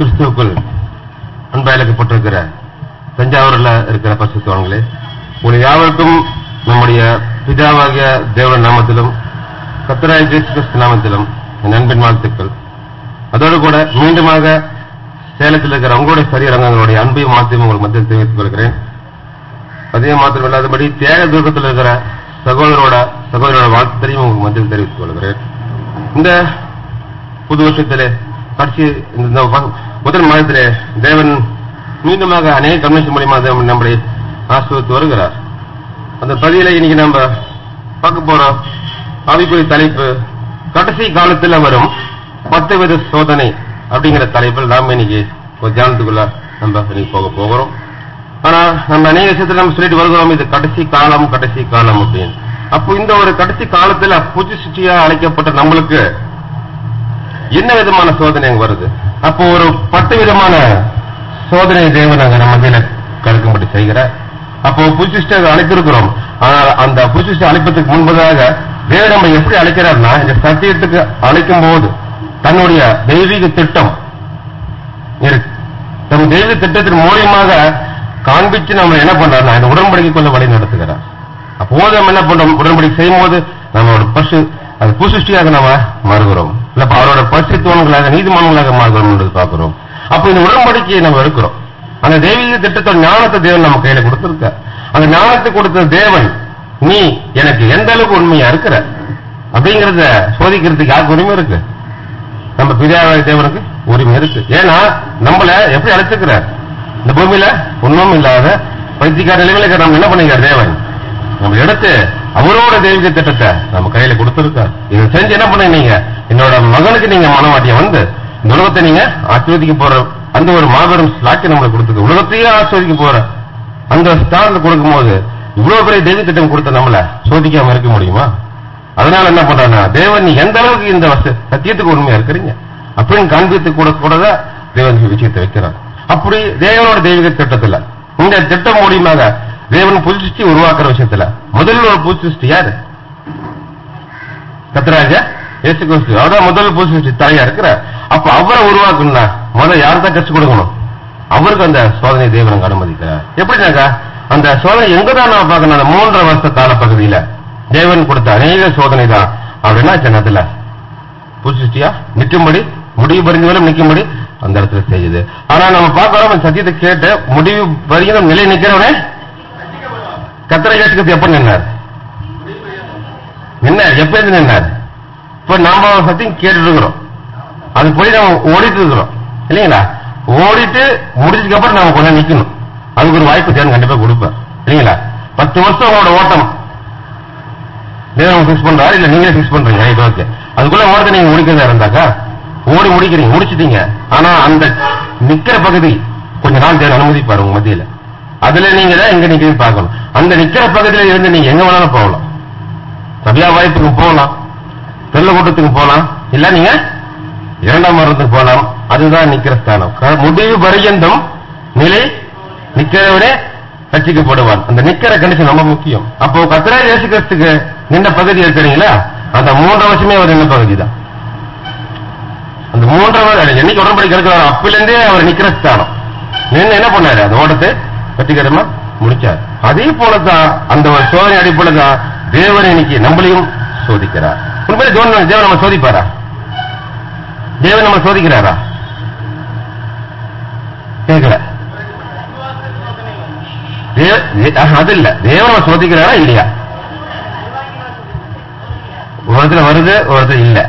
கிறிஸ்துவுக்குள் அன்பா இழக்கப்பட்டிருக்கிற தஞ்சாவூர்ல இருக்கிற பசுத்தவங்களே உங்கள் யாவருக்கும் நம்முடைய பிதாவாகிய தேவன் நாமத்திலும் கத்தராய ஜேசு கிறிஸ்து நாமத்திலும் என் அன்பின் வாழ்த்துக்கள் அதோடு கூட மீண்டுமாக சேலத்தில் இருக்கிற உங்களுடைய சரீரங்களுடைய அன்பையும் மாற்றியும் உங்களுக்கு மத்தியில் தெரிவித்துக் கொள்கிறேன் அதே மாத்திரம் இல்லாதபடி தியாக துர்க்கத்தில் இருக்கிற சகோதரோட சகோதரோட வாழ்த்தையும் உங்களுக்கு மத்தியில் தெரிவித்துக் கொள்கிறேன் இந்த புது வருஷத்திலே கடைசி இந்த வ- முதல் மாதத்திலே தேவன் மீண்டுமாக அநேக கன்வென்ஷன் மூலியமா தேவன் நம்மளை ஆசிர்வதித்து வருகிறார் அந்த பதிவில இன்னைக்கு நம்ம பார்க்க போறோம் ஆவிக்குரிய தலைப்பு கடைசி காலத்தில் வரும் பத்து வித சோதனை அப்படிங்கிற தலைப்பில் நாம இன்னைக்கு ஒரு தியானத்துக்குள்ள நம்ம இன்னைக்கு போக போகிறோம் ஆனா நம்ம அநேக விஷயத்துல நம்ம சொல்லிட்டு வருகிறோம் இது கடைசி காலம் கடைசி காலம் அப்படின்னு அப்போ இந்த ஒரு கடைசி காலத்துல புது சிட்டியா அழைக்கப்பட்ட நம்மளுக்கு என்ன விதமான சோதனை அங்க வருது அப்போ ஒரு பத்து விதமான சோதனை தேவன் அங்க நம்ம மத்தியில கலக்கும்படி செய்கிறார் அப்போ புதுசிஸ்டர் அழைத்திருக்கிறோம் ஆனால் அந்த புதுசிஸ்டர் அழைப்பதற்கு முன்பதாக தேவன் நம்ம எப்படி அழைக்கிறார்னா இந்த சத்தியத்துக்கு அழைக்கும் போது தன்னுடைய தெய்வீக திட்டம் இருக்கு தன் தெய்வீக திட்டத்தின் மூலியமாக காண்பிச்சு நம்ம என்ன பண்றோம்னா இந்த உடன்படிக்கைக்குள்ள வழி நடத்துகிறார் அப்போது நம்ம என்ன பண்றோம் உடன்படிக்கை செய்யும் போது நம்மளோட பசு அது புசிஷ்டியாக நம்ம மாறுகிறோம் இல்ல அப்ப அவரோட பரிசுத்தவன்களாக நீதிமான்களாக மாறுகிறோம் என்று பார்க்கிறோம் அப்ப இந்த உடன்படிக்கையை நம்ம இருக்கிறோம் அந்த தெய்வீக திட்டத்தோட ஞானத்தை தேவன் நம்ம கையில கொடுத்திருக்க அந்த ஞானத்தை கொடுத்த தேவன் நீ எனக்கு எந்த அளவுக்கு உண்மையா இருக்கிற அப்படிங்கறத சோதிக்கிறதுக்கு யாருக்கு உரிமை இருக்கு நம்ம பிதாவாய தேவனுக்கு உரிமை இருக்கு ஏன்னா நம்மள எப்படி அழைச்சிருக்கிறார் இந்த பூமியில ஒண்ணும் இல்லாத பைத்தியக்கார நிலைமையில இருக்கிற நம்ம என்ன பண்ணிருக்கார் தேவன் நம்ம எடுத்து அவரோட தெய்வீக திட்டத்தை நம்ம கையில கொடுத்திருக்கார் இதை செஞ்சு என்ன பண்ணீங்க என்னோட மகனுக்கு நீங்க மனவாட்டிய வந்து இந்த உலகத்தை நீங்க ஆஸ்வதிக்க போற அந்த ஒரு மாபெரும் ஸ்லாக்கை நம்மளுக்கு கொடுத்தது உலகத்தையே ஆஸ்வதிக்க போற அந்த ஸ்டார்ல கொடுக்கும்போது இவ்வளவு பெரிய தெய்வ திட்டம் கொடுத்த நம்மள சோதிக்காம இருக்க முடியுமா அதனால என்ன பண்றானா தேவன் நீ எந்த அளவுக்கு இந்த வச- சத்தியத்துக்கு உண்மையா இருக்கிறீங்க அப்படின்னு காண்பித்து கூட கூட தான் தேவன் இந்த விஷயத்தை வைக்கிறார் அப்படி தேவனோட தெய்வீக திட்டத்துல இந்த திட்டம் மூலியமாக தேவன் புது சிருஷ்டி உருவாக்குற விஷயத்துல முதல்ல ஒரு புது சிருஷ்டி யாரு கத்தராஜ இயேசு கிறிஸ்து அவர்தான் முதல் புது சிருஷ்டி தலையா இருக்கிற அப்ப அவரை உருவாக்கணும்னா முதல்ல யாருக்கு தான் கற்றுக் கொடுக்கணும் அவருக்கு அந்த சோதனை தேவனுக்கு அனுமதிக்கிறார் எப்படினாக்கா அந்த சோதனை எங்கதான் நான் பார்க்கணும் அந்த மூன்றரை வருஷ கால பகுதியில தேவன் கொடுத்த அநேக சோதனை தான் அப்படின்னா ஜனத்துல புதுசியா நிற்கும்படி முடிவு பரிந்துகளும் நிற்கும்படி அந்த இடத்துல செய்யுது ஆனா நம்ம பார்க்கிறோம் அந்த சத்தியத்தை கேட்டு முடிவு பரிந்தும் நிலை நிக்கிறவனே கத்திர இயேசுக்கு எப்ப நின்னார் நின்னார் எப்ப இருந்து நின்னார் இப்ப நாம சத்தியம் கேட்டுட்டு இருக்கிறோம் அது போய் நம்ம ஓடிட்டு இருக்கிறோம் இல்லைங்களா ஓடிட்டு முடிச்சதுக்கு அப்புறம் நாம கொஞ்சம் நிக்கணும் அதுக்கு ஒரு வாய்ப்பு தேவன் கண்டிப்பா கொடுப்பார் இல்லைங்களா பத்து வருஷம் உங்களோட ஓட்டம் தேவன் ஃபிக்ஸ் பண்றாரு இல்ல நீங்களே ஃபிக்ஸ் பண்றீங்க இது ஓகே அதுக்குள்ள ஓடத்தை நீங்க முடிக்கிறதா இருந்தாக்கா ஓடி முடிக்கிறீங்க முடிச்சிட்டீங்க ஆனா அந்த நிக்கிற பகுதி கொஞ்ச நாள் தேவன் அனுமதிப்பாரு உங்க மத்தியில அதுல நீங்க தான் எங்க நிக்கிறீங்க பார்க்கணும் அந்த நிக்கிற பகுதியில இருந்து நீங்க எங்க வேணாலும் போகலாம் சபியா வாய்ப்புக்கு போகலாம் தெல்ல கூட்டத்துக்கு போகலாம் இல்ல நீங்க இரண்டாம் மரத்துக்கு போகலாம் அதுதான் நிக்கிற ஸ்தானம் க- முடிவு பரியந்தம் நிலை நிக்கிறவனே ரட்சிக்கப்படுவான் அந்த நிக்கிற கண்டிஷன் ரொம்ப முக்கியம் அப்போ கத்திரா இயேசு கிறிஸ்துக்கு நின்ற பகுதி இருக்கிறீங்களா அந்த மூன்று வருஷமே அவர் நின்ற பகுதி தான் அந்த மூன்றரை வருடம் என்னைக்கு உடன்படி இருக்கிறாரோ அப்பிலிருந்தே அவர் நிக்கிற ஸ்தானம் நின்று என்ன பண்ணாரு அந்த ஓட்டத்தை வெற்றிகரமா முடிச்சார் அதே போலதான் அந்த ஒரு சோதனை அடிப்படையில் தான் தேவன் இன்னைக்கு நம்மளையும் சோதிக்கிறார் உண்மையிலே தேவன் தேவன் நம்ம சோதிப்பாரா தேவன் நம்ம சோதிக்கிறாரா கேட்கல தேவ- தே- ஆஹா, அது இல்ல தேவன் நம்ம சோதிக்கிறாரா இல்லையா ஒரு இடத்துல வருது ஒரு இடத்துல இல்ல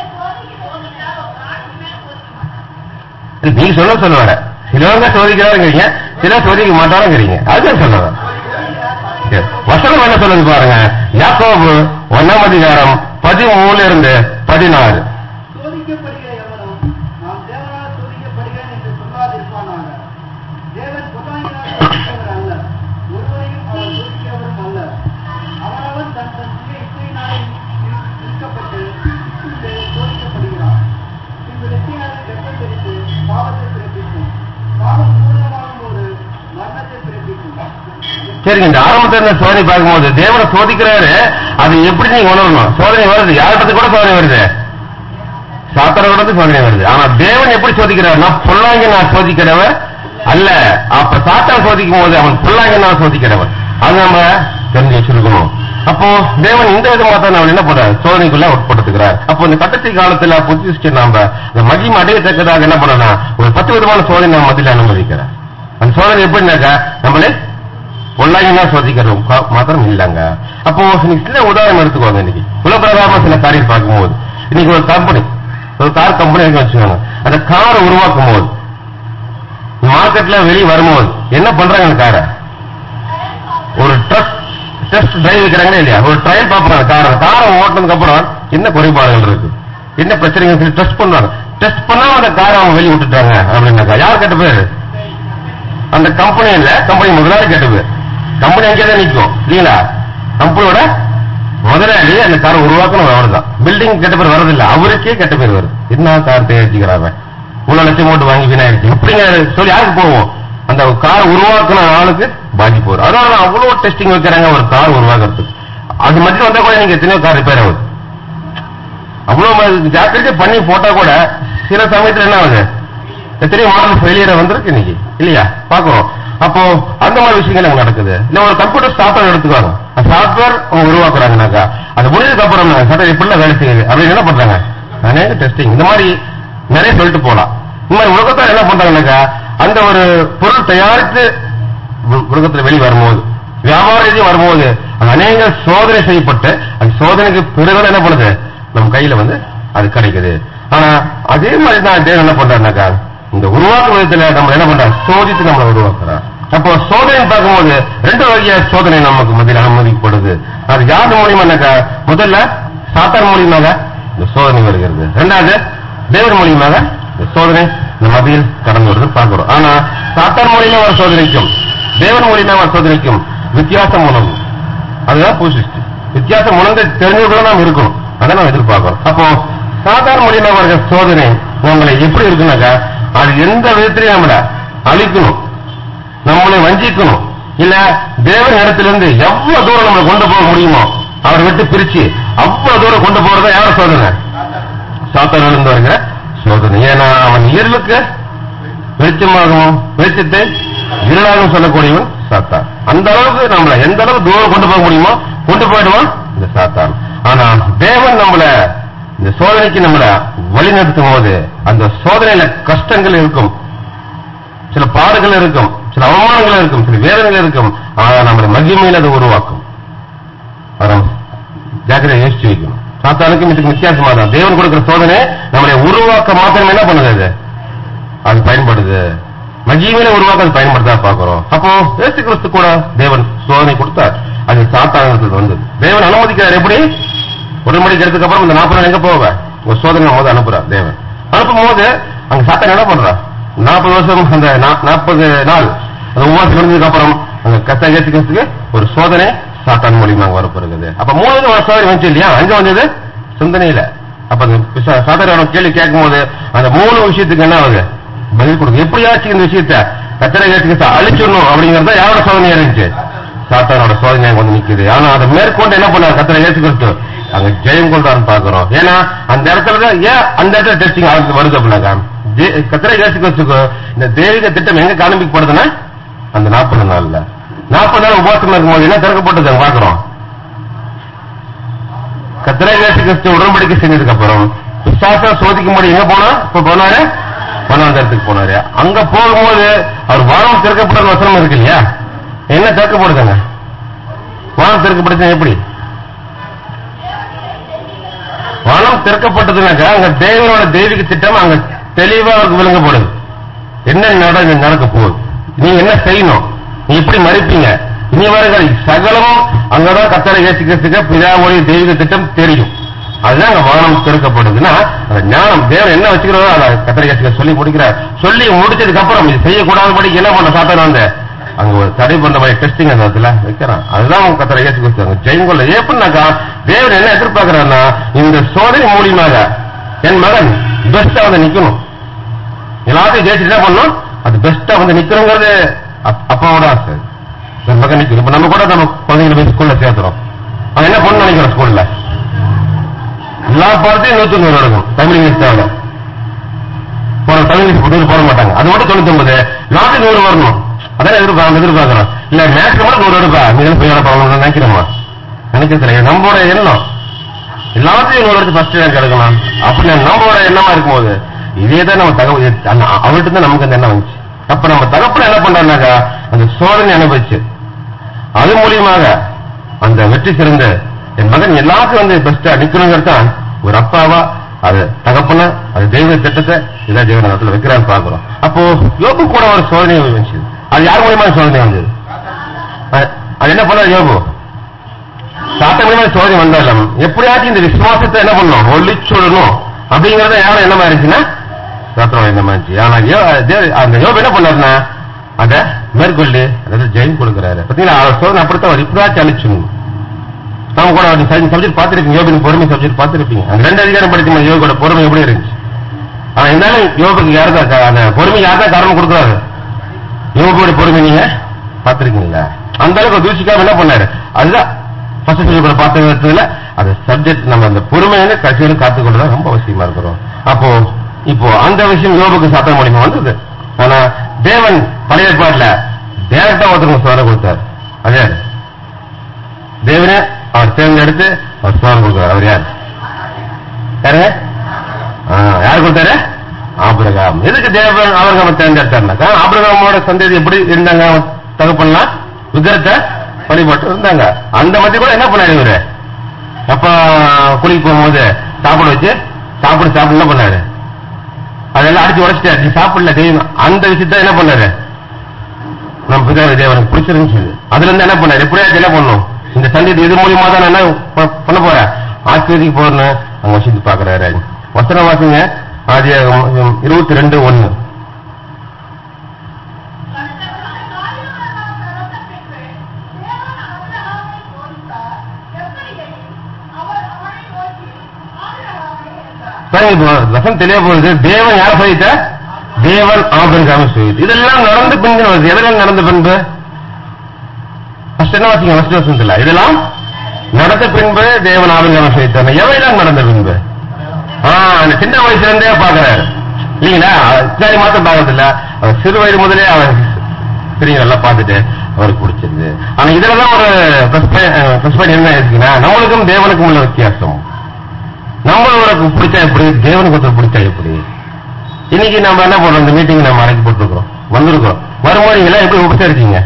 இல்ல, நீங்க சொல்ல சொல்ல வர சிலவங்க சோதிக்கிறாருங்கிறீங்க சிலர் சோதிக்க மாட்டாருங்கிறீங்க அதுதான் சொல்ல வரேன். சரி. வசனம் என்ன சொல்லுது பாருங்க யாக்கோபு ஒன்னாம் அதிகாரம் பதிமூணுல இருந்து பதினாறு சோதிக்கப்படுகிற எவனும் நாம் தேவனால் சோதிக்கப்படுகிறேன் என்று சொல்லாதிருப்பானாக தேவன் பொல்லாங்கினால் சோதிக்கிறவர் அல்ல ஒருவரையும் அவர் சோதிக்கிறவரும் அல்ல அவனவன் தன் தன் சுய இச்சையினாலே இழுக்கப்பட்டு இச்சுண்டு சோதிக்கப்படுகிறான் பின்பு வெற்றியாளர் வெப்பம் தெரிந்து பாவத்தை பிறப்பிக்கும் பாவம் பூரணமாகும் போது மரணத்தை பிறப்பிக்கும் சரிங்க இந்த ஆரம்பத்துல இருந்த சோதனை பார்க்கும்போது தேவனை சோதிக்கிறாரு அது எப்படி நீங்க உணரணும் சோதனை வருது யார்கிட்ட கூட சோதனை வருது சாத்தானோட இருந்து சோதனை வருது ஆனா தேவன் எப்படி சோதிக்கிறார்னா பொல்லாங்க நான் சோதிக்கிறவன் அல்ல அப்ப சாத்தான் சோதிக்கும் போது அவன் பொல்லாங்க நான் சோதிக்கிறவன் அது நம்ம தெரிஞ்சு வச்சிருக்கணும் அப்போ தேவன் இந்த விதமா தான் அவன் என்ன பண்றார் சோதனைக்குள்ள உட்படுத்துகிறார் அப்போ இந்த கட்டத்தை காலத்துல புத்திச்சு நாம இந்த மகிமை அடையத்தக்கதாக என்ன பண்ணனா ஒரு பத்து விதமான சோதனை நம்ம மத்தியில அனுமதிக்கிறார் அந்த சோதனை எப்படின்னாக்கா நம்மளே பொல்லாங்கினா சோதிக்கிறோம் கா- மாத்திரம் இல்லங்க அப்போ இன்னைக்கு சில உதாரணம் எடுத்துக்கோங்க இன்னைக்கு குலப்பிரகாரமா சில காரியம் பார்க்கும்போது இன்னைக்கு ஒரு கம்பெனி ஒரு கார் கம்பெனி இருக்கு வச்சுக்கோங்க அந்த காரை உருவாக்கும் போது மார்க்கெட்ல வெளியே வரும்போது என்ன பண்றாங்க அந்த காரை ஒரு ட்ரக் டெஸ்ட் டிரைவ் வைக்கிறாங்களே இல்லையா ஒரு ட்ரையல் பாக்குறாங்க காரை காரை ஓட்டினதுக்கு அப்புறம் என்ன குறைபாடுகள் இருக்கு என்ன பிரச்சனைகள் சொல்லி டெஸ்ட் பண்றாங்க டெஸ்ட் பண்ணாம அந்த காரை அவங்க வெளியே விட்டுட்டாங்க அப்படின்னாக்கா யார் கெட்ட பேரு அந்த கம்பெனி இல்ல கம்பெனி முதலாளி கெட்ட பேர் கம்பெனி அங்கே தான் நிற்கும் இல்லீங்களா கம்பெனியோட முதலாளி அந்த காரை உருவாக்கணும் அவர் தான் பில்டிங் கெட்ட பேர் வரதில்லை அவருக்கே கெட்ட பேர் வருது என்ன கார் தயாரிச்சுக்கிறாங்க இவ்வளவு லட்சம் போட்டு வாங்கி வீணாயிடுச்சு இப்படிங்க சொல்லி யாருக்கு போவோம் அந்த கார் உருவாக்குன ஆளுக்கு பாதிப்பு வரும் அதனால தான் அவ்வளவு டெஸ்டிங் வைக்கிறாங்க ஒரு கார் உருவாக்குறதுக்கு அது மட்டும் வந்தா கூட நீங்க எத்தனையோ கார் ரிப்பேர் ஆகுது அவ்வளவு ஜாக்கிரதை பண்ணி போட்டா கூட சில சமயத்துல என்ன ஆகுது எத்தனையோ மாடல் ஃபெயிலியர் வந்திருக்கு இன்னைக்கு இல்லையா பாக்குறோம் அப்போ அந்த மாதிரி விஷயங்கள் அங்க நடக்குது இல்ல ஒரு கம்ப்யூட்டர் சாஃப்ட்வேர் எடுத்துக்காங்க சாஃப்ட்வேர் அவங்க உருவாக்குறாங்கனாக்கா அது முடிஞ்சதுக்கு அப்புறம் சார் இப்படிலாம் வேலை செய்யுது அப்படின்னு என்ன பண்றாங்க அநேக டெஸ்டிங் இந்த மாதிரி நிறைய சொல்லிட்டு போலாம் இந்த மாதிரி உலகத்தார் என்ன பண்றாங்கனாக்கா அந்த ஒரு பொருள் தயாரித்து உ- உலகத்துல வெளியே வரும்போது வியாபார ரீதியா வரும்போது அது அநேக சோதனை செய்யப்பட்டு அந்த சோதனைக்கு பிறகு என்ன பண்ணுது நம்ம கையில வந்து அது கிடைக்குது ஆனா அதே மாதிரி தான் தேவன் என்ன பண்றாருனாக்கா இந்த உருவாக்கும் விதத்துல நம்ம என்ன பண்றோம் சோதித்து நம்மளை உருவாக்குறோம் அப்போ சோதனை பார்க்கும்போது ரெண்டு வகையா சோதனை நமக்கு மத்தியில் அனுமதிக்கப்படுது அது யார் மூலியமானாக்கா முதல்ல சாத்தான் மூலியமாக இந்த சோதனை வருகிறது ரெண்டாவது தேவன் மூலியமாக இந்த சோதனை இந்த மத்தியில் கடந்து வருது பார்க்கிறோம் ஆனா சாத்தான் மூலியமா வர சோதனைக்கும் தேவன் மூலியமா வர சோதனைக்கும் வித்தியாசம் உணவு அதுதான் பூசிச்சு வித்தியாசம் உணர்ந்து தெரிஞ்சவர்களும் நாம் இருக்கணும் அதை நாம் எதிர்பார்க்கிறோம் அப்போ சாதாரண மூலியமா வர சோதனை நம்மளை எப்படி இருக்குனாக்கா அது எந்த விதத்திலையும் நம்மள அழிக்கணும் நம்மளை வஞ்சிக்கணும் இல்ல தேவன் இடத்திலிருந்து எவ்வளவு தூரம் நம்மளை கொண்டு போக முடியுமோ அவரை விட்டு பிரிச்சு அவ்வளவு தூரம் கொண்டு போறதா யார சோதனை சாத்தானில் இருந்து வருகிற சோதனை ஏன்னா அவன் இருளுக்கு வெளிச்சமாகவும் வெளிச்சத்தை இருளாகவும் சொல்லக்கூடியவன் சாத்தான் அந்த அளவுக்கு நம்மள எந்த அளவுக்கு தூரம் கொண்டு போக முடியுமோ கொண்டு போயிடுவான் இந்த சாத்தான் ஆனா தேவன் நம்மள இந்த சோதனைக்கு நம்மள வழிநடத்தும் போது அந்த சோதனையில கஷ்டங்கள் இருக்கும் சில பாடுகள் இருக்கும் சில அவமானங்கள் இருக்கும் சில வேதனைகள் இருக்கும் ஆனா நம்மளை மகிமையில் அதை உருவாக்கும் அதை நம்ம ஜாக்கிரதை யோசிச்சு வைக்கணும் சாத்தானுக்கும் இதுக்கு வித்தியாசமா தான் தேவன் கொடுக்கிற சோதனை நம்மளை உருவாக்க மாத்திரம் என்ன பண்ணுது அது அது பயன்படுது மகிமையில உருவாக்க அது பயன்படுத்தா பாக்குறோம் அப்போ ஏசு கிறிஸ்து கூட தேவன் சோதனை கொடுத்தார் அது சாத்தானத்தில் வந்து தேவன் அனுமதிக்கிறார் எப்படி உடன்படிக்கிறதுக்கு அப்புறம் இந்த நாற்பது நாள் எங்க போவ ஒரு சோதனை போது அனுப்புறார் தேவன் அனுப்பும் போது அங்க சாத்தான் என்ன பண்றா நாற்பது வருஷம் அந்த நாற்பது நாள் அந்த உபவாசம் இருந்ததுக்கு அப்புறம் அங்க கத்த ஏசு கிறிஸ்துக்கு ஒரு சோதனை சாத்தான் மூலியமா அங்க வரப்போகிறது அப்ப மூணு ஒரு சோதனை வந்துச்சு இல்லையா அங்க வந்தது சிந்தனையில அப்ப அந்த பிசா- சாத்தானோட கேள்வி கேட்கும் போது அந்த மூணு விஷயத்துக்கு என்ன ஆகுது பதில் கொடுங்க எப்படியாச்சும் இந்த விஷயத்த கத்திர கேட்டு அழிச்சிடணும் அப்படிங்கறத யாரோட சோதனையா இருந்துச்சு சாத்தானோட சோதனை அங்க வந்து நிக்குது ஆனா அதை மேற்கொண்டு என்ன பண்ணார் கத்திர ஏசு கிறிஸ்து அங்க ஜெயம் கொண்டான்னு பாக்குறோம் ஏன்னா அந்த இடத்துல தான் ஏன் அந்த இடத்துல டெஸ்டிங் ஆகுது வருது அப்படின்னாக்கா ஜெ- கத்திர ஏசு கிறிஸ்துக்கு இந்த தெய்வீக திட்டம் எங்க காண்பிக்கப்படுதுன்னா அந்த நாற்பது நாள்ல நாற்பது நாள் உபவாசம் இருக்கும்போது என்ன திறக்கப்பட்டது அங்க பாக்குறோம் கத்திரை ஏசு கிறிஸ்து உடன்படிக்கை செஞ்சதுக்கு அப்புறம் பிசாசா சோதிக்கும்படி எங்க போனா இப்ப போனாரு வனாந்தரத்துக்கு போனாரு அங்க போகும்போது அவர் வானம் திறக்கப்பட்ட வசனம் இருக்கு இல்லையா என்ன திறக்கப்படுதுங்க வானம் திறக்கப்படுது எப்படி வானம் திறக்கப்பட்டதுனாக்கா அங்க தேவனோட தெய்வீக திட்டம் அங்க தெளிவா அவருக்கு விளங்கப்படுது என்ன நட நடக்க போகுது நீங்க என்ன செய்யணும் நீ எப்படி மறிப்பீங்க இனி வருகிற சகலமும் அங்கதான் கத்தரை ஏசிக்கிறதுக்கு பிதாவுடைய தெய்வீக திட்டம் தெரியும் அதுதான் அங்க வானம் திறக்கப்படுதுன்னா அந்த ஞானம் தேவன் என்ன வச்சுக்கிறதோ அதை கத்தரை ஏசிக்க சொல்லி முடிக்கிறார் சொல்லி முடிச்சதுக்கு அப்புறம் இது செய்யக்கூடாதபடி என்ன பண்ண சாத்தான் வந்து அங்க ஒரு தடை பண்ற மாதிரி டெஸ்டிங் அந்த இடத்துல வைக்கிறான் அதுதான் அவங்க கத்தரை ஏசி கொடுத்தாங்க ஜெயங்கொள்ள எப்படின்னாக்கா தேவன் என்ன எதிர்பார்க்கிறாருன்னா இந்த சோதனை மூலியமாக என் மகன் பெஸ்டா வந்து நிக்கணும் எல்லாத்தையும் ஜெயிச்சு என்ன பண்ணணும் அது பெஸ்டா வந்து நிக்கணுங்கிறது அப்- அப்பாவோட ஆசை என் மகன் நிக்கணும் இப்ப நம்ம கூட நம்ம குழந்தைங்களை போய் ஸ்கூல்ல சேர்த்துறோம் அவன் என்ன பண்ணு நினைக்கிறோம் ஸ்கூல்ல எல்லா எல்லா பாடத்தையும் நூத்தி நூறு எடுக்கும் தமிழ் இங்கிலீஷ் தேவை போன தமிழ் இங்கிலீஷ் புத்தகம் போட மாட்டாங்க அது மட்டும் தொண்ணூத்தி ஒன்பது நாட்டு நூறு வரணும் அதான் எதிர்பார்க்க எதிர்பார்க்கிறோம் இல்ல மேக்ஸ் மட்டும் நூறு எடுப்பா நீங்க போய் பரவாயில்ல நினைக்கிறோமா நினைக்கிறது நம்மளோட எண்ணம் எல்லாத்தையும் நூறு எடுத்து ஃபர்ஸ்ட் ரேங்க் எடுக்கலாம் அப்படி நம்மளோட எண்ணமா இருக்கும்போது இதே தான் நம்ம தகவல் அவர்கிட்ட தான் நமக்கு அந்த எண்ணம் வந்துச்சு அப்ப நம்ம தகப்பன என்ன பண்றாருனாக்கா அந்த சோதனை அனுபவிச்சு அது மூலியமாக அந்த வெற்றி சிறந்த என் மகன் எல்லாருக்கும் வந்து பெஸ்டா நிக்கணுங்கிறது தான் ஒரு அப்பாவா அது தகப்பன அது தெய்வ திட்டத்தை இதான் தெய்வ இடத்துல வைக்கிறான்னு பாக்குறோம் அப்போ யோபு கூட ஒரு சோதனை வந்துச்சு அது யார் மூலியமான சோதனை வந்தது அது- அது என்ன பண்ணாரு யோபு சாத்த மூலியமா சோதனை வந்தாலும் எப்படியாச்சும் இந்த விசுவாசத்தை என்ன பண்ணணும் ஒளிச்சுடணும் அப்படிங்கறத யாரும் என்னமா இருந்துச்சுன்னா சாத்திரம் என்னமா இருந்துச்சு ஆனா யோ- தே- அந்த யோபு என்ன பண்ணாருன்னா அத மேற்கொள்ளி அதாவது ஜெயம் கொடுக்கிறாரு பாத்தீங்களா அவர் சோதனை அப்படித்தான் அவர் இப்படியாச்சும் அழிச்சுடணும் நாம கூட சப்ஜெக்ட் பார்த்திருப்பீங்க யோபின் பொறுமை சப்ஜெக்ட் பார்த்திருப்பீங்க அந்த ரெண்டு அதிகாரம் படிக்கும் யோகோட பொறுமை எப்படி இருந்துச்சு ஆனா இருந்தாலும் யோகுக்கு யாருதான் கா- அந்த பொறுமை யார்தான் காரணம் கொடுக்குறாரு யோகோட பொறுமை நீங்க பார்த்திருக்கீங்களா அந்த அளவுக்கு தூசிக்காம என்ன பண்ணாரு அதுதான் ஃபர்ஸ்ட் சொல்லி கூட பார்த்த விதத்துல அந்த சப்ஜெக்ட் நம்ம அந்த பொறுமையான கட்சியோட காத்துக்கொள்றது ரொம்ப அவசியமா இருக்கிறோம் அப்போ இப்போ அந்த விஷயம் யோபுக்கு சாத்த மூலியமா வந்தது ஆனா தேவன் பழைய ஏற்பாட்டுல டேரக்டா ஒருத்தருக்கு சோதனை கொடுத்தார் அது யாரு தேவனே அவர் தேர்ந்தெடுத்து அவர் சோதனை கொடுக்கிறார் அவர் யார் யாருங்க ஆ, யார் கொடுத்தாரு ஆபிரகாம் எதுக்கு தேவன் ஆபிரகாம் தேர்ந்தெடுத்தாருனாக்கா ஆபிரகாமோட சந்ததி எப்படி இருந்தாங்க அவன் தகப்பன்லாம் விக்கிரத்தை வழிபட்டு இருந்தாங்க அந்த மத்திய கூட என்ன பண்ணாரு இவரு அப்ப குளிக்கு போகும்போது சாப்பிட வச்சு சாப்பிட சாப்பிட என்ன பண்ணாரு அதெல்லாம் அடிச்சு உடச்சிட்டாரு நீ சாப்பிடல தெய்வம் அந்த விஷயத்த என்ன பண்ணாரு நம்ம பிதாவை தேவனுக்கு பிடிச்சிருந்துச்சு அதுல இருந்து என்ன பண்ணாரு எப்படியாச்சும் என்ன பண்ணும் இந்த சந்ததி இது மூலியமா தான் நான் என்ன ப- பண்ண போறேன் ஆஸ்பத்திரிக்கு போறேன்னு அங்க வச்சுட்டு பாக்குறாரு வசனம் வாசிங்க ஆதி இருபத்தி ரெண்டு ஒண்ணு பாருங்க இப்போ வசனம் தெளிவா போகுது தேவன் யார் சொல்லிட்ட தேவன் ஆபிரகாம சொல்லிட்டு இதெல்லாம் நடந்து பின்பு வருது எதெல்லாம் நடந்த பின்பு ஃபர்ஸ்ட் என்ன வாசிங்க ஃபர்ஸ்ட் வசனத்துல இதெல்லாம் நடந்த பின்பு தேவன் ஆபிரகாம சொல்லிட்டாங்க எவையெல்லாம் நடந்த பின்பு ஆ அந்த சின்ன வயசுல இருந்தே பாக்குறாரு இல்லைங்களா பின்னாடி மாத்திரம் பாக்குறது இல்ல அவர் சிறு வயது முதலே அவர் சரிங்க நல்லா பார்த்துட்டு அவருக்கு பிடிச்சிருது ஆனா இதுலதான் ஒரு ப்ளஸ் பாயிண்ட் என்ன இருக்குன்னா நம்மளுக்கும் தேவனுக்கும் உள்ள வித்தியாசம் நம்மளுக்கு பிடிச்சா எப்படி தேவனுக்கு ஒருத்தர் பிடிச்சா எப்படி இன்னைக்கு நம்ம என்ன பண்றோம் இந்த மீட்டிங் நம்ம அழைக்க போட்டுருக்கோம் வந்திருக்கோம் வரும்போது நீங்க எல்லாம் எப்படி உபசரிச்சீங்க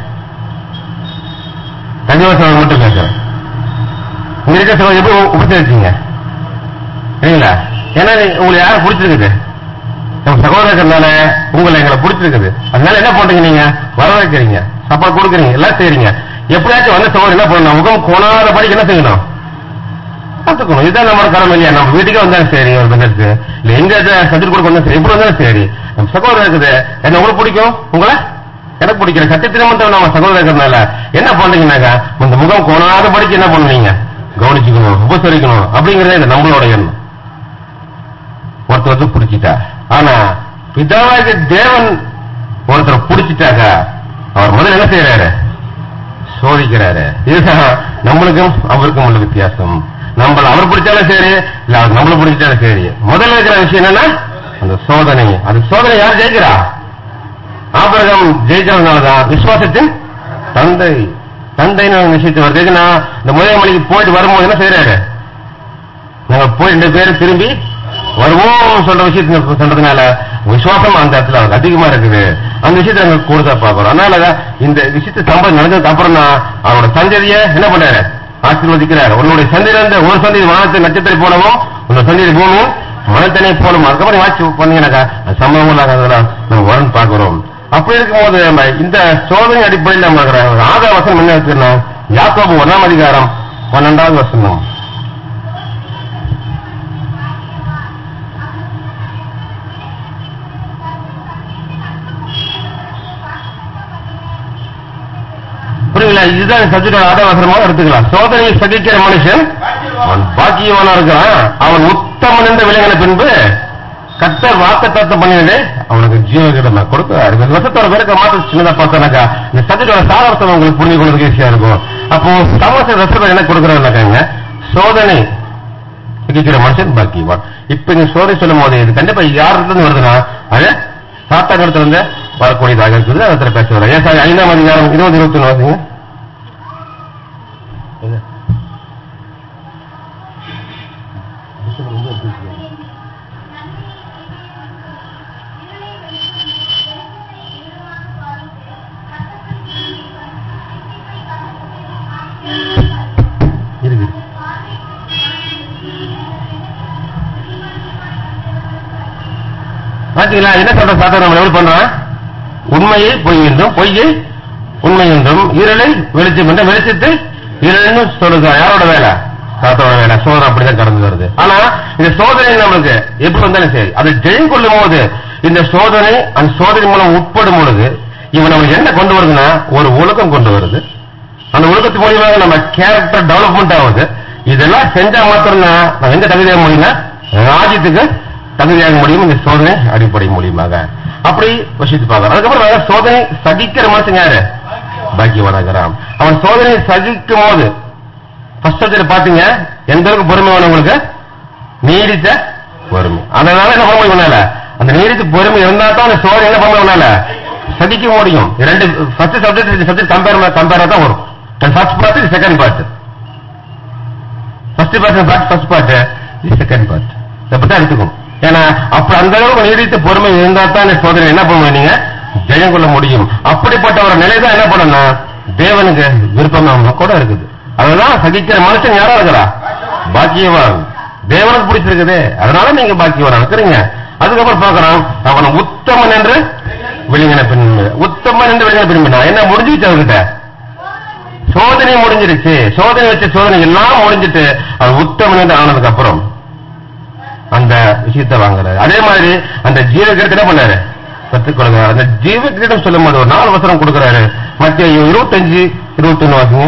கன்னிவாசம் மட்டும் பேசுறேன் இங்க இருக்க சில எப்படி உ- உபசரிச்சீங்க சரிங்களா ஏன்னா நீ- உங்களுக்கு யாரும் பிடிச்சிருக்குது நம்ம சகோதரர்கள்னால உங்களை எங்களை பிடிச்சிருக்குது அதனால என்ன பண்றீங்க நீங்க வர வைக்கிறீங்க சாப்பாடு கொடுக்குறீங்க எல்லாம் செய்றீங்க எப்படியாச்சும் வந்த சகோதரர் என்ன பண்ணணும் முகம் கோணாத படிக்க என்ன செய்யணும் பார்த்துக்கணும் இதுதான் நம்ம கடமை இல்லையா நம்ம வீட்டுக்கே வந்தாலும் சரி ஒரு பெண்ணுக்கு இல்ல எங்க சஜர் கொடுக்க வந்தாலும் சரி எப்படி வந்தாலும் சரி நம்ம சகோதரர் இருக்குது என்ன உங்களுக்கு பிடிக்கும் உங்களை எனக்கு பிடிக்கிற சத்தியத்தினமத்தம் நம்ம சகோதரர் இருக்கிறதுனால என்ன பண்றீங்கன்னாக்கா இந்த முகம் கோணாத படிச்சு என்ன பண்ணுவீங்க கவனிச்சுக்கணும் உபசரிக்கணும் அப்படிங்கறதே இது நம்மளோட எண்ணம் ஒருத்தர் ஒருத்தர் பிடிச்சிட்டா ஆனா பிதாவாக தேவன் ஒருத்தர் பிடிச்சிட்டாக்கா அவர் முதல்ல என்ன செய்யறாரு சோதிக்கிறாரு இதுதான் நம்மளுக்கும் அவருக்கும் உள்ள வித்தியாசம் நம்மள அவர் பிடிச்சாலும் சரி இல்ல அவர் நம்மள பிடிச்சாலும் சரி முதல்ல இருக்கிற விஷயம் என்னன்னா அந்த சோதனை அது சோதனை யார் ஜெயிக்கிறா ஆபரகம் ஜெயிச்சதுனாலதான் விசுவாசத்தின் தந்தை தந்தைன்னு ஒரு விஷயத்தை வருது எதுனா இந்த முதல் மணிக்கு போயிட்டு வரும்போது என்ன செய்யறாரு நாங்க போய் ரெண்டு பேரும் திரும்பி வருவோம் சொல்ற விஷயத்த சொல்றதுனால விசுவாசம் அந்த இடத்துல அவருக்கு அதிகமா இருக்குது அந்த விஷயத்தை நாங்க கூடுதலா பாக்குறோம் அதனால இந்த விஷயத்த சம்பவம் நடந்ததுக்கு அப்புறம் தான் அவரோட சந்ததியை என்ன பண்றாரு ஆசீர்வதிக்கிறார் உன்னுடைய சந்தையில இருந்த ஒரு சந்தை வானத்தை நட்சத்திரை போலவும் உன்னோட சந்தையை போகணும் மனத்தனை போலும் அதுக்கப்புறம் வாட்சி பண்ணீங்கன்னாக்கா அந்த சம்பவங்கள் அதெல்லாம் நம்ம வரன்னு பாக்குறோம் அப்படி இருக்கும்போது நம்ம இந்த சோதனை அடிப்படையில் நம்ம இருக்கிற ஒரு ஆதார வசனம் என்ன இருக்குன்னா யாக்கோபு ஒன்றாம் அதிகாரம் பன்னெண்டாவது வசனம் புரியுங்களா இதுதான் சப்ஜெக்ட் ஆதாவசனமாக எடுத்துக்கலாம் சோதனையை சகிக்கிற மனுஷன் அவன் பாக்கியவனா இருக்கிறான் அவன் உத்தமன் என்று விலகின பின்பு கத்தர் வாக்கு தத்தம் பண்ணினது அவனுக்கு ஜீவகிடம் கொடுக்கிறார் இந்த வருஷத்தோட விளக்க மாற்ற சின்னதா பார்த்தானாக்கா இந்த சப்ஜெக்டோட சாராம்சம் உங்களுக்கு புரிஞ்சு கொள்றதுக்கு ஈஸியா இருக்கும் அப்போ சமோச ரசம் என்ன கொடுக்குறாருனாக்காங்க சோதனை சகிக்கிற மனுஷன் பாக்கியவான் இப்ப இங்க சோதனை சொல்லும் போது இது கண்டிப்பா யாருக்கு இருந்து வருதுன்னா அது சாத்தான் இடத்துல இருந்து வரக்கூடியதாக இருக்குது அதை பேச வர ஏன் சார் ஐந்தாம் அதிகாரம் இருபது இருபத்தி ஒண்ணு வாசிங்க எது? இருக்கு பாத்தீங்களா என்ன சொல்ற சாத்தான் நம்ம எப்படி பண்றான் உண்மையை பொய் என்றும் பொய்யை உண்மை என்றும் இருளை வெளிச்சம் என்றும் வெளிச்சத்தை இருள்னு சொல்லுங்க யாரோட வேலை சாத்தாவோட வேலை சோதனை அப்படிதான் கடந்து வருது ஆனா இந்த சோதனை நம்மளுக்கு எப்படி வந்தாலும் சரி அதை ஜெயம் கொள்ளும் போது இந்த சோதனை அந்த சோதனை மூலம் உட்படும் பொழுது இவன் நம்மளுக்கு என்ன கொண்டு வருதுன்னா ஒரு ஒழுக்கம் கொண்டு வருது அந்த ஒழுக்கத்து மூலியமாக நம்ம கேரக்டர் டெவலப்மெண்ட் ஆகுது இதெல்லாம் செஞ்சா மாத்திரம் தான் நம்ம எங்க தகுதியாக முடியும்னா ராஜ்யத்துக்கு தகுதியாக முடியும் இந்த சோதனை அடிப்படை மூலியமாக அப்படி வசித்து பார்க்கலாம் அதுக்கப்புறம் வேற சோதனை சகிக்கிற மனுஷன் யாரு பாக்கியவனாகிறான் அவன் சோதனை சகிக்கும் போது ஃபர்ஸ்ட் வச்சுட்டு பாத்தீங்க எந்த அளவுக்கு பொறுமை வேணும் உங்களுக்கு நீடித்த பொறுமை அதனால என்ன பண்ண முடியும் உன்னால? அந்த நீடித்த பொறுமை இருந்தா தான் அந்த சோதனை என்ன பண்ண உன்னால சகிக்க முடியும் இது ரெண்டு ஃபர்ஸ்ட் சப்ஜெக்ட் சப்ஜெக்ட் கம்பேர் கம்பேரா தான் வரும் first part second part first part part first part இது செகண்ட் பார்ட் இப்பதான் எடுத்துக்கணும் ஏன்னா அப்ப அந்த அளவுக்கு நீடித்த பொறுமை இருந்தா தான் இந்த சோதனை என்ன பண்ணுவீங்க நீங்க ஜெயம் கொள்ள முடியும் அப்படிப்பட்ட ஒரு நிலை தான் என்ன பண்ணணும் தேவனுக்கு விருப்பம் நம்ம கூட இருக்குது அதுதான் சகிக்கிற மனுஷன் யாரா இருக்கிறா பாக்கியவான் தேவனுக்கு பிடிச்சிருக்குது அதனால நீங்க பாக்கியவான் இருக்கிறீங்க அதுக்கப்புறம் பார்க்கறோம் அவன் உத்தமன் என்று விழுங்கின பின் உத்தமன் என்று விழுங்கின பின் என்ன முடிஞ்சுச்சு அவர்கிட்ட சோதனை முடிஞ்சிருச்சு சோதனை வச்ச சோதனை எல்லாம் முடிஞ்சிட்டு அவர் உத்தமன் என்று ஆனதுக்கு அப்புறம் அந்த விஷயத்தை வாங்குறாரு அதே மாதிரி அந்த ஜீவ கிரீடத்தை என்ன பண்ணாரு கற்றுக்கொள்ளுங்க அந்த ஜீவ கிரீடம் சொல்லும் போது ஒரு நாலு வசனம் கொடுக்குறாரு மத்திய இருபத்தஞ்சு இருபத்தி ஒண்ணு வாசிங்க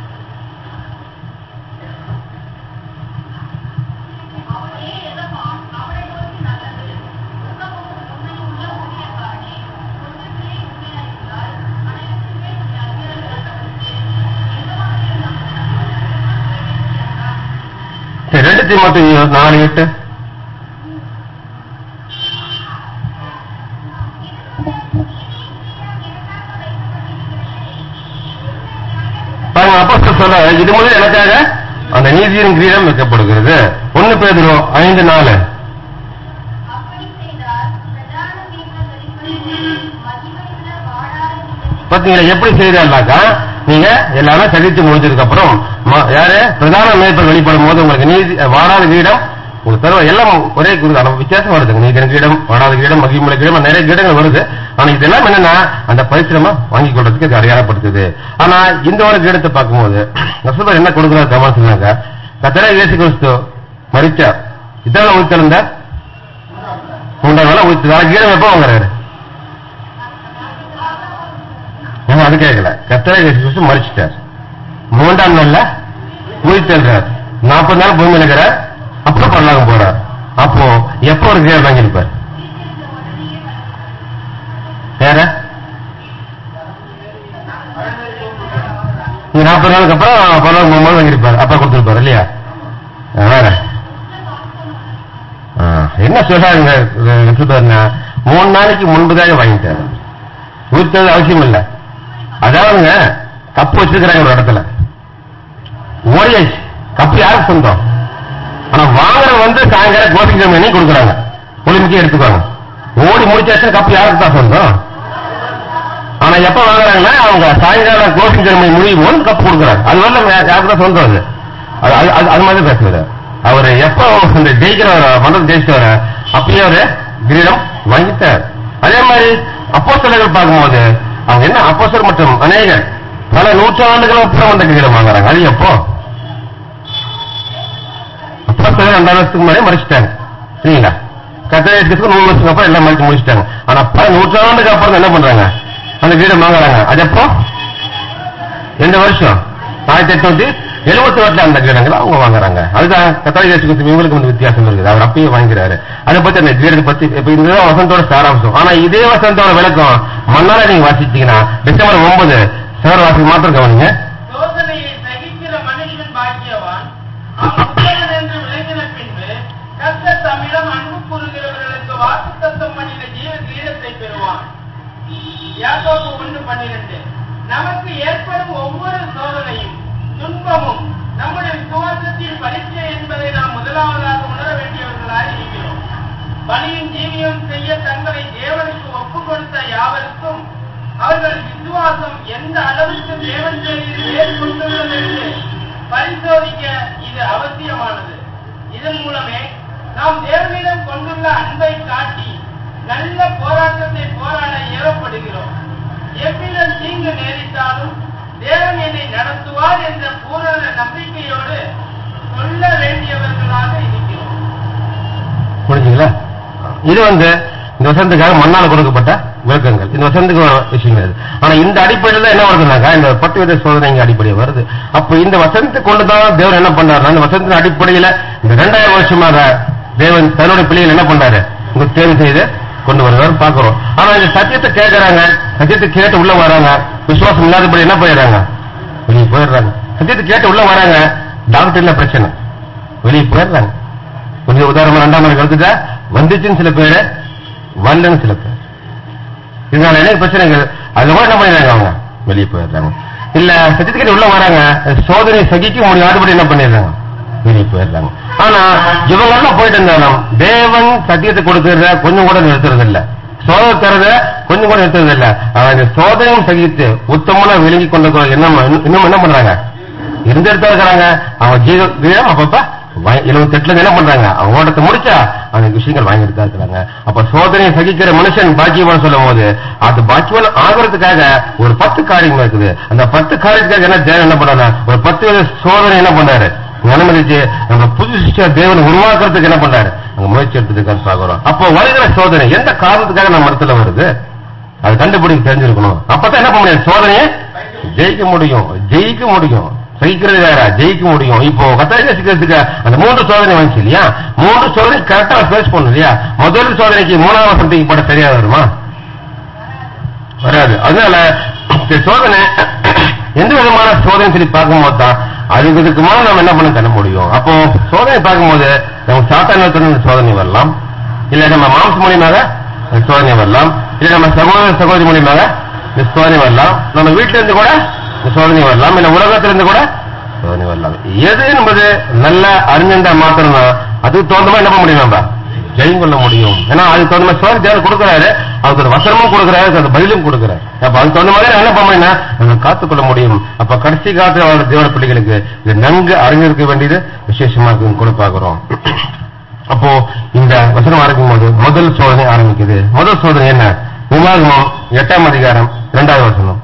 சரி, ரெண்டு தீமத்து நாலு எட்டு பாருங்க அப்போ சொல்ல இது முதல் எனக்காக அந்த நீதியின் கிரீடம் வைக்கப்படுகிறது ஒண்ணு பேதுரும் ஐந்து நாலு அப்படி செய்தால் பிரதான தீர்க்கதரிசிகளின் மகிமையுள்ள வாடாத கிரீடத்தை பாத்தீங்களா எப்படி செய்யறாருனாக்கா நீங்க எல்லாரும் சகித்து முடிஞ்சதுக்கு அப்புறம் ம- யாரு பிரதான மேய்ப்பர் வெளிப்படும் போது உங்களுக்கு நீதி வாடாத கிரீடம் உங்களுக்கு தருவ எல்லாம் ஒரே குறி- ஆனா வித்தியாசம் வருதுங்க நீதின கிரீடம் வாடாத கிரீடம் மகிமுள்ள கிரீடம் நிறைய கிரீடங்கள் வருது ஆனா இதெல்லாம் என்னன்னா அந்த பரிசிரமம் வாங்கி கொள்றதுக்கு இது அடையாளப்படுத்துது ஆனா இந்த ஒரு கிரீடத்தை பார்க்கும்போது ரசூலர் என்ன கொடுக்குறாரு கவனிச்சுனாங்க கத்தரா இயேசு கிறிஸ்து மறிச்சார் இதான் உயிர்த்தெழுந்த மூன்றாம் வேலை உயிர்த்து கீழே எப்போ வாங்குறாரு நம்ம அது கேட்கல கத்தரை இயேசு கிறிஸ்து மறிச்சிட்டார் மூன்றாம் நாள்ல உயிர்த்தெழுறார் நாற்பது நாள் பூமியில இருக்கிறார் அப்புறம் பரலோகம் போறார் அப்போ எப்போ ஒரு கிரீடம் வாங்கியிருப்பார் வேற இந்த நாற்பது நாளுக்கு அப்புறம் பரலோகம் போகும்போது வாங்கியிருப்பார் அப்பா கொடுத்திருப்பார் இல்லையா ஆ, வேற ஆ, என்ன சொல்றாங்க எப்படி பாருங்க மூணு நாளைக்கு முன்பதாக வாங்கிட்டாரு உயிர்த்தது அவசியம் இல்லை அதாவதுங்க கப்பு வச்சிருக்கிறாங்க ஒரு இடத்துல ஓடியாச்சு கப்பு யாருக்கு சொந்தம் ஆனா வாங்குற வந்து சாயங்காலம் கோபிக்க மணி கொடுக்குறாங்க ஒளிமிக்கே எடுத்துக்குவாங்க ஓடி முடிச்சாச்சு கப்பு யாருக்கு தான் சொந்தம் ஆனா எப்ப வாங்குறாங்கன்னா அவங்க சாயங்காலம் கோபிங் செரமணி முடியும் போது கப்பு கொடுக்குறாங்க அது வரல யாருக்கு தான் சொந்தம் அது அது அது- அது அது மாதிரி பேசுறது அவர் எப்ப இந்த ஜெயிக்கிறவர மன்றம் ஜெயிச்சவர அப்பயே அவரு கிரீடம் வாங்கிட்டார் அதே மாதிரி அப்போஸ்தலர்கள் பார்க்கும்போது அவங்க என்ன அப்போஸ்தலர் மற்றும் அநேகர் பல நூற்றாண்டுகள் அப்புறம் வந்த கிரீடம் வாங்குறாங்க அது எப்போ அப்போஸ்தலர் ரெண்டாயிரம் வருஷத்துக்கு முன்னாடி மறைச்சிட்டாங்க சரிங்களா கத்தேஜத்துக்கு நூறு வருஷத்துக்கு அப்புறம் எல்லாம் மறைச்சு முடிச்சிட்டாங்க ஆனா பல நூற்றாண்டுக்கு அப்புறம் என்ன பண்றாங்க அந்த கிரீடம் வாங்குறாங்க அது எப்போ எந்த வருஷம் ஆயிரத்தி எட்நூத்தி எழுபத்தி எட்டுல அந்த கிரீடங்களை அவங்க வாங்குறாங்க அதுதான் கத்தாரி தேசத்துக்கு இவங்களுக்கு வந்து வித்தியாசம் இருக்குது அவர் அப்பயே வாங்கிறாரு அதை பத்தி அந்த கிரீடத்தை பத்தி இப்ப இதுதான் வசந்தோட சாராம்சம் ஆனா இதே வசந்தோட விளக்கம் மண்ணால நீங்க வாசிச்சீங்கன்னா டிசம்பர் ஒன்பது சார் வாசி மாத்திரம் கவனிங்க சோதனையை சகிக்கிற மனுஷன் பாக்கியவான் அவன் உத்தமன் என்று விளங்கின பின்பு யாக்கோபு ஒன்று பன்னிரண்டு நமக்கு ஏற்படும் ஒவ்வொரு சோதனையும் துன்பமும் நம்முடைய விசுவாசத்தின் பரீட்சை என்பதை நாம் முதலாவதாக உணர வேண்டியவர்களாய் இருக்கிறோம் பலியும் ஜீவியம் செய்ய தங்களை தேவனுக்கு ஒப்புக் கொடுத்த யாவருக்கும் அவர்கள் விசுவாசம் எந்த அளவுக்கு தேவன் பேரில் ஏற்பட்டுள்ளது என்று பரிசோதிக்க இது அவசியமானது இதன் மூலமே நாம் தேவனிடம் கொண்டுள்ள அன்பை காட்டி நல்ல போராட்டத்தை போராட ஏவப்படுகிறோம் எவ்விதம் தீங்கு நேரிட்டாலும் தேவன் என்னை நடத்துவார் என்ற பூரண நம்பிக்கையோடு சொல்ல வேண்டியவர்களாக இருக்கிறோம் புரிஞ்சுங்களா இது வந்து இந்த வசனத்துக்காக மண்ணால கொடுக்கப்பட்ட விளக்கங்கள் இந்த வசனத்துக்கு ஒரு விஷயங்கள் இது. ஆனா இந்த அடிப்படையில என்ன வருதுனாக்கா இந்த பத்து வித சோதனைங்க அடிப்படை வருது அப்ப இந்த வசனத்தை கொண்டுதான் தேவன் என்ன பண்றாருன்னா இந்த வசனத்தின் அடிப்படையில இந்த ரெண்டாயிரம் வருஷமாக தேவன் தன்னுடைய பிள்ளைகள் என்ன பண்றாரு உங்க தேர்வு செய்து கொண்டு வருவார் பாக்குறோம் ஆனா இந்த சத்தியத்தை கேட்கறாங்க சத்தியத்தை கேட்டு உள்ள வராங்க விசுவாசம் இல்லாதபடி என்ன போயிடுறாங்க வெளியே போயிடுறாங்க சத்தியத்தை கேட்டு உள்ள வராங்க டாக்டர்ல பிரச்சனை வெளியே போயிடுறாங்க கொஞ்சம் உதாரணமா ரெண்டாம் நாள் எடுத்துட்டா வந்துச்சுன்னு சில பேரு வரலன்னு சில பேர் இதனால என்ன பிரச்சனைகள் அது கூட என்ன பண்ணிடுறாங்க அவங்க வெளியே போயிடுறாங்க இல்ல சர்டிபிகேட் உள்ள வராங்க சோதனை சகிக்க முடியாதபடி என்ன பண்ணிடுறாங்க வெளியே போயிடுறாங்க ஆனா இவங்க எல்லாம் போயிட்டு இருந்தாலும் தேவன் சத்தியத்தை கொடுக்கறத கொஞ்சம் கூட நிறுத்துறது இல்ல சோதனை தரத கொஞ்சம் கூட நிறுத்துறது இல்ல அவங்க சோதனையும் சகித்து உத்தமனா விளங்கி கொண்டு என்ன இன்னும் என்ன பண்றாங்க இருந்த இடத்துல இருக்கிறாங்க அவங்க ஜீவம் அப்பப்ப எழுபத்தி எட்டுல என்ன பண்றாங்க அவங்க ஓட்டத்தை முடிச்சா அந்த விஷயங்கள் வாங்கிட்டு தான் இருக்கிறாங்க அப்ப சோதனையை சகிக்கிற மனுஷன் பாக்கியவான் சொல்லும் போது அது பாக்கியவான் ஆகிறதுக்காக ஒரு பத்து காரியம் இருக்குது அந்த பத்து காரியத்துக்காக என்ன தேவன் என்ன பண்றாங்க ஒரு பத்து வித சோதனை என்ன பண்றாரு அனுமதிச்சு நம்ம புது சிஷ்டியா தேவன் உருவாக்குறதுக்கு என்ன பண்றாரு அங்க முயற்சி எடுத்துட்டு பாக்குறோம் அப்போ வருகிற சோதனை எந்த காரணத்துக்காக நம்ம இடத்துல வருது அது கண்டுபிடிக்க தெரிஞ்சிருக்கணும் அப்பதான் என்ன பண்ண முடியும் சோதனையை ஜெயிக்க முடியும் ஜெயிக்க முடியும் சகிக்கிறது வேற ஜெயிக்க முடியும் இப்போ கத்தாரிக்க சிக்கிறதுக்கு அந்த மூன்று சோதனை வந்துச்சு இல்லையா மூன்று சோதனை கரெக்டா பேஸ் பண்ணும் இல்லையா முதல் சோதனைக்கு மூணாவது வசனத்துக்கு போட சரியா வருமா வராது அதனால இந்த சோதனை எந்த விதமான சோதனை சொல்லி பார்க்கும்போது தான் அது விதக்குமான நம்ம என்ன பண்ண தர முடியும் அப்போ சோதனை பார்க்கும்போது நம்ம சாத்தான சோதனை வரலாம் இல்ல நம்ம மாம்ச மூலியமாக இந்த சோதனை வரலாம் இல்ல நம்ம சகோதர சகோதரி மூலியமாக இந்த சோதனை வரலாம் நம்ம வீட்டுல இருந்து கூட இந்த சோதனை வரலாம் இல்ல உலகத்துல இருந்து கூட சோதனை வரலாம் எது என்பது நல்ல அறிஞண்டா மாத்திரம் தான் அதுக்கு தகுந்த மாதிரி என்ன பண்ண முடியும் நம்ம ஜெயம் கொள்ள முடியும் ஏன்னா அதுக்கு தகுந்த மாதிரி சோதனை தேவை கொடுக்குறாரு அதுக்கு ஒரு வசனமும் கொடுக்குறாரு அதுக்கு அந்த பதிலும் கொடுக்குறாரு அப்ப அதுக்கு தகுந்த மாதிரி என்ன பண்ணா நம்ம காத்துக்கொள்ள முடியும் அப்ப கடைசி காலத்துல அவரோட தேவன பிள்ளைகளுக்கு இது நன்கு அறிஞ்சிருக்க வேண்டியது விசேஷமா இருக்குன்னு கூட பாக்குறோம் அப்போ இந்த வசனம் ஆரம்பிக்கும் போது முதல் சோதனை ஆரம்பிக்குது முதல் சோதனை என்ன விவாகமம் எட்டாம் அதிகாரம் இரண்டாவது வசனம்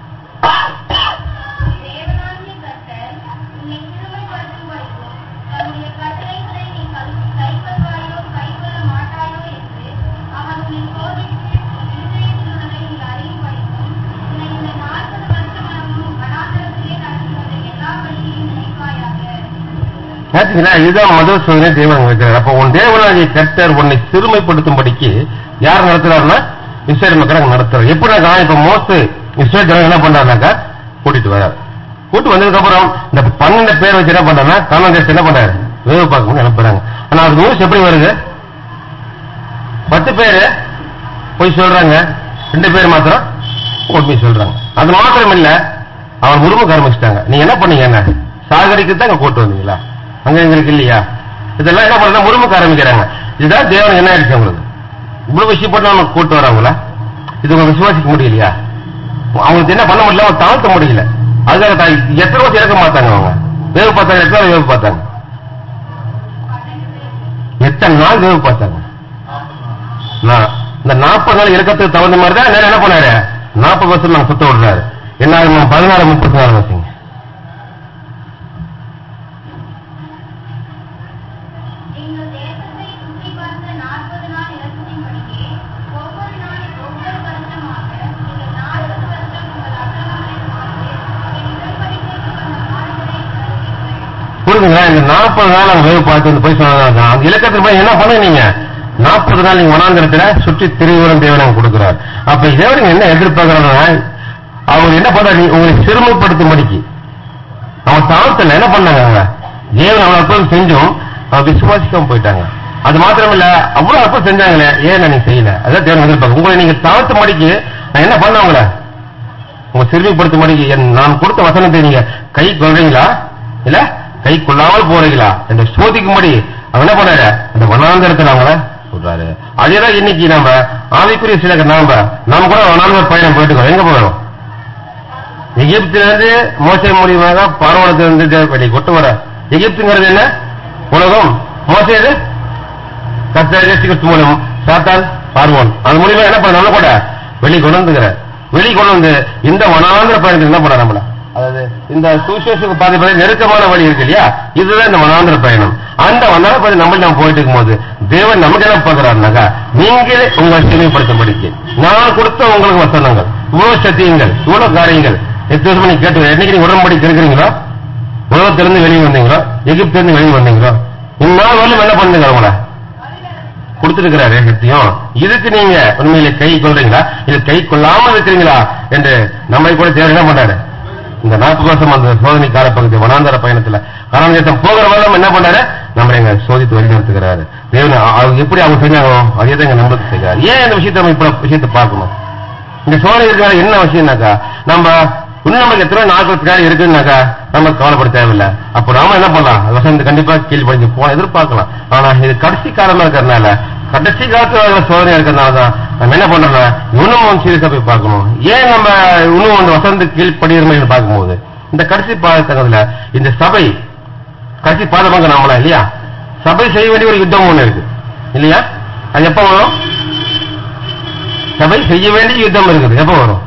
தேவனாகிய கர்த்தர் உன்னை சிறுமைப்படுத்தும் வரைக்கும் தம்முடைய கட்டளைகளை நீ கை- கைக்கொள்வாயோ கைக்கொள்ள மாட்டாயோ என்று அவன் உன்னை சோதித்து இருதயத்தில் உள்ளதை நீ அறியும் வரைக்கும் உன்னை இந்த நாற்பது வருஷமாகவும் வனாந்தரத்திலே நடத்துகிற எல்லா வழியையும் நினைப்பாயாக பாத்தீங்களா இதுதான் முதல் சோதனை தேவன் வைக்கிறார் அப்ப உன் தேவனாகிய கர்த்தர் உன்னை சிறுமைப்படுத்தும்படிக்கு யார் நடத்துறாருன்னா இஸ்ரேல் மக்கள் அங்க நடத்துறாரு எப்படி நான் இப்ப மோஸ்ட் இஸ்ரேல் ஜனங்க என்ன பண்றாருனாக்கா கூட்டிட்டு வராரு கூட்டு வந்ததுக்கு அப்புறம் இந்த பன்னெண்டு பேர் வச்சு என்ன பண்றாருன்னா காணாம தேசத்தை என்ன பண்றாரு வேவு பார்க்கணும்னு அனுப்புறாங்க ஆனா அது நியூஸ் எப்படி வருது பத்து பேரு போய் சொல்றாங்க ரெண்டு பேர் மாத்திரம் உண்மை சொல்றாங்க அது மாத்திரம் இல்ல அவன் உருவம் ஆரம்பிச்சிட்டாங்க நீங்க என்ன பண்ணீங்க என்ன சாகரிக்கு தான் அங்க கூட்டு வந்தீங்களா அங்க எங்களுக்கு இல்லையா இதெல்லாம் என்ன பண்றாங்க முருமுக்க ஆரம்பிக்கிறாங்க இதுதான் தேவன் என்ன ஆயிடுச்சு உங்களுக்கு இவ்வளவு விஷயம் போட்டு அவங்க கூட்டு வராங்களா இது உங்க விசுவாசிக்க முடியலையா அவங்களுக்கு என்ன பண்ண முடியல அவங்க தாழ்த்த முடியல அதுக்காக தான் எத்தனை வருஷம் இறக்க மாட்டாங்க அவங்க வேவு பார்த்தாங்க எத்தனை நாள் வேவு பார்த்தாங்க எத்தனை நாள் வேவு பார்த்தாங்க நான் இந்த நாற்பது நாள் இறக்கத்துக்கு தகுந்த மாதிரி தான் நேரம் என்ன பண்ணாரு நாற்பது வருஷம் நாங்க சுத்த விடுறாரு என்ன ஆகும் பதினாறு முப்பத்தி நாலு வருஷங்க எங்கள் தேசத்தை சுற்றி பார்த்த நாற்பது நாள் இலக்கத்தின்படியே ஒவ்வொரு நாள் ஒவ்வொரு வருஷமாக நீங்கள் நாற்பது வருஷம் உங்கள் அக்கிரமங்களை பார்த்து என் உடன்படிக்கைக்கு வந்த மாறுதலை உணர்வீர்கள் புரியுதுங்களா இந்த நாற்பது நாள் அவங்க வேவு பார்த்து வந்து போய் சொன்னதான் அந்த இலக்கத்துல போய் என்ன பண்ணுங்க நாற்பது நாள் நீங்க வனாந்திரத்துல சுற்றி திருவிழம் தேவன் கொடுக்கிறார் அப்ப தேவன் என்ன எதிர்பார்க்கறாங்கன்னா அவர் என்ன பண்றாரு உங்களை சிறுமைப்படுத்தும்படிக்கு அவன் தாழ்த்தல என்ன பண்ணாங்க அவங்க தேவன் அவன் அற்புதம் செஞ்சும் அவன் விசுவாசிக்காம போயிட்டாங்க அது மாத்திரம் இல்ல அவ்வளவு அற்புதம் செஞ்சாங்களே ஏன் நீங்க செய்யல அதான் தேவன் எதிர்பார்க்க உங்களை நீங்க தாழ்த்தும்படிக்கு நான் என்ன பண்ண உங்களை உங்க சிறுமிப்படுத்தும்படி என் நான் கொடுத்த வசனத்தை நீங்க கை கொள்றீங்களா இல்ல கை கொள்ளாமல் போறீங்களா என்று சோதிக்கும்படி அவன் என்ன பண்ணாரு அந்த வனாந்தரத்தில் அவங்கள சொல்றாரு அதேதான் இன்னைக்கு நாம ஆவிக்குரிய சில நாம நாம கூட வனாந்தர பயணம் போயிட்டு இருக்கோம் எங்க போகிறோம் எகிப்திலிருந்து மோசை மூலியமாக பார்வனத்திலிருந்து வெளியே கொண்டு வர எகிப்துங்கிறது என்ன உலகம் மோசை எது கர்த்தர் இயேசு கிறிஸ்து மூலம் சாத்தான் பார்வோன் அது மூலியமா என்ன பண்ண நம்ம கூட வெளியே கொண்டு வந்துங்கிற வெளியே கொண்டு வந்து இந்த வனாந்திர பயணத்தில் என்ன பண்ண நம்மள அதாவது இந்த சுவிசேஷத்துக்கு பாதி பாதி நெருக்கமான வழி இருக்கு இல்லையா இதுதான் இந்த வனாந்திர பயணம் அந்த வனாந்திர பயணம் நம்ம நம்ம போயிட்டு இருக்கும்போது தேவன் நமக்கு என்ன பார்க்கிறாருனாக்கா நீங்களே உங்களை செவிப்படுத்தும்படிக்கு நான் கொடுத்த உங்களுக்கு வசனங்கள் இவ்வளவு சத்தியங்கள் இவ்வளவு காரியங்கள் எத்தனை வருஷமா நீங்க கேட்டு என்னைக்கு நீங்க உடன்படி இருக்கிறீங்களோ உலகத்திலிருந்து வெளியே வந்தீங்களோ எகிப்திலிருந்து வெளியே வந்தீங்களோ இந்நாள் வரலும் என்ன பண்ணுங்க உங்களை கொடுத்திருக்கிறாரு சத்தியம் இதுக்கு நீங்க உண்மையில கை கொள்றீங்களா இது கை கொள்ளாம இருக்கிறீங்களா என்று நம்மை கூட தேவை என்ன பண்றாரு இந்த நாற்பது வருஷம் அந்த சோதனை காலப்பகுதி வனாந்தர பயணத்துல காரணம் தேசம் போகிற வரலாம் என்ன பண்றாரு நம்மளை எங்க சோதித்து வழிநடத்துகிறாரு தேவன் அ- அவங்க எப்படி அவங்க செஞ்சாங்க அதே தான் எங்க நம்மளுக்கு செய்கிறார் ஏன் இந்த விஷயத்தை நம்ம இப்ப விஷயத்தை பார்க்கணும் இந்த சோதனை இருக்கிற என்ன விஷயம்னாக்கா நம்ம இன்னும் நமக்கு எத்தனை நாட்களுக்காக இருக்குன்னாக்கா நம்ம கவலைப்பட தேவையில்லை அப்போ நாம என்ன பண்ணலாம் அது வசந்த கண்டிப்பா கீழ் படிஞ்சு போன எதிர்பார்க்கலாம் ஆனா இது கடைசி காலமா இருக்கிறதுனால கடைசி காலத்துல வர சோதனை இருக்கிறதுனால தான் நம்ம என்ன பண்றோம்னா இன்னும் சீரியஸா போய் பார்க்கணும் ஏன் நம்ம இன்னும் அந்த வசந்த கீழ்படியிருமைன்னு பார்க்கும்போது இந்த கடைசி பாதத்தங்கத்துல இந்த சபை கடைசி பாதமாக நம்மளா இல்லையா சபை செய்ய வேண்டிய ஒரு யுத்தம் ஒண்ணு இருக்கு இல்லையா அது எப்ப வரும் சபை செய்ய வேண்டிய யுத்தம் இருக்குது எப்ப வரும்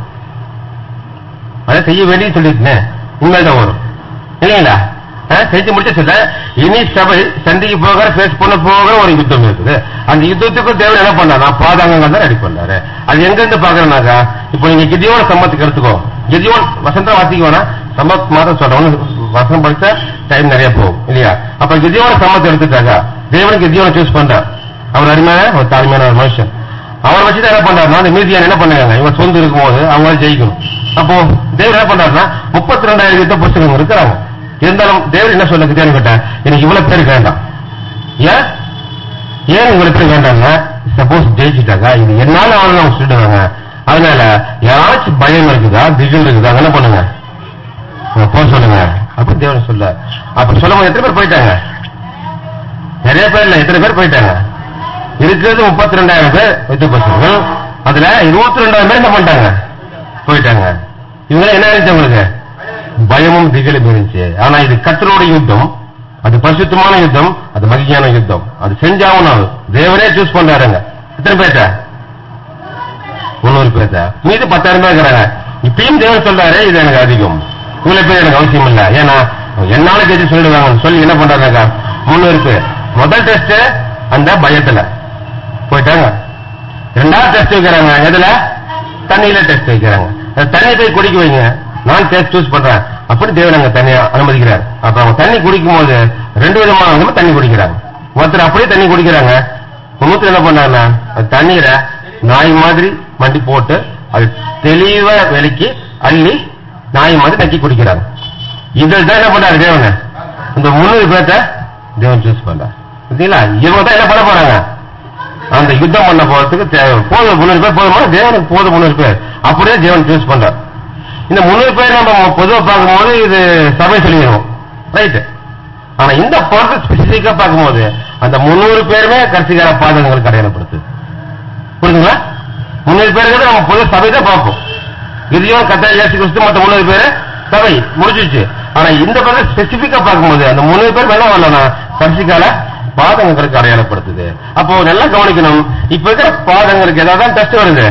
அதை செய்ய வேண்டிய சொல்லிருக்கேன் உண்மைதான் வரும் இல்லைங்களா ஆ, செஞ்சு முடிச்ச சொல்ல இனி சபை சண்டைக்கு போகிற பேஸ் பண்ண போகிற ஒரு யுத்தம் இருக்குது அந்த யுத்தத்துக்கு தேவை என்ன பண்ணாரா பாதாங்கங்கள் தான் ரெடி பண்ணாரு அது எங்க இருந்து பாக்குறேன்னாக்கா இப்போ நீங்க கிதியோட சம்பத்துக்கு எடுத்துக்கோ கிதியோன் வசந்தா வாசிக்க வேணா சம்பத் மாதம் சொல்றோம் வசனம் படிச்சா டைம் நிறைய போகும் இல்லையா அப்ப கிதியோட சம்பத்தை எடுத்துட்டாக்கா தேவனுக்கு கிதியோனை சூஸ் பண்றார் அவர் அருமையான ஒரு தாழ்மையான ஒரு மனுஷன் அவர் வச்சு என்ன பண்றாருன்னா அந்த மீதியான என்ன பண்ணாங்க இவன் சொந்த இருக்கும்போது அவங்களால ஜெயிக்கணும் அப்போ தேவர் என்ன பண்றாருன்னா முப்பத்தி ரெண்டாயிரம் யுத்த புஸ்தகம் இருக்கிறாங்க இருந்தாலும் தேவர் என்ன சொல்ல கிட்டே கேட்டேன் எனக்கு இவ்வளவு பேர் வேண்டாம் ஏன் ஏன் இவ்வளவு பேர் வேண்டாம்னா சப்போஸ் ஜெயிச்சுட்டாக்கா இது என்னால அவங்க அவங்க சொல்லிடுவாங்க அதனால யாராச்சும் பயம் இருக்குதா திகில் இருக்குதா என்ன பண்ணுங்க அவங்க போக சொல்லுங்க அப்படி தேவன் சொல்ல அப்படி சொல்லும் போது எத்தனை பேர் போயிட்டாங்க நிறைய பேர் இல்ல எத்தனை பேர் போயிட்டாங்க இருக்கிறது முப்பத்தி ரெண்டாயிரம் பேர் யுத்த பசங்கள் அதுல இருபத்தி ரெண்டாயிரம் பேர் என்ன பண்ணிட்டாங்க போயிட்டாங்க இவங்க என்ன இருந்துச்சு உங்களுக்கு பயமும் திகிலும் இருந்துச்சு ஆனா இது கத்தரோட யுத்தம் அது பரிசுத்தமான யுத்தம் அது மகிழ்ச்சியான யுத்தம் அது செஞ்சாகணும் தேவனே சூஸ் பண்றாருங்க எத்தனை பேர்ட்ட முன்னூறு பேர்த்த மீது பத்தாயிரம் பேர் இருக்கிறாங்க இப்பயும் தேவன் சொல்றாரு இது எனக்கு அதிகம் இவ்வளவு பேர் எனக்கு அவசியம் இல்ல ஏன்னா என்னால கேட்டு சொல்லிடுவாங்க சொல்லி என்ன பண்றாங்க முன்னூறு பேர் முதல் டெஸ்ட் அந்த பயத்துல போயிட்டாங்க ரெண்டாவது டெஸ்ட் வைக்கிறாங்க எதுல தண்ணியில டெஸ்ட் வைக்கிறாங்க அந்த தண்ணி போய் குடிக்க வைங்க நான் டெஸ்ட் சூஸ் பண்றேன் அப்படி தேவன் அங்க தண்ணியை அனுமதிக்கிறார் அப்ப அவங்க தண்ணி குடிக்கும் போது ரெண்டு விதமானவங்க தண்ணி குடிக்கிறாங்க ஒருத்தர் அப்படியே தண்ணி குடிக்கிறாங்க இன்னொருத்தர் என்ன பண்ணாங்கன்னா அது தண்ணீரை நாய் மாதிரி மண்டி போட்டு அது தெளிவா விலைக்கு அள்ளி நாய் மாதிரி நக்கி குடிக்கிறாங்க இதில் தான் என்ன பண்றாரு தேவன் இந்த முன்னூறு பேர்த்த தேவன் சூஸ் பண்றார் பார்த்தீங்களா இவங்க தான் என்ன பண்ண போறாங்க அந்த யுத்தம் பண்ண போறதுக்கு தேவை போதும் முன்னூறு பேர் போதுமா தேவனுக்கு போதும் முன்னூறு பேர் அப்படியே தேவன் சூஸ் பண்றார் இந்த முன்னூறு பேர் நம்ம பொதுவா பார்க்கும்போது இது சபை சொல்லிடுவோம் ரைட்டு ஆனா இந்த பொறுத்து ஸ்பெசிபிக்கா பார்க்கும்போது அந்த முன்னூறு பேருமே கடைசிகார பாதகங்களுக்கு அடையாளப்படுத்துது புரியுதுங்களா முன்னூறு பேருக்கு நம்ம பொது சபை தான் பார்ப்போம் இதையும் கத்தா இயேசு கிறிஸ்து மற்ற முன்னூறு பேரு சபை முடிஞ்சிச்சு ஆனா இந்த பக்கம் ஸ்பெசிபிக்கா பார்க்கும்போது அந்த முன்னூறு பேர் வேணா வரலன்னா கடைசிக்கால பாதங்களுக்கு அடையாளப்படுத்துது அப்போ நல்லா கவனிக்கணும் இப்ப இருக்கிற பாதங்களுக்கு ஏதாவது டெஸ்ட் வருது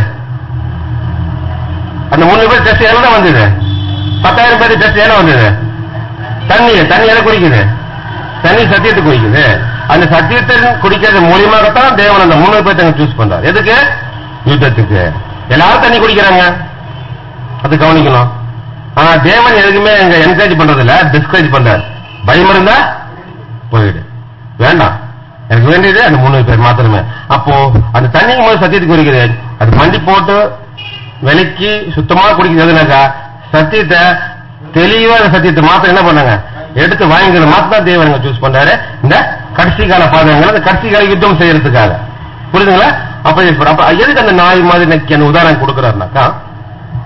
அந்த முன்னூறு பேர் டெஸ்ட் என்ன வந்தது பத்தாயிரம் பேர் டெஸ்ட் என்ன வந்தது தண்ணி தண்ணி எதை குடிக்குது தண்ணி சத்தியத்தை குடிக்குது அந்த சத்தியத்தை குடிக்கிறது மூலியமாகத்தான் தேவன் அந்த முன்னூறு பேர்த்த சூஸ் பண்றார் எதுக்கு யுத்தத்துக்கு எல்லாரும் தண்ணி குடிக்கிறாங்க அது கவனிக்கணும் ஆனா தேவன் எதுக்குமே எங்க என்கரேஜ் பண்றது இல்ல டிஸ்கரேஜ் பண்றாரு பயம் இருந்தா போயிடு வேண்டாம் எனக்கு வேண்டியது அந்த முன்னூறு பேர் மாத்திரமே அப்போ அந்த தண்ணிக்கு போது சத்தியத்துக்கு குடிக்குது அது மண்டி போட்டு விலைக்கு சுத்தமா குடிக்கிறதுனாக்கா சத்தியத்தை தெளிவா அந்த சத்தியத்தை மாத்திரம் என்ன பண்ணாங்க எடுத்து வாங்கிக்கிற மாத்திரம் தான் தேவன் சூஸ் பண்றாரு இந்த கடைசி கால பாதகங்கள் அந்த கடைசி கால யுத்தம் செய்யறதுக்காக புரியுதுங்களா அப்ப இப்ப- அப்ப எதுக்கு அந்த நாய் மாதிரி நக்கி அந்த உதாரணம் கொடுக்கறாருனாக்கா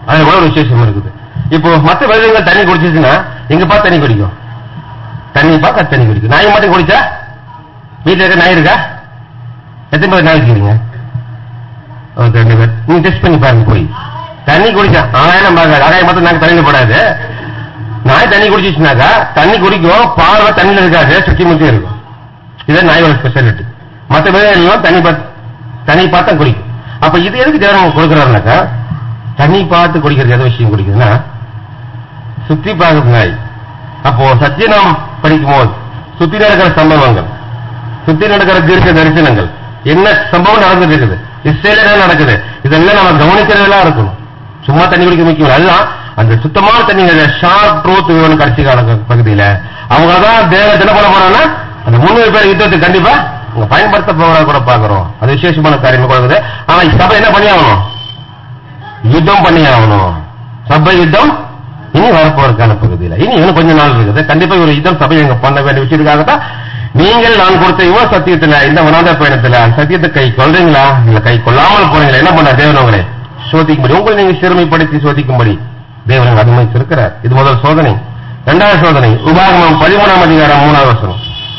அதுல கூட ஒரு விசேஷம் இருக்குது இப்போ மத்த விலங்குகள் தண்ணி குடிச்சிச்சுன்னா எங்க பார்த்து தண்ணி குடிக்கும் தண்ணி பார்த்து தண்ணி குடிக்கும் நாய் மட்டும் குடிச்சா வீட்டுல இருக்க நாய் இருக்கா எத்தனை பேர் நாய் வச்சுக்கிறீங்க ஓகே ரெண்டு பேர் நீங்க டெஸ்ட் பண்ணி பாருங்க போய் தண்ணி குடிச்சா ஆயிரம் பார்க்காது ஆகாயம் மட்டும் நாங்க தண்ணியில போடாது நாய் தண்ணி குடிச்சிச்சுனாக்கா தண்ணி குடிக்கும் பார்வை தண்ணியில இருக்காது சுத்தி முத்தி இருக்கும் இதுதான் நாயோட ஸ்பெஷாலிட்டி மற்ற பேர் எல்லாம் தண்ணி பார்த்து தண்ணி பார்த்தா குடிக்கும் அப்ப இது எதுக்கு தேவன் கொடுக்குறாருனாக்கா தண்ணி பார்த்து குடிக்கிறது எது விஷயம் குடிக்குதுன்னா சுத்தி பார்க்குது நாய் அப்போ சத்தியநாம் படிக்கும் போது சுத்தி நடக்கிற சம்பவங்கள் சுத்தி நடக்கிற தீர்க்க தரிசனங்கள் என்ன சம்பவம் நடந்துட்டு இருக்குது இஸ்ரேல என்ன நடக்குது இதெல்லாம் நம்ம கவனிக்கிறதெல்லாம் இருக்கணும் சும்மா தண்ணி குடிக்க முக்கியம் அதுதான் அந்த சுத்தமான தண்ணி ஷார்ப் ட்ரூத் வேணும் கடைசி கால பகுதியில அவங்க தான் தேவத்தை என்ன பண்ண போறாங்கன்னா அந்த முன்னூறு பேர் யுத்தத்துக்கு கண்டிப்பா அவங்க பயன்படுத்த போறத கூட பாக்குறோம் அது விசேஷமான காரியம் கொடுக்குது ஆனா சபை என்ன பண்ணி ஆகணும் யுத்தம் பண்ணி ஆகணும் சபை யுத்தம் இனி வரப்போறதுக்கான பகுதியில இனி இன்னும் கொஞ்ச நாள் இருக்குது கண்டிப்பா ஒரு யுத்தம் சபை எங்க பண்ண வேண்டிய விஷயத்துக்காகத்தான் நீங்கள் நான் கொடுத்த யுவ சத்தியத்துல இந்த வனாத பயணத்துல அந்த சத்தியத்தை கை கொள்றீங்களா இல்ல கை கொள்ளாமல் போறீங்களா என்ன பண்ண தேவன் உங்களை சோதிக்கும்படி உங்களை நீங்க சிறுமைப்படுத்தி சோதிக்கும்படி தேவன் அனுமதிச்சிருக்கிறார் இது முதல் சோதனை இரண்டாவது சோதனை உபாகமம் பதிமூணாம் அதிகாரம் மூணாவது வசனம்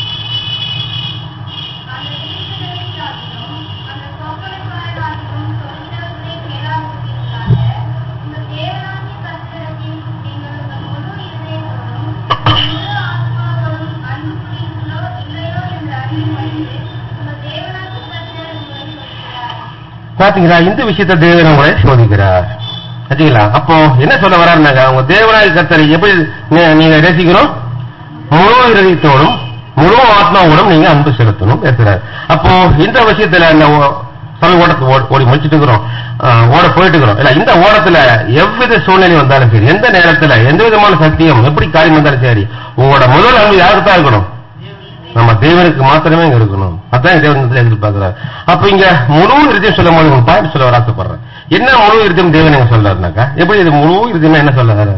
அந்த தீர்க்கதரிசியாகிலும், அந்த சொப்பனக்காரனாகிலும் சொல்கிறவர்களை கேளாதிருப்பீர்களாக. உங்கள் தேவனாகிய கர்த்தரிடத்தில் நீங்கள் உங்கள் முழு இருதயத்தோடும், முழு ஆத்மாவோடும் அன்பு கூறுகிறீர்களோ இல்லையோ என்று அறிந்து உங்கள் தேவனாகிய கர்த்தர் உங்களை சொல்கிறார் பாத்தீங்களா இந்த விஷயத்தை தேவன் உங்களை சோதிக்கிறார் பாத்தீங்களா அப்போ என்ன சொல்ல வர்றாருனாக்கா உங்க தேவனாய் கர்த்தரை எப்படி நீ- நீங்க நேசிக்கணும் முழு இருதயத்தோடும் முழு ஆத்மாவோடும் நீங்க அன்பு செலுத்தணும் பேசுறாரு அப்போ இந்த விஷயத்துல இந்த ஓ- சபை ஓட்டத்தை ஓ- ஓடி முடிச்சிட்டு இருக்கிறோம் ஆஹ், ஓட போயிட்டு இருக்கிறோம் இல்ல இந்த ஓடத்துல எவ்வித சூழ்நிலை வந்தாலும் சரி எந்த நேரத்துல எந்த விதமான சத்தியம் எப்படி காரியம் வந்தாலும் சரி உங்களோட முதல் அன்பு யாருக்கு தான் இருக்கணும் நம்ம தேவனுக்கு மாத்திரமே இங்க இருக்கணும் அதான் தேவன் எதிர்பார்க்கிறார் அப்ப இங்க முழு இருதயம் சொல்லும் போது உங்களுக்கு பாயிண்ட் சொல்ல வர ஆசைப்படுறேன் என்ன முழு இருதயம் தேவன் எங்க சொல்றாருனாக்கா எப்படி இது முழு இருதயம் என்ன சொல்ல வர்றாரு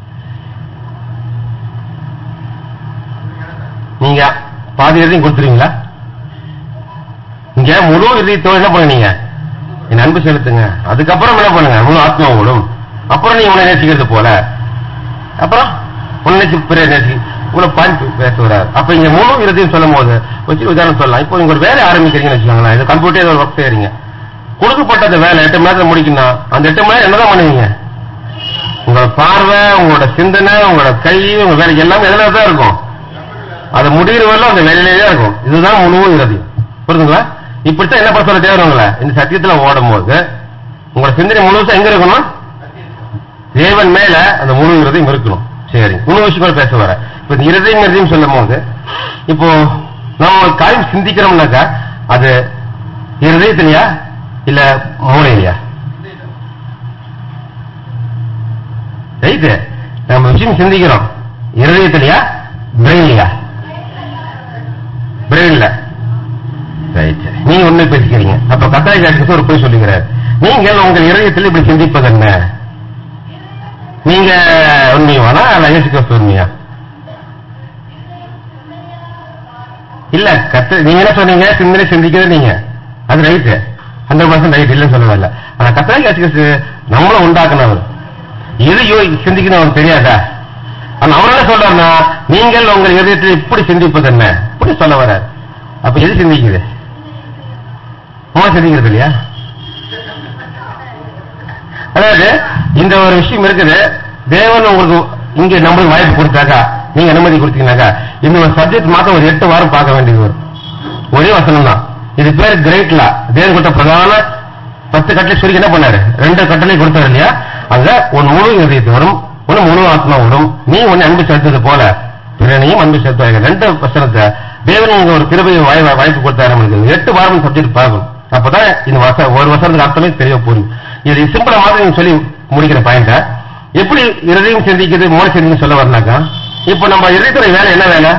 நீங்க பாதி இருதயம் கொடுத்துருவீங்களா இங்க முழு இதயத்தோட என்ன பண்ணுங்க என் அன்பு செலுத்துங்க அதுக்கப்புறம் என்ன பண்ணுங்க முழு ஆத்மாவோடும் அப்புறம் நீ உன்னை நேசிக்கிறது போல அப்புறம் உன்னை நேசி பிற நேசி இவ்வளவு பாயிண்ட் பேச வராது அப்ப இங்க முழு இறுதியும் சொல்லும் போது வச்சு உதாரணம் சொல்லலாம் இப்போ நீங்க ஒரு வேலை ஆரம்பிக்கிறீங்கன்னு வச்சுக்கோங்களேன் இது கம்ப்யூட்டர் ஏதோ ஒர்க் செய்யறீங்க கொடுக்கப்பட்ட அந்த வேலை எட்டு மணி நேரத்துல முடிக்கணும் அந்த எட்டு மணி நேரம் என்னதான் பண்ணுவீங்க உங்களோட பார்வை உங்களோட சிந்தனை உங்களோட கை உங்க வேலை எல்லாமே எதுல தான் இருக்கும் அது முடிகிற வரலாம் அந்த வேலையிலே தான் இருக்கும் இதுதான் முழு இறுதி புரியுதுங்களா இப்படித்தான் என்ன பண்ண சொல்ல தேவை உங்களை இந்த சத்தியத்துல ஓடும் போது உங்களோட சிந்தனை முழுசா எங்க இருக்கணும் தேவன் மேல அந்த முழு இருதயம் இருக்கணும் சரி முழு விஷயம் கூட பேச வர இப்ப இந்த இருதயம் இருதயம் சொல்லும் போது இப்போ நம்ம ஒரு காரியம் சிந்திக்கிறோம்னாக்கா அது இருதயத்திலையா இல்ல மூளையிலையா ரைட்டு நம்ம விஷயம் சிந்திக்கிறோம் இருதயத்திலையா பிரெயின்லையா பிரெயின்ல ரைட் நீங்க உண்மை பேசிக்கிறீங்க அப்ப கத்தாய் ஜாக்கு ஒரு போய் சொல்லுகிறார் நீங்கள் உங்கள் இருதயத்தில் இப்படி சிந்திப்பது என்ன நீங்க உண்மையானா இல்ல இயேசு கிறிஸ்து உண்மையா இல்ல கத்த நீங்க என்ன சொன்னீங்க சிந்தனை சிந்திக்கிறது நீங்க அது ரைட்டு ஹண்ட்ரட் பர்சன்ட் ரைட் இல்லைன்னு சொல்ல வரல ஆனா கத்தாய் இயேசு கிறிஸ்து நம்மளும் உண்டாக்குனவர் எது யோ சிந்திக்கணும் அவருக்கு தெரியாதா ஆனா அவர் என்ன சொல்றாருன்னா நீங்கள் உங்கள் இதயத்தில் இப்படி சிந்திப்பது என்ன இப்படி சொல்ல வர்றார் அப்ப எது சிந்திக்குது மூளை சிந்திக்கிறது இல்லையா அதாவது இந்த ஒரு விஷயம் இருக்குது தேவன் உங்களுக்கு இங்க நம்மளுக்கு வாய்ப்பு கொடுத்தாக்கா நீங்க அனுமதி கொடுத்தீங்கன்னாக்கா இந்த ஒரு சப்ஜெக்ட் மாத்திரம் ஒரு எட்டு வாரம் பார்க்க வேண்டியது வரும் ஒரே வசனம் தான் இது பேர் கிரேட் லா தேவன் கொடுத்த பிரதான பத்து கட்டளை சொல்லி என்ன பண்ணாரு ரெண்டு கட்டளை கொடுத்தாரு இல்லையா அங்க உன் முழு இதயத்தோடும் உன் முழு ஆத்மாவோடும் நீ உன்னை அன்பு செலுத்தது போல பிறனையும் அன்பு செலுத்துவாங்க ரெண்டு வசனத்தை தேவன் இங்க ஒரு கிருபையை வாய்- வாய்ப்பு கொடுத்தாரு நம்மளுக்கு எட்டு வாரம் சப்ஜெக்ட் பார்க்கணும் அப்பதான் இந்த வச ஒரு வருஷத்துக்கு அர்த்தமே தெரிய போறீங்க இது சிம்பிளா மாதிரி நீங்க சொல்லி முடிக்கிற பாயிண்ட எப்படி இருதயம் சிந்திக்குது மூளை சிந்திக்கு சொல்ல வரனாக்கா இப்போ நம்ம இருதயத்துறை வேலை என்ன வேலை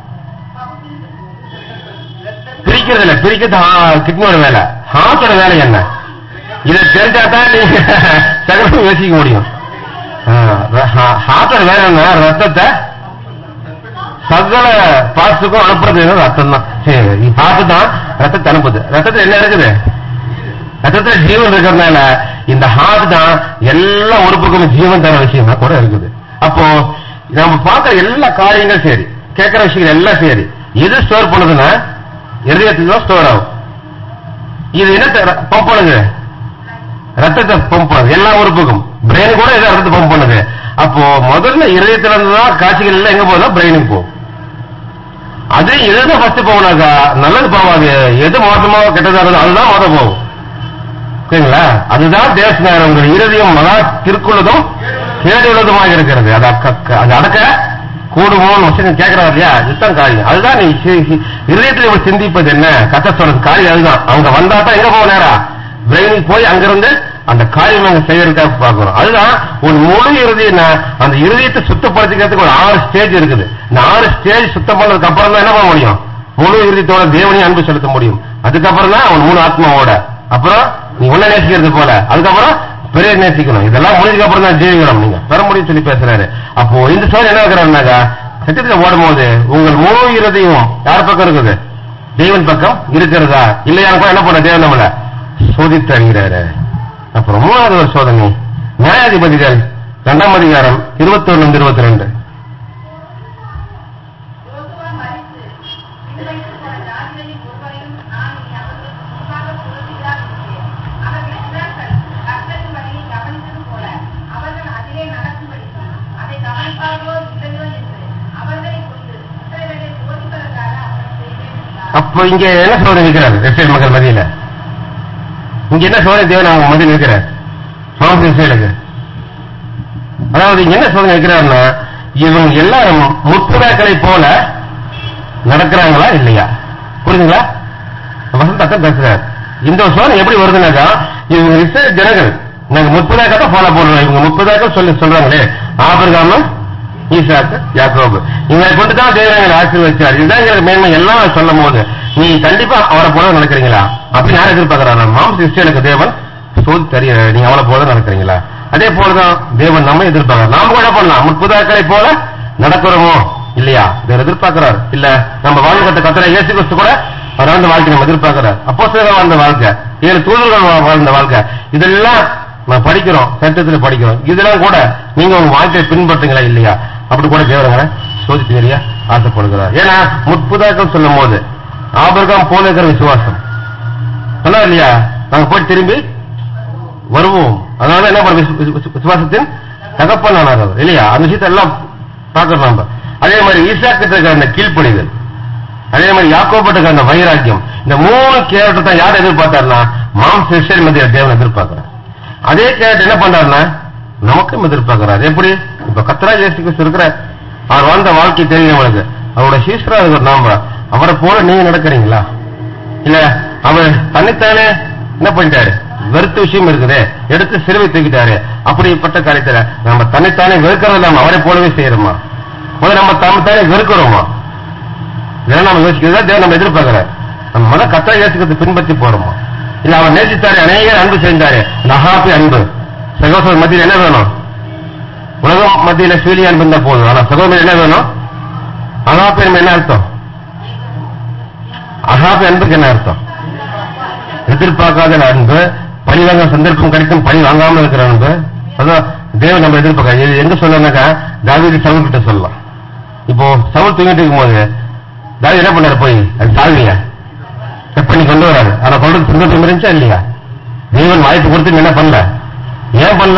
பிரிக்கிறது இல்ல பிரிக்கிறது கிட்னியோட வேலை ஹார்ட்டோட வேலை என்ன இதை தெரிஞ்சா தான் நீங்க சகலம் யோசிக்க முடியும் ஹார்ட்டோட வேலை என்ன ரத்தத்தை சகல பார்ட்ஸுக்கும் அனுப்புறது ரத்தம் தான் சரி ஹார்ட் தான் ரத்தத்தை அனுப்புது ரத்தத்துல என்ன இருக்குது ரத்தத்துல ஜீவன் இருக்கிறதுனால இந்த ஹார்ட் தான் எல்லா உறுப்புக்கும் ஜீவன் தர விஷயமா கூட இருக்குது அப்போ நம்ம பார்க்குற எல்லா காரியங்களும் சரி கேட்கிற விஷயங்கள் எல்லாம் சரி எது ஸ்டோர் பண்ணுதுன்னா இதயத்துக்கு தான் ஸ்டோர் ஆகும் இது என்ன பம்ப் பண்ணுது ரத்தத்தை பம்ப் பண்ணுது எல்லா உறுப்புக்கும் பிரெயின் கூட இதை ரத்தத்தை பம்ப் பண்ணுது அப்போ முதல்ல இதயத்துல இருந்து தான் காட்சிகள் எல்லாம் எங்க போகுதோ பிரெயினுக்கு போகும் அது எதுதான் ஃபர்ஸ்ட் போகணாக்கா நல்லது போகாது எது மோசமா கெட்டதா இருந்தோ அதுதான் மொத போகும் ஓகேங்களா அதுதான் தேசநாயகம் உங்கள் இறுதியும் மகா திருக்குள்ளதும் கேடுள்ளதுமாக இருக்கிறது அது அக்க அது அடக்க கூடுமோன்னு வசனம் கேட்கிறார் இல்லையா இதுதான் காரியம் அதுதான் நீ சி- சி- இருதயத்தில் இவள் சிந்திப்பது என்ன கத்த சொல்றது காரியம் அதுதான் அவங்க வந்தா தான் எங்க போக நேரா பிரெயினுக்கு போய் அங்கிருந்து அந்த காரியம் நாங்க செய்யறதுக்காக பார்க்கிறோம் அதுதான் ஒரு முழு இறுதி அந்த இருதயத்தை சுத்தப்படுத்திக்கிறதுக்கு ஒரு ஆறு ஸ்டேஜ் இருக்குது இந்த ஆறு ஸ்டேஜ் சுத்தம் பண்ணதுக்கு அப்புறம் தான் என்ன பண்ண முடியும் முழு இறுதியத்தோட தேவனையும் அன்பு செலுத்த முடியும் அதுக்கப்புறம் தான் அவன் முழு ஆத்மாவோட அப்புறம் நீ உன்ன நேசிக்கிறது போல அதுக்கப்புறம் பெரிய நேசிக்கணும் இதெல்லாம் முடிஞ்சதுக்கு அப்புறம் தான் ஜீவிக்கணும் நீங்க பெற முடியும் சொல்லி பேசுறாரு அப்போ இந்த சோழ என்ன இருக்கிறாருனாக்கா சத்தியத்துல ஓடும்போது உங்கள் முழு இறுதியும் யார் பக்கம் இருக்குது தேவன் பக்கம் இருக்கிறதா இல்லையா கூட என்ன பண்ண தேவன் நம்மள சோதித்து அறிகிறாரு அப்புறம் மூணாவது ஒரு சோதனை நியாயாதிபதிகள் இரண்டாம் அதிகாரம் இருபத்தி ஒன்னு இருபத்தி ரெண்டு யோசுவா மரித்து விடுவைத்து போன ஜாதிகளில் ஒருவரையும் நான் இனி அவர்களுக்கு முன்பாக புரட்டுகிறார் அவர்கள் இஸ்ரவேல் கர்த்தரின் வழியை கவனித்தது போல அவர்கள் அதிலே நடக்கும்படிக்கும் அதை கவனிப்பார்களோ இல்லையோ என்று அவர்களை கொண்டு இஸ்ரவேலை போதிப்பதற்காக அவர் செய்வேன் என்றார். அப்போ இங்க என்ன சோதனை இருக்கிறார் இஸ்ரேல் மக்கள் மத்தியில இங்க என்ன சோதனை தேவன் அவங்க மத்தியில் இருக்கிறார் மாம்ச இஸ்ரேலுக்கு அதாவது இங்க என்ன சோதனை இருக்கிறாருன்னா இவங்க எல்லாரும் முற்புதாக்களை போல நடக்கிறாங்களா இல்லையா புரியுதுங்களா வசந்த் அத்தான் பேசுறாரு இந்த ஒரு சோதனை எப்படி வருதுனாக்கா இவங்க இஸ்ரேல் ஜனங்கள் நாங்க முற்பதாக்க தான் ஃபாலோ பண்றோம் இவங்க முற்பதாக்க சொல்லி சொல்றாங்களே ஆபிரகாமும் ஈசாக்கு யாக்கோபு இவங்களை கொண்டு தான் தேவன் ஆசீர்வதிச்சார் இதுதான் எங்களுக்கு மேன்மை எல்லாம் சொல்லும் போது நீ கண்டிப்பா அவரை போல நடக்கிறீங்களா அப்படி யார் எதிர்பார்க்கிறாரா மாம்ச இஸ்ரேலுக்கு தேவன் சோதி தெரிய நீங்க அவளை போல நடக்கிறீங்களா அதே போலதான் தேவன் நம்ம எதிர்பார்க்கிறார் நாம கூட என்ன பண்ணலாம் முற்புதாக்களை போல நடக்கிறோமோ இல்லையா இதை எதிர்பார்க்கிறார் இல்ல நம்ம வாழ்க்கை கத்திர இயேசு கிறிஸ்து கூட அவர் வாழ்ந்த வாழ்க்கை நம்ம எதிர்பார்க்கிறார் அப்போ வாழ்ந்த வாழ்க்கை ஏழு தூதர்கள் வா- வாழ்ந்த வாழ்க்கை இதெல்லாம் நான் படிக்கிறோம் சட்டத்துல படிக்கிறோம் இதெல்லாம் கூட நீங்க உங்க வாழ்க்கையை பின்பற்றுங்களா இல்லையா அப்படி கூட தேவரங்களை சோதித்து தெரிய ஆசைப்படுகிறார் ஏன்னா முற்புதாக்கள் சொல்லும் போது ஆபரகம் போல இருக்கிற விசுவாசம் சொன்னா இல்லையா நாங்க போய் திரும்பி வருவோம் அதனால என்ன பண்ண விசு- விசு- விசுவாசத்தின் தகப்பன் ஆனார் அவர் இல்லையா அந்த விஷயத்தை எல்லாம் பார்க்கறோம் நம்ம அதே மாதிரி ஈசாக்கிட்ட இருக்கிற அந்த கீழ்ப்படிதல் அதே மாதிரி யாக்கோபட்டு இருக்கிற அந்த வைராக்கியம் இந்த மூணு கேரக்டர் தான் யார் எதிர்பார்த்தாருன்னா மாம்ச இஸ்ரேல் மத்திய தேவன் எதிர்பார்க்கிறார் அதே கேரக்டர் என்ன பண்றாருன்னா நமக்கும் எதிர்பார்க்கிறார் எப்படி இப்ப கத்ரா இயேசு கிறிஸ்து இருக்கிற அவர் வாழ்ந்த வாழ்க்கை தெரியும் அவருக்கு அவரோட சீஸ்வரா இருக்கிற நாம அவரை போல நீங்க நடக்கிறீங்களா இல்ல அவர் தன்னைத்தானே என்ன பண்ணிட்டாரு வெறுத்த விஷயம் இருக்குது எடுத்து சிறுவை தூக்கிட்டாரு அப்படிப்பட்ட காரியத்துல நம்ம தன்னைத்தானே வெறுக்கிறது இல்லாம அவரை போலவே செய்யறோமா முதல்ல நம்ம தன்னைத்தானே வெறுக்கிறோமா இதெல்லாம் நம்ம யோசிக்கிறதா தேவன் நம்ம எதிர்பார்க்கிறார் நம்ம முதல் கத்தா யோசிக்கிறது பின்பற்றி போறோமா இல்ல அவர் நேசித்தாரு அநேக அன்பு செஞ்சாரு நகாப்பி அன்பு சகோதரர் மத்தியில் என்ன வேணும் உலகம் மத்தியில சூரிய அன்பு இருந்தா போதும் ஆனா சகோதரர் என்ன வேணும் அகாப்பி அன்பு என்ன அர்த்தம் அகாப்பி அன்புக்கு என்ன அர்த்தம் எதிர்பார்க்காத அன்பு பழி வாங்க சந்தர்ப்பம் கிடைக்கும் பழி வாங்காம இருக்கிற அன்பு அதான் தேவன் நம்ம எதிர்பார்க்க இது எங்க சொல்லனாக்கா தாவீது சவுல் கிட்ட சொல்லலாம் இப்போ சவுல் தூங்கிட்டு இருக்கும்போது தாவீது என்ன பண்ணாரு போய் அது சாவிய செக் பண்ணி கொண்டு வராரு ஆனா கொண்டு சந்தர்ப்பம் இருந்துச்சா இல்லையா தேவன் வாய்ப்பு கொடுத்து என்ன பண்ணல ஏன் பண்ணல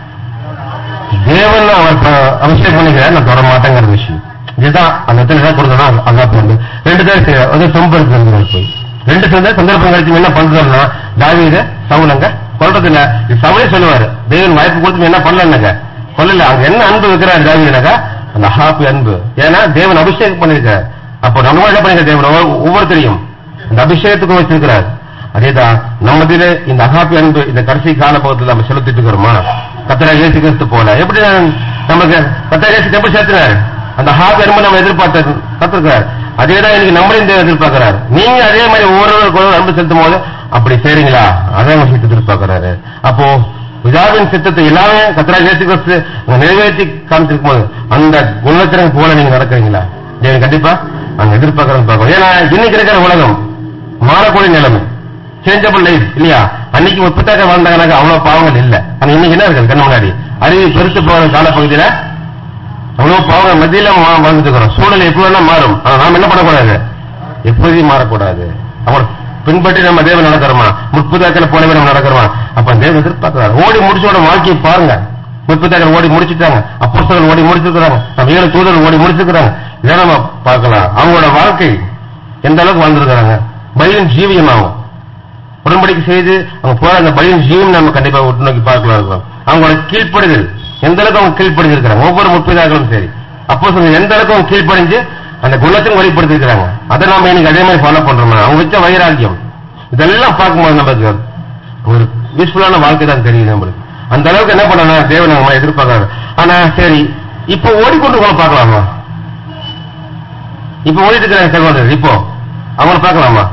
தேவன் அவர் ப- அபிஷேகம் பண்ணிக்கிறார் நான் தொட மாட்டேங்கிற விஷயம் இதுதான் அந்த இடத்துல என்ன கொடுக்கணும் அங்க வந்து ரெண்டு பேர் செய்ய- அது சொம்பு இருக்கிறது போய் ரெண்டு சேர்ந்த சந்தர்ப்பம் கழிச்சு என்ன பண்றோம்னா தாவீத சவுலங்க கொல்றதில்ல இது சவுலே சொல்லுவாரு தேவன் வாய்ப்பு கொடுத்து என்ன பண்ணலன்னாங்க கொல்லல அங்க என்ன அன்பு வைக்கிறார் தாவீதனாக்கா அந்த ஹாப்பி அன்பு ஏன்னா தேவன் அபிஷேகம் பண்ணிருக்காரு அப்போ நம்ம என்ன பண்ணிருக்க தேவன் ஒவ்வொரு- ஒவ்வொருத்தரையும் இந்த அபிஷேகத்துக்கும் வச்சிருக்கிறார் அதேதான் நம்மதில இந்த அகாப்பி அன்பு இந்த கடைசி கால பகுதியில் நம்ம செலுத்திட்டு இருக்கிறோமா கத்தரா இயேசு கிறிஸ்து போல எப்படி நான் நமக்கு கத்தரா இயேசு எப்படி சேர்த்துறாரு அந்த ஹாப்பி அன்பு நம்ம எதிர்பார்த்து கத்திருக்கிறார் அதே தான் இன்னைக்கு நம்மளையும் தேவன் எதிர்பார்க்கிறார் நீங்க அதே மாதிரி ஒவ்வொருவருக்கும் அன்பு செலுத்தும் போது அப்படி செய்றீங்களா அதே விஷயத்தை எதிர்பார்க்கிறாரு அப்போ பிதாவின் சித்தத்தை எல்லாமே கத்தரா இயேசு கிறிஸ்து உங்க நிறைவேற்றி காமிச்சிருக்கும் போது அந்த குணத்திறன் போல நீங்க நடக்கிறீங்களா தேவன் கண்டிப்பா அங்க எதிர்பார்க்கறது பார்க்கணும் ஏன்னா இன்னைக்கு இருக்கிற உலகம் மாறக்கூடிய நிலைமை சேஞ்சபிள் லைஃப் இல்லையா அன்னைக்கு முப்பத்தாக்க வாழ்ந்தாங்கனாக்க அவ்வளவு பாவங்கள் இல்ல ஆனா இன்னைக்கு என்ன இருக்குது கண்ணு முன்னாடி அறிவு பெருத்து போற காலப்பகுதியில அவ்வளவு பாவங்கள் மத்தியில வா- வாழ்ந்துட்டு இருக்கிறோம் சூழ்நிலை எப்படி வேணா மாறும் ஆனா நாம என்ன பண்ணக்கூடாது எப்போதையும் மாறக்கூடாது அவன் பின்பற்றி நம்ம தேவன் நடக்கிறோமா முற்பதாக்கில் போலவே நம்ம நடக்கிறோமா அப்ப தேவன் எதிர்பார்க்கிறார் ஓடி முடிச்சோட வாழ்க்கையை பாருங்க முற்பதாக்கில் ஓடி முடிச்சுட்டாங்க அப்போஸ்தலர்கள் ஓடி முடிச்சிருக்கிறாங்க நம்ம ஏழு தூதர்கள் ஓடி முடிச்சிருக்கிறாங்க இதை நம்ம பார்க்கலாம் அவங்களோட வாழ்க்கை எந்த அளவுக்கு வாழ்ந்திருக்கிறாங்க பலியின் ஜீவியம் ஆகும் உடன்படிக்கை செய்து அவங்க போற அந்த பலியின் ஜீவன் நம்ம கண்டிப்பா உற்று நோக்கி பார்க்கலாம் இருக்கிறோம் அவங்களோட கீழ்ப்படுதல் எந்த அளவுக்கு அவங்க கீழ்ப்படிஞ்சு இருக்கிறாங்க ஒவ்வொரு முற்பதாக்களும் சரி அப்போ எந்த அளவுக்கு அவங்க கீழ்ப்படிஞ்சு அந்த குணத்தையும் வெளிப்படுத்தி இருக்கிறாங்க அதை நாம இன்னைக்கு அதே மாதிரி ஃபாலோ பண்றோமா அவங்க வச்ச வைராக்கியம் இதெல்லாம் பார்க்கும்போது நமக்கு ஒரு யூஸ்ஃபுல்லான வாழ்க்கை தான் தெரியுது நம்மளுக்கு அந்த அளவுக்கு என்ன பண்ணணும் தேவன் நம்ம எதிர்பார்க்கறாரு ஆனா சரி இப்போ ஓடிக்கொண்டு கூட பார்க்கலாமா இப்போ ஓடிட்டு இருக்கிறாங்க சகோதரர் இப்போ அவங்கள பார்க்கலாமா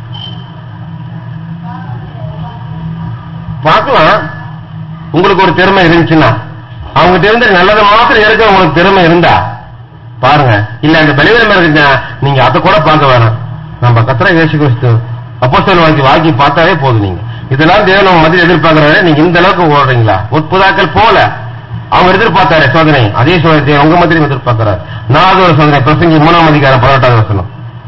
பார்க்கலாம் உங்களுக்கு ஒரு திறமை இருந்துச்சுன்னா அவங்க இருந்து நல்லதை மாத்திரம் எடுக்க உங்களுக்கு திறமை இருந்தா பாருங்க இல்ல அந்த பலவீனமா இருக்குங்க நீங்க அதை கூட பார்க்க வேணாம் நம்ம கத்திர இயேசு கிறிஸ்து அப்போஸ்தலர் வாக்கி வாக்கி பார்த்தாவே போதும் நீங்க இதெல்லாம் தேவன் நம்ம மத்தியில் எதிர்பார்க்கறாரு நீங்க இந்த அளவுக்கு ஓடுறீங்களா உட்புதாக்கள் போல அவங்க எதிர்பார்த்தாரு சோதனை அதே சோதனை உங்க மத்தியிலும் எதிர்பார்க்கிறார் நாலாவது ஒரு சோதனை பிரசங்கி மூணாம் அதிகாரம் பதினெட்டாவது வசனம்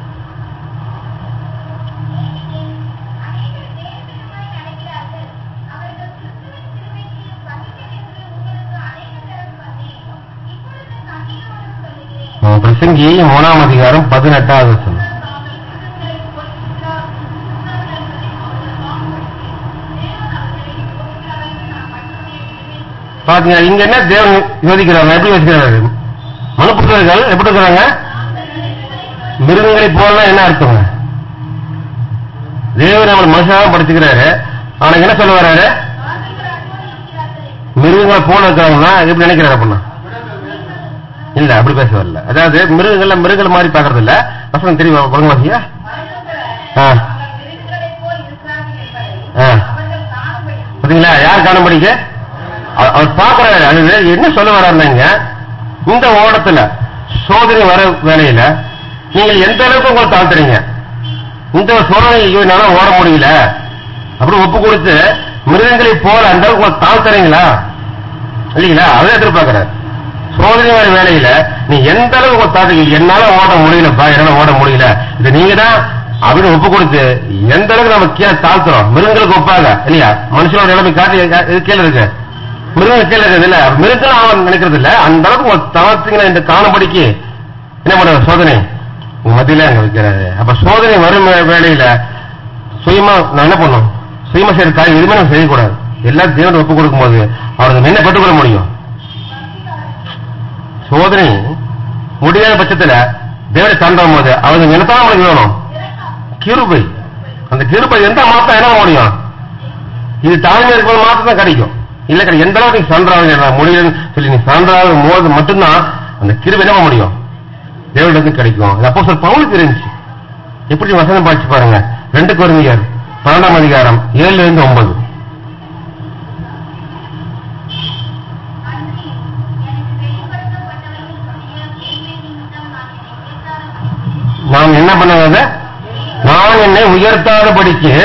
அநேகர் தேவவிருமாய் நடக்கிறார்கள். அவர்கள் கிறிஸ்துவின் கிருபைக்கு பங்கிட்டு என்று உங்களுக்கு அநேக தரம் சொன்னேன். இப்பொழுது கண்ணீரோடு சொல்லுகிறேன். உம், பிரசங்கி மூணாம் அதிகாரம் பதினெட்டாவது வசனம் தாமே மிருகங்களை போற்றுகிறார். புத்தகங்களை அவர்கள் வாங்குவதற்கு தேவன் அவர்களை போற்றுகிறவர்கள் நான் மட்டுமே விடுவேன். பாத்தீங்க இங்க என்ன தேவன் யோசிக்கிறாங்க எப்படி யோசிக்கிறாரு மனுப்புத்தர்கள் எப்படி இருக்கிறாங்க மிருகங்களை போல என்ன அர்த்தம் தேவன் நம்ம மனுஷனாக படைச்சுக்கிறாரு ஆனா என்ன சொல்ல வர்றாரு ஆவிகள் அன்போடு இருக்கிறார்கள். மிருகங்களை போல இருக்கிறவங்கன்னா எப்படி நினைக்கிறாரு அப்படின்னா இல்ல அப்படி பேச வரல அதாவது மிருகங்கள்ல மிருகங்கள் மாதிரி பாக்குறது இல்ல வசனம் தெரியுமா பழங்கவாசியா ஆ. அவர்கள் மிருகங்களைப் போல் இருக்கிறார்கள் என்பதை ஆ. அவர்கள் காணும்படி பாத்தீங்களா யார் காணும்படிக்கு அவ- அவர் பாக்குறாரு அது என்ன சொல்ல வர்றாருங்க இந்த ஓடத்துல சோதனை வர வேலையில நீங்கள் எந்த அளவுக்கு உங்களை தாழ்த்துறீங்க இந்த சோதனை ஐயோ என்னால ஓட முடியல அப்படி ஒப்பு கொடுத்து மிருகங்களை போல அந்த அளவுக்கு உங்களை தாழ்த்துறீங்களா இல்லைங்களா அதை எதிர்பார்க்கிறார் சோதனை வர வேலையில நீ எந்த அளவுக்கு உங்களை தாழ்த்துறீங்க என்னால ஓட முடியலப்பா என்னால ஓட முடியல இது நீங்க தான் அப்படின்னு ஒப்பு கொடுத்து எந்த அளவுக்கு நம்ம கீழே தாழ்த்துறோம் மிருகங்களுக்கு ஒப்பாக இல்லையா மனுஷனோட நிலைமை காட்டி இது கீழே இருக்கு மிருகம் கீழே இருக்குது இல்ல மிருகம் அவன் நினைக்கிறது இல்ல அந்த அளவுக்கு உங்களை தாழ்த்துங்களா இந்த காணபடிக்கு என்ன பண்ற சோதனை உங்க மத்தியில அங்க வைக்கிறாரு அப்ப சோதனை வரும் வே- வேளையில சுயமா நான் என்ன பண்ணும் சுயமா செய்யற காரியம் எதுவுமே நம்ம செய்யக்கூடாது எல்லாம் தேவன் ஒப்பு கொடுக்கும் போது அவருக்கு என்ன பெற்றுக்கொள்ள முடியும் சோதனை முடியாத பட்சத்துல தேவனை தாண்டும் போது அவருக்கு என்னத்தான் அவனுக்கு வேணும் கிருபை அந்த கிருபை எந்த மாத்தம் என்ன முடியும் இது தாழ்மை இருக்கும்போது மாத்திரம் தான் கிடைக்கும் இல்ல கிடையாது எந்த அளவுக்கு நீ சான்றாக முடியுதுன்னு சொல்லி நீ சான்றாக போது மட்டும்தான் அந்த கிருபை என்ன பண்ண முடியும் தேவனிடத்து கிடைக்கும் அப்போ சார் பவுலுக்கு இருந்துச்சு எப்படி வசனம் பாய்ச்சி பாருங்க ரெண்டு குருவியர் பன்னெண்டாம் அதிகாரம் ஏழுல இருந்து ஒன்பது அன்றி எனக்கு வெளிப்படுத்தப்பட்டவைகளுடைய மேன்மை நிமித்தம் நான் என்னை உயர்த்தாத நாம் என்ன பண்ணாத நான் என்னை உயர்த்தாத படிக்கு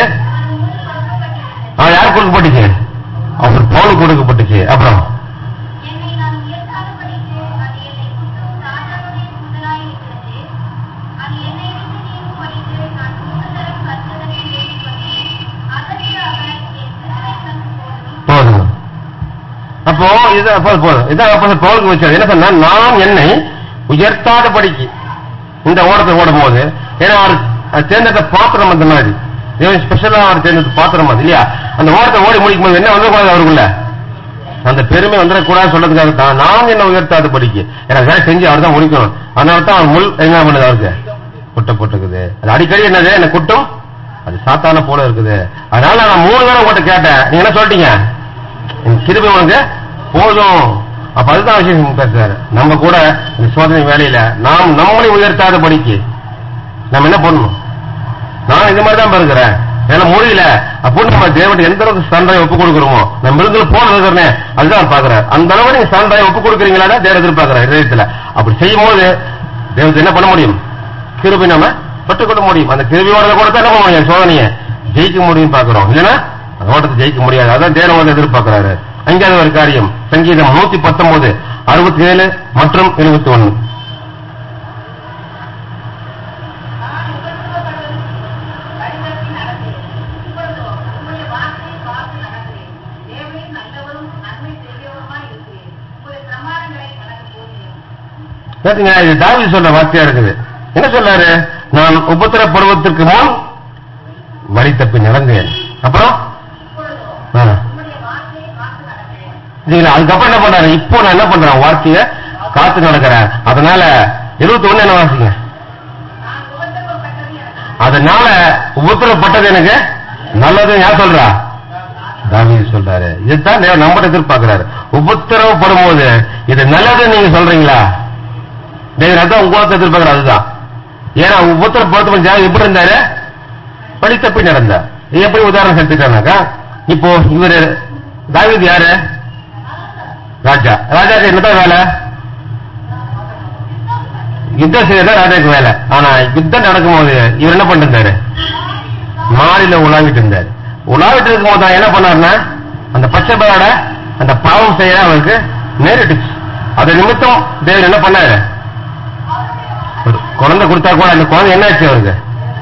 யார் கொடுக்கப்பட்டுச்சு அவர் பவுல் கொடுக்கப்பட்டுச்சு அப்புறம் என்னை நான் உயர்த்தாதபடிக்கு அது என்னை குற்றம் சாத்தானுடைய தூதனாயிருக்கிறது. அது என்னை விட்டு நீங்கும்படிக்கு நான் மூன்று தரம் கர்த்தரை வேண்டிக் கொண்டேன். அதற்கு அவர் என் கிருபை தந்து போதும். போதும் அப்போ இது அப்போ போதும் இதான் அப்போ பவுலுக்கு வச்சாரு என்ன சொன்னா நான் என்னை உயர்த்தாத படிக்கு இந்த ஓடத்தை ஓடும் போது ஏன்னா அவர் தேர்ந்தெடுத்த பாத்திரம் அந்த மாதிரி தேவன் ஸ்பெஷலா அவர் தேர்ந்தெடுத்த பாத்திரம் அது இல்லையா அந்த ஓடத்தை ஓடி முடிக்கும் போது என்ன வந்துடக்கூடாது அவருக்குள்ள அந்த பெருமை வந்துடக்கூடாது சொல்றதுக்காக தான் நான் என்ன உயர்த்தாத படிக்கு எனக்கு வேலை செஞ்சு அவர் தான் முடிக்கணும் அதனால தான் அவர் முள் என்ன பண்ணுது அவருக்கு குட்டை போட்டுக்குது அது அடிக்கடி என்னது என்ன குட்டம் அது சாத்தான போல இருக்குது அதனால நான் மூணு தடவை உங்கள்கிட்ட கேட்டேன் நீங்க என்ன சொல்லிட்டீங்க என் கிருபை உனக்கு போதும் அப்ப அதுதான் விஷயம் பேசுறாரு நம்ம கூட இந்த சோதனை வேலையில நாம் நம்மளை உயர்த்தாத படிக்கு நம்ம என்ன பண்ணணும் நான் இது மாதிரி தான் இருக்கிறேன் என்னால முடியல அப்படின்னு நம்ம தேவன் எந்த அளவுக்கு சான்றாய் ஒப்பு கொடுக்குறோமோ நம்ம மிருகங்கள் போன இருக்கிறேன் அதுதான் அவர் பாக்குறாரு அந்த அளவு நீங்க சான்றாய் ஒப்பு கொடுக்குறீங்களா தேவன் எதிர்பார்க்கிறார் இதயத்துல அப்படி செய்யும் போது தேவத்தை என்ன பண்ண முடியும் கிருபை நம்ம பெற்றுக்கொள்ள முடியும் அந்த கிருபியோட கூட தான் என்ன பண்ண முடியும் சோதனையை ஜெயிக்க முடியும் பாக்குறோம் இல்லைன்னா அந்த ஓட்டத்தை ஜெயிக்க முடியாது அதான் தேவன் வந்து எதிர்பார்க்கிறாரு அஞ்சாவது ஒரு காரியம் சங்கீதம் நூத்தி பத்தொன்பது அறுபத்தி ஏழு மற்றும் இருபத்தி ஒன்னு நான் உபத்திரவப்படுவதற்கு வழிநடத்தி நடந்தேன். இப்பொழுதோ உம்முடைய வார்த்தையை காத்து நடக்கிறேன். தேவனே நல்லவரும் நன்மை செய்கிறவருமாய் இருக்கிறேன். உம்முடைய பிரமாணங்களை எனக்கு போதியும். கேட்டுங்க இது தாவி சொல்ற வார்த்தையா இருக்குது என்ன சொல்றாரு நான் உபத்திர பருவத்திற்கு முன் வழி தப்பி நடந்தேன் அப்புறம் இப்பொழுதோ ஆ. உம்முடைய வார்த்தையை காத்து நடக்கிறேன். சரிங்களா அதுக்கப்புறம் என்ன பண்றாரு இப்போ நான் என்ன பண்றேன் வார்த்தைய காத்து நடக்கிறேன் அதனால இருபத்தி ஒண்ணு என்ன வாசிங்க நான் உபத்திரவப்பட்டது எனக்கு அதனால உபத்திரப்பட்டது எனக்கு நல்லது யார் சொல்றா தாவீது சொல்றாரு இதுதான் தேவன் நம்மகிட்ட எதிர்பார்க்கிறாரு உபத்திரவப்படும் போது இது நல்லது நீங்க சொல்றீங்களா தேவன் அதான் உங்களுக்கு எதிர்பார்க்கிற அதுதான் ஏன்னா உபத்திரப்படுத்த ஜாதி எப்படி இருந்தாரு வழி தப்பி நடந்தார் இது எப்படி உதாரணம் செலுத்திட்டானாக்கா இப்போ இவரு தாவீது யாரு ராஜா ராஜாக்கு என்னதான் வேலை யுத்தம் செய்யறதா ராஜாக்கு வேலை ஆனா யுத்தம் நடக்கும்போது இவர் என்ன பண்ணிருந்தாரு மாடியில உலாவிட்டு இருந்தாரு உலாவிட்டு இருக்கும் போது என்ன பண்ணாருன்னா அந்த பச்சை பலோட அந்த பாவம் செய்ய அவருக்கு நேரிட்டுச்சு அது நிமித்தம் தேவர் என்ன பண்ணாரு ஒரு குழந்தை கொடுத்தா கூட அந்த குழந்தை என்ன ஆச்சு அவருக்கு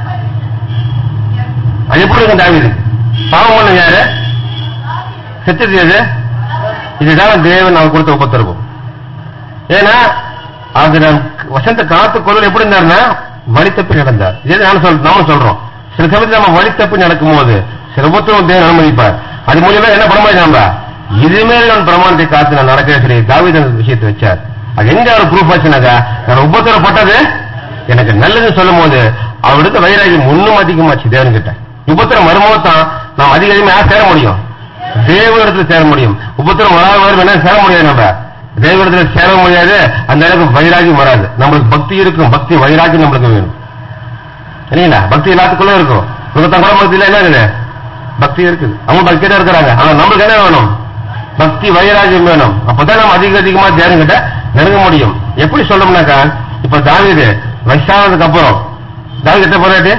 அது எப்படி இருக்கும் தாவீது பாவம் பண்ண யாரு செத்துது எது இதுதான் தேவன் அவன் கொடுத்த உபத்திரவு ஏன்னா அது நான் வசந்த காத்து கொள்ள எப்படி இருந்தாருன்னா வழி தப்பி நடந்தார் இதே நான் சொல் நாம சொல்றோம் சில சமயத்தில் நம்ம வழி தப்பி நடக்கும் போது சில உபத்திரம் தேவன் அனுமதிப்பார் அது மூலியமா என்ன பிரமாணம் நம்ம இதுமேல் நான் பிரமாணத்தை காத்து நான் நடக்கிறேன் சொல்லி தாவீது அந்த விஷயத்தை வச்சார் அது எங்க அவர் ப்ரூஃப் ஆச்சுனாக்கா நான் உபத்திரப்பட்டது எனக்கு நல்லதுன்னு சொல்லும் போது அவருக்கு வைராகியம் ஒண்ணும் அதிகமாச்சு தேவன் கிட்ட உபத்திரம் வரும்போது தான் நாம் அதிக அதிகமா யார் சேர முடியும் தேவனிடத்துல சேர முடியும் உபத்திரம் வராத வரும் என்ன சேர முடியாது நம்ம தேவனிடத்துல சேர முடியாது அந்த அளவுக்கு வைராகியம் வராது நம்மளுக்கு பக்தி இருக்கும் பக்தி வைராகியம் நம்மளுக்கு வேணும் இல்லைங்களா பக்தி எல்லாத்துக்குள்ள இருக்கும் இருபத்தாம் கூட பக்தியில என்ன இருக்குது பக்தி இருக்குது அவங்க பக்தியில இருக்கிறாங்க ஆனா நம்மளுக்கு என்ன வேணும் பக்தி வைராகியம் வேணும் அப்பதான் நம்ம அதிக அதிகமா தேவன்கிட்ட நெருங்க முடியும் எப்படி சொல்லணும்னாக்கா இப்ப தாவீது வயசானதுக்கு அப்புறம் தாவீது எத்த போறாட்டு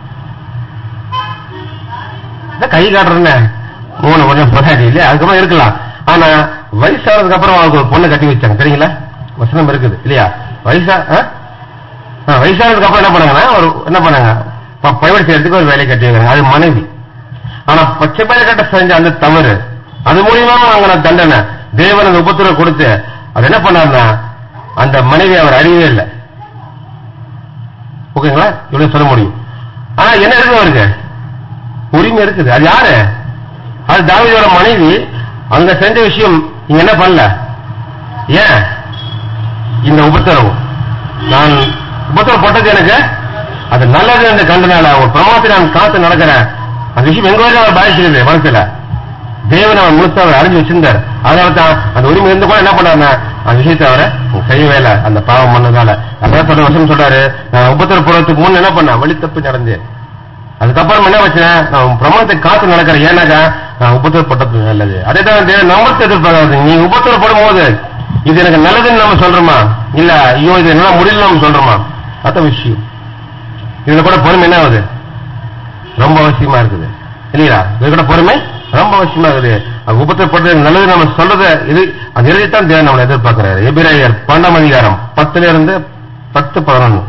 இந்த கை காட்டுறேன்னு மூணு கொஞ்சம் பொறாடி இல்லையா அதுக்கப்புறம் இருக்கலாம் ஆனா வயசானதுக்கு அப்புறம் அவருக்கு ஒரு பொண்ணை கட்டி வச்சாங்க தெரியுங்களா வசனம் இருக்குது இல்லையா வயசா ஆ? ஆ, வயசானதுக்கு அப்புறம் என்ன பண்ணாங்கன்னா ஒரு என்ன பண்ணாங்க பிரைவேட் செய்யறதுக்கு ஒரு வேலையை கட்டி வைக்கிறாங்க அது மனைவி ஆனா பச்சை பயிரை கட்ட செஞ்ச அந்த தவறு அது மூலியமா அவங்க தண்டனை தேவன் அந்த உபத்திரவை கொடுத்து அது என்ன பண்ணாருன்னா அந்த மனைவி அவர் அறியவே இல்லை ஓகேங்களா இவ்வளவு சொல்ல முடியும் ஆனா என்ன இருக்கு அவருக்கு உரிமை இருக்குது அது யாரு அது தாவீதோட மனைவி அங்க செஞ்ச விஷயம் நீங்க என்ன பண்ணல ஏன் இந்த உபத்திரவு நான் உபத்திரப்பட்டது எனக்கு அது நல்லது என்று கண்டனால ஒரு பிரமாணத்தை நான் காத்து நடக்கிறேன் அந்த விஷயம் எங்க வரைக்கும் அவர் பாதிச்சிருது மனசுல தேவன் அவர் முழுசா அவர் அறிஞ்சு வச்சிருந்தார் அதனால தான் அந்த உரிமை இருந்து கூட என்ன பண்ணாருன்னா அந்த விஷயத்தை அவரை செய்யவே இல்லை அந்த பாவம் பண்ணதால அதான் சொல்ற வருஷம் சொல்றாரு நான் உபத்திர போறதுக்கு முன் என்ன பண்ணேன் வழி தப்பி நடந்தேன் அதுக்கப்புறம் என்ன வச்சேன் நான் பிரமாணத்தை காத்து நடக்கிறேன் ஏன்னாக்கா நான் உபத்திரப்பட்டது நல்லது அதே தான் தேவன் நம்மளுக்கு எதிர்பார்க்காது நீ உபத்திரப்படும் போது இது எனக்கு நல்லதுன்னு நம்ம சொல்றோமா இல்ல ஐயோ இது என்ன முடியல நம்ம சொல்றோமா அதான் விஷயம் இதுல கூட பொறுமை என்ன ஆகுது ரொம்ப அவசியமா இருக்குது இல்லையா இது கூட பொறுமை ரொம்ப அவசியமா இருக்குது அது உபத்திரப்பட்டது நல்லது நம்ம சொல்றத இது அது எழுதித்தான் தேவன் நம்மளை எதிர்பார்க்கிறாரு எபிரேயர் பன்னெண்டாம் அதிகாரம் பத்துல இருந்து பத்து பதினொன்னு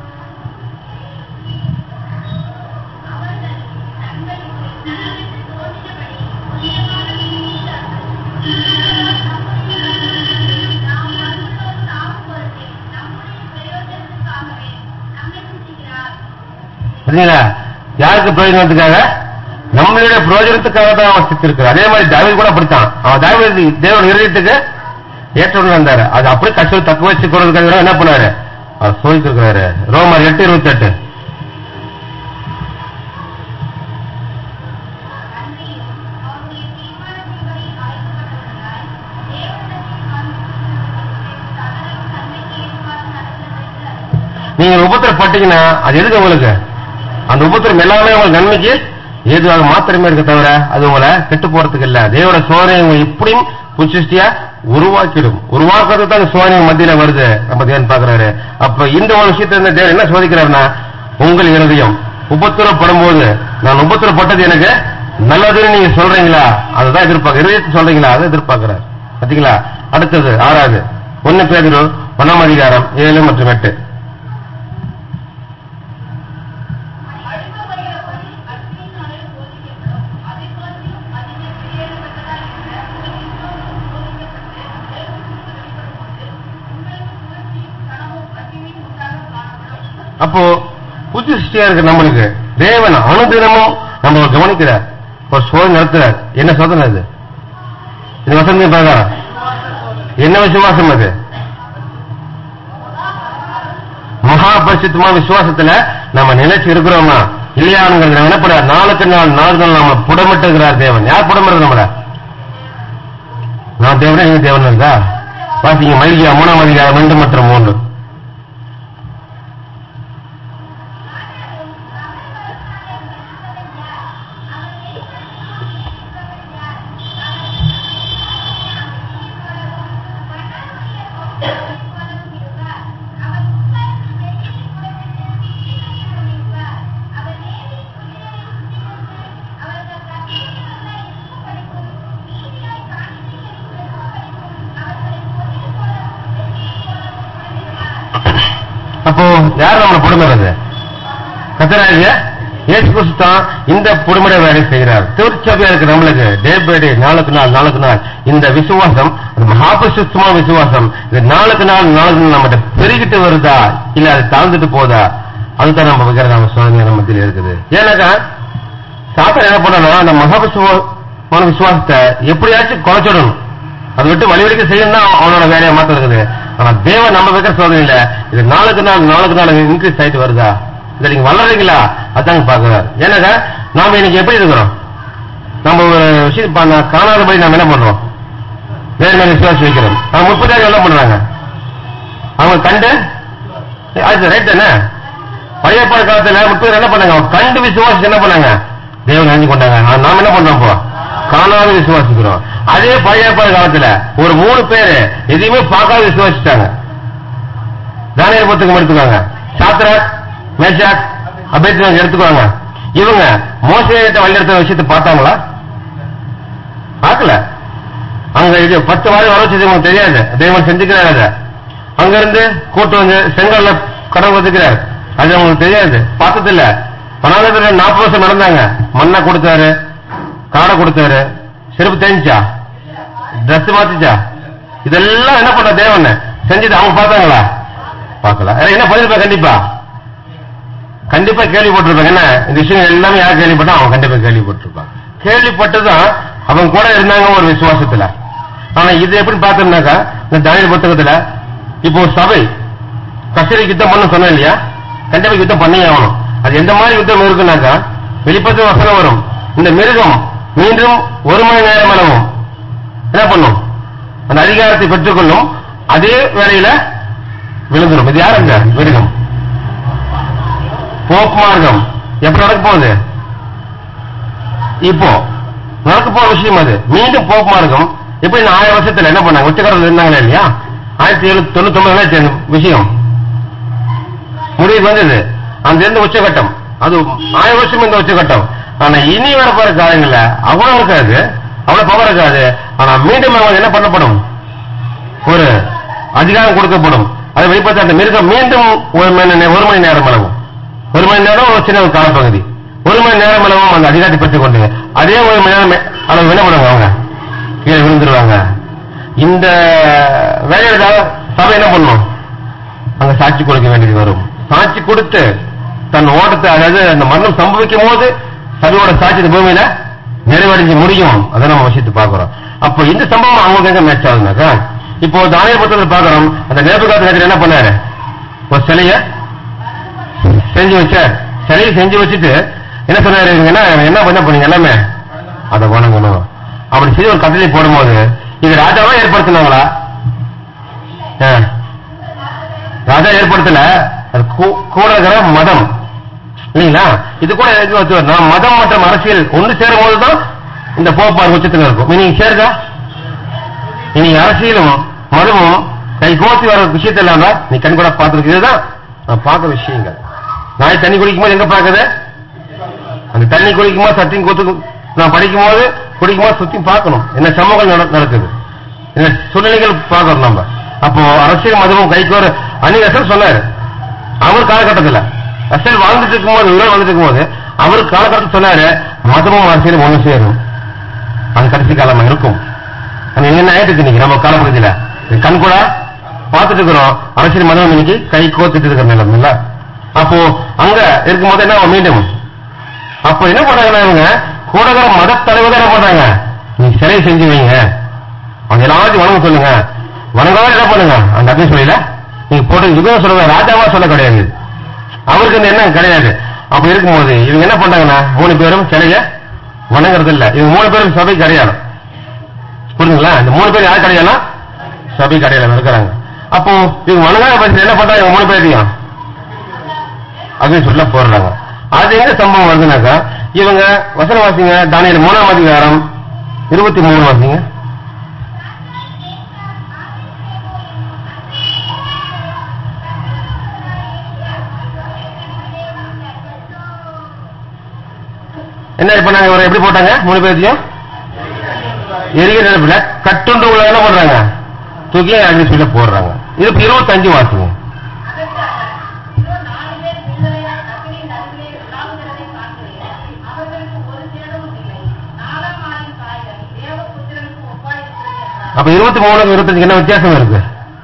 நாம் மறுபடியும் நாம் பொறுத்தே நம்முடைய பிரயோஜனத்துக்காகவே நம்மை சிந்திக்கிறார் புரியுங்களா யாருக்கு பிரயோஜனத்துக்காக நம்மளுடைய பிரயோஜனத்துக்காக தான் அவன் சித்திருக்கிறார் அதே மாதிரி தாவீது கூட அப்படித்தான் அவன் தாவீது தேவன் இருதயத்துக்கு ஏற்றவுடன் இருந்தாரு அது அப்படியே கஷ்டம் தக்க வச்சு கொடுறதுக்காக என்ன பண்ணாரு அவர் சோதித்து இருக்கிறாரு ரோமர் எட்டு இருபத்தி எட்டு அன்றியும் அவருடைய தீர்மானத்தின்படி அழைக்கப்பட்டவர்களாய் தேவனிடத்தில் வந்து சகலம் நன்மைக்கு ஏற்பாடு நடக்கிறது அறிந்து நீங்க உபத்திரப்பட்டீங்கன்னா அது எதுக்கு உங்களுக்கு அந்த உபத்திரம் எல்லாமே உங்களுக்கு நன்மைக்கு ஏதுவாக மாத்திரமே இருக்க தவிர அது உங்களை கெட்டு போறதுக்கு இல்ல தேவட சோதனை உங்களை எப்படியும் புச்சிஷ்டியா உருவாக்கிடும் உருவாக்குறது தான் சோதனை மத்தியில வருது நம்ம தேவன் பாக்குறாரு அப்ப இந்த ஒரு விஷயத்துல இருந்து தேவன் என்ன சோதிக்கிறாருன்னா உங்கள் இருதயம் உபத்திரப்படும் போது நான் உபத்திரப்பட்டது எனக்கு நல்லதுன்னு நீங்க சொல்றீங்களா அதுதான் எதிர்பார்க்க இதயத்தை சொல்றீங்களா அதை எதிர்பார்க்கிறார் பாத்தீங்களா அடுத்தது ஆறாவது ஒன்னு பேதிரு ஒன்னாம் அதிகாரம் ஏழு மற்றும் எட்டு அடுக்கப்படுகிறபடி அக்கினியினாலே சோதிக்கப்படும். அதைப் பார்க்கிலும் அதிக விலையேறப்பட்டதாயிருக்கிற கிறிஸ்துவின் சோதிக்கப்பட்டு, தேவனுக்கு புகழ்ச்சியும், கனமும், மகிமையும் உண்டாகக் காணப்படும். அப்போ புது சிருஷ்டியா இருக்கு நம்மளுக்கு தேவன் அனுதினமும் நம்ம கவனிக்கிறார் ஒரு சோதனை நடத்துறார் என்ன சோதனை அது இந்த வசந்த பிரகாரம் என்ன விசுவாசம் அது மகா பரிசுத்தமா விசுவாசத்துல நம்ம நிலைச்சு இருக்கிறோமா இல்லையானுங்கிறது நம்ம என்ன பண்ணார் நாளுக்கு நாள் நாலு நாள் நம்ம புடமிட்டுகிறார் தேவன் யார் புடமிடுறது நம்மள நான் தேவனே நீங்க தேவன் இருக்கா பாத்தீங்க மல்லிகா மூணாம் அதிகாரம் ரெண்டு மற்றும் மூன்று அப்போ யார் நம்மளை புடமிடுறது கத்தராஜ இயேசு கிறிஸ்து தான் இந்த புடுமுறை வேலை செய்கிறார் திருச்சபையா இருக்கு நம்மளுக்கு டே பை டே நாளுக்கு நாள் நாளுக்கு நாள் இந்த விசுவாசம் அது மகாபிரசுத்தமா விசுவாசம் இது நாளுக்கு நாள் நாளுக்கு நாள் நம்மகிட்ட பெருகிட்டு வருதா இல்ல அது தாழ்ந்துட்டு போதா அதுதான் நம்ம வைக்கிற நம்ம சோதனை நம்ம மத்தியில் இருக்குது ஏன்னாக்கா சாத்தன் என்ன பண்ணனா அந்த மகாபிசுவமான விசுவாசத்தை எப்படியாச்சும் குறைச்சிடணும் அதை விட்டு வழி வரைக்கும் செய்யணும் தான் அவனோட வேலையை மாத்த இருக்குது ஆனா தேவன் நம்ம வைக்கிற சோதனையில இது நாளுக்கு நாள் நாளுக்கு நாள் இன்க்ரீஸ் ஆயிட்டு வருதா இதை நீங்க வளர்றீங்களா அதாங்க பாக்குறாரு ஏன்னாக்கா நாம இன்னைக்கு எப்படி இருக்கிறோம் நம்ம ஒரு விஷயம் பண்ண காணாதபடி நாம என்ன பண்றோம் வேற மேல விசுவாசி வைக்கிறோம் அவங்க முப்பதாயிரம் என்ன பண்றாங்க அவங்க கண்டு அது ரைட் தானே பழைய ஏற்பாடு காலத்துல முப்பது என்ன பண்ணாங்க அவங்க கண்டு விசுவாசி என்ன பண்ணாங்க தேவன் அணிஞ்சு கொண்டாங்க ஆனா நாம என்ன பண்றோம் இப்போ காணாத விசுவாசிக்கிறோம் அதே பழைய ஏற்பாடு காலத்துல ஒரு மூணு பேரு எதையுமே பார்க்காத விசுவாசிட்டாங்க தானியல் புத்தகம் எடுத்துக்கோங்க சாத்ராக் மேஷாக் அபேத்னாக் எடுத்துக்கோங்க இவங்க மோசடித்த வழி எடுத்த விஷயத்தை பார்த்தாங்களா பார்க்கல அங்க இது பத்து வாரம் வர வச்சது உங்களுக்கு தெரியாது தெய்வம் செஞ்சுக்கிறாரு அதை அங்க இருந்து கூட்டு வந்து செங்கல்ல கடன் ஒதுக்கிறார் அது அவங்களுக்கு தெரியாது பார்த்தது இல்ல பணாலத்துல நாற்பது வருஷம் நடந்தாங்க மண்ணை கொடுத்தாரு காடை கொடுத்தாரு செருப்பு தேஞ்சிச்சா Dress மாத்திச்சா இதெல்லாம் என்ன பண்ண தேவன் செஞ்சது அவங்க பார்த்தாங்களா பார்க்கல ஏன்னா என்ன பண்ணிருப்பா கண்டிப்பா கண்டிப்பா கேள்விப்பட்டிருப்பாங்க என்ன இந்த விஷயம் எல்லாமே யார் கேள்விப்பட்டா அவன் கண்டிப்பா கேள்விப்பட்டிருப்பான் கேள்விப்பட்டுதான் அவங்க கூட இருந்தாங்க ஒரு விசுவாசத்துல ஆனா இது எப்படி பார்த்தோம்னாக்கா இந்த தானியல் புத்தகத்துல இப்போ ஒரு சபை கஸ்டடி யுத்தம் பண்ண சொன்னேன் இல்லையா கண்டிப்பா யுத்தம் பண்ணி ஆகணும் அது எந்த மாதிரி யுத்தம் இருக்குனாக்கா வெளிப்பத்து வசனம் வரும் இந்த மிருகம் மீண்டும் ஒரு மணி நேரம் அளவும் என்ன பண்ணும் அந்த அதிகாரத்தை பெற்றுக்கொள்ளும் அதே வேளையில விழுந்துரும் இது யாருங்க மிருகம் போப் மார்க்கம் எப்ப நடக்க போகுது இப்போ நடக்க போற விஷயம் அது மீண்டும் போப் மார்க்கம் இப்ப இந்த ஆயிரம் வருஷத்துல என்ன பண்ணாங்க உச்சகரத்தில் இருந்தாங்களே இல்லையா ஆயிரத்தி எழுநூத்தி தொண்ணூத்தி ஒன்பதுல விஷயம் முடிவுக்கு வந்தது அந்த இருந்த உச்சகட்டம் அது ஆயிரம் வருஷம் இந்த உச்சகட்டம் ஆனா இனி வர போற காலங்கள்ல அவ்வளவு இருக்காது அவ்வளவு பவர் இருக்காது ஆனா மீண்டும் அவங்க என்ன பண்ணப்படும் ஒரு அதிகாரம் கொடுக்கப்படும் அதை வெளிப்படுத்த அந்த மிருகம் மீண்டும் ஒரு மணி நே- ஒரு மணி நேரம் அளவும் ஒரு மணி நேரம் ஒரு சின்ன ஒரு காலப்பகுதி ஒரு மணி நேரம் அளவும் அந்த அதிகாரத்தை பெற்றுக் கொண்டு அதே ஒரு மணி நேரம் மே- அளவு என்ன பண்ணுவாங்க அவங்க கீழே விழுந்துருவாங்க இந்த வேலையில சபை என்ன பண்ணும் அங்க சாட்சி கொடுக்க வேண்டியது வரும் சாட்சி கொடுத்து தன் ஓட்டத்தை அதாவது அந்த மரணம் சம்பவிக்கும் போது சபையோட சாட்சி இந்த பூமியில நிறைவடைஞ்சு முடியும் அதை நம்ம விஷயத்தை பார்க்கிறோம் அப்போ இந்த சம்பவம் அவங்களுக்கு எங்க மேட்ச் ஆகுதுனாக்கா இப்போ தானிய புத்தகத்தில் பார்க்கிறோம் அந்த நேபுகாத்து நேரத்தில் என்ன பண்ணாரு ஒரு சிலைய செஞ்சு வச்சார் சிலையை செஞ்சு வச்சுட்டு என்ன சொன்னாரு இவங்க என்ன என்ன பண்ண போனீங்க எல்லாமே அதை வணங்கணும் அப்படி செய்து ஒரு கட்டளை போடும்போது இது ராஜாவா ஏற்படுத்தினாங்களா ஆ. ராஜா ஏற்படுத்தல அது கூ- கூட இருக்கிற மதம் இல்லைங்களா இது கூட எங்க வச்சு வரணும்? மதம் மற்றும் அரசியல் ஒன்று சேரும் போதுதான் இந்த போப்பார் உச்சத்தில் இருக்கும் இனி சேருதா இனி அரசியலும் மதமும் கை கோர்த்து வர விஷயத்த இல்லாம நீ கண் கூட பார்த்துருக்கு இதுதான் நான் பார்க்க விஷயங்கள் நாய் தண்ணி குடிக்கும் போது எங்க பார்க்குது அந்த தண்ணி குடிக்கும் போது சத்தியம் கொத்து நான் படிக்கும் போது குடிக்கும் போது சுத்தி பார்க்கணும் என்ன சமூகம் நட- நடக்குது என்ன சூழ்நிலைகள் பார்க்கணும் நம்ம அப்போ அரசியல் மதமும் கைக்கோர அன்னிகசன் சொன்னாரு அவர் காலகட்டத்துல அரசியல் வாழ்ந்துட்டு இருக்கும்போது உயிரோடு வாழ்ந்துட்டு இருக்கும்போது அவர் காலகட்டத்தில் சொன்னாரு மதமும் அரசியலும் ஒண்ணு சேரும் அது கடைசி காலமா இருக்கும் ஆனா என்ன ஆயிட்டு இன்னைக்கு நம்ம காலப்பகுதியில இது கண் கூட பார்த்துட்டு இருக்கிறோம் அரசியல் மதம் இன்னைக்கு கை கோத்துட்டு இருக்கிற நிலம் இல்ல அப்போ அங்க இருக்கும்போது என்ன ஆகும் மீண்டும் அப்ப என்ன பண்றாங்கன்னா இவங்க கூடகிற மத தலைவர் என்ன பண்றாங்க நீ சிலை செஞ்சு வைங்க அவங்க எல்லாத்தையும் வணங்க சொல்லுங்க வணங்காத என்ன பண்ணுங்க அந்த அப்படின்னு சொல்லல நீங்க போட்டு யுகம் சொல்லுங்க ராஜாவா சொல்ல கிடையாது அவருக்கு இந்த எண்ணம் கிடையாது அப்ப இருக்கும்போது இவங்க என்ன பண்றாங்கன்னா மூணு பேரும் சிலைய வணங்குறது இல்ல இவங்க மூணு பேரும் சபைக்கு அடையாளம் புரியுதுங்களா இந்த மூணு பேர் யாருக்கு அடையாளம் சபைக்கு அடையாளம் இருக்கிறாங்க அப்போ இவங்க வணங்காத பட்சத்தில் என்ன பண்றாங்க இவங்க மூணு பேரையும் அப்படின்னு சொல்ல போடுறாங்க அது எங்க சம்பவம் வருதுனாக்கா இவங்க வசன வாசிங்க தானியல் மூணாம் அதிகாரம் இருபத்தி மூணு வாசிங்க என்ன பண்ணாங்க இவரை எப்படி போட்டாங்க மூணு பேர்த்தையும் எரிய நினைப்புல கட்டுண்டு உள்ள என்ன பண்றாங்க தூக்கி அக்னிஸ்ல போடுறாங்க இது இப்ப இருபத்தஞ்சு வாசிங்க இதோ நாலு பேர் விடுதலையாய் அக்கினியின் நடுவிலே உலாவுகிறதை பார்க்கிறேன். அவர்களுக்கு ஒரு சேதமும் இல்லை. நாலாம் ஆளின் காய்கள் தேவபுத்திரனுக்கு ஒப்பாயிருக்கிறது என்றார். அப்ப இருபத்தி மூணு இருபத்தஞ்சுக்கு என்ன வித்தியாசம் இருக்கு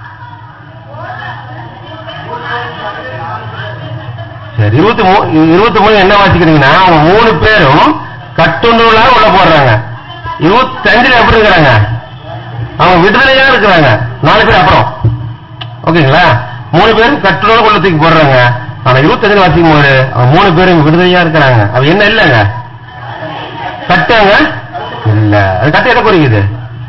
சரி இருபத்தி மூணு இருபத்தி மூணு என்ன வாசிக்கிறீங்கன்னா அவங்க மூணு பேரும் கட்டுண்டூலா உள்ள போடுறாங்க இருபத்தஞ்சுல எப்படி இருக்கிறாங்க அவங்க விடுதலையா இருக்கிறாங்க நாலு பேர் அப்புறம் ஓகேங்களா மூணு பேரும் கட்டுண்டோட உள்ள தூக்கி போடுறாங்க ஆனா இருபத்தஞ்சுல வாசிக்கும் போது அவங்க மூணு பேரும் விடுதலையா இருக்கிறாங்க அது என்ன இல்லைங்க கட்டாங்க இல்ல அது கட்ட எதை குறிக்குது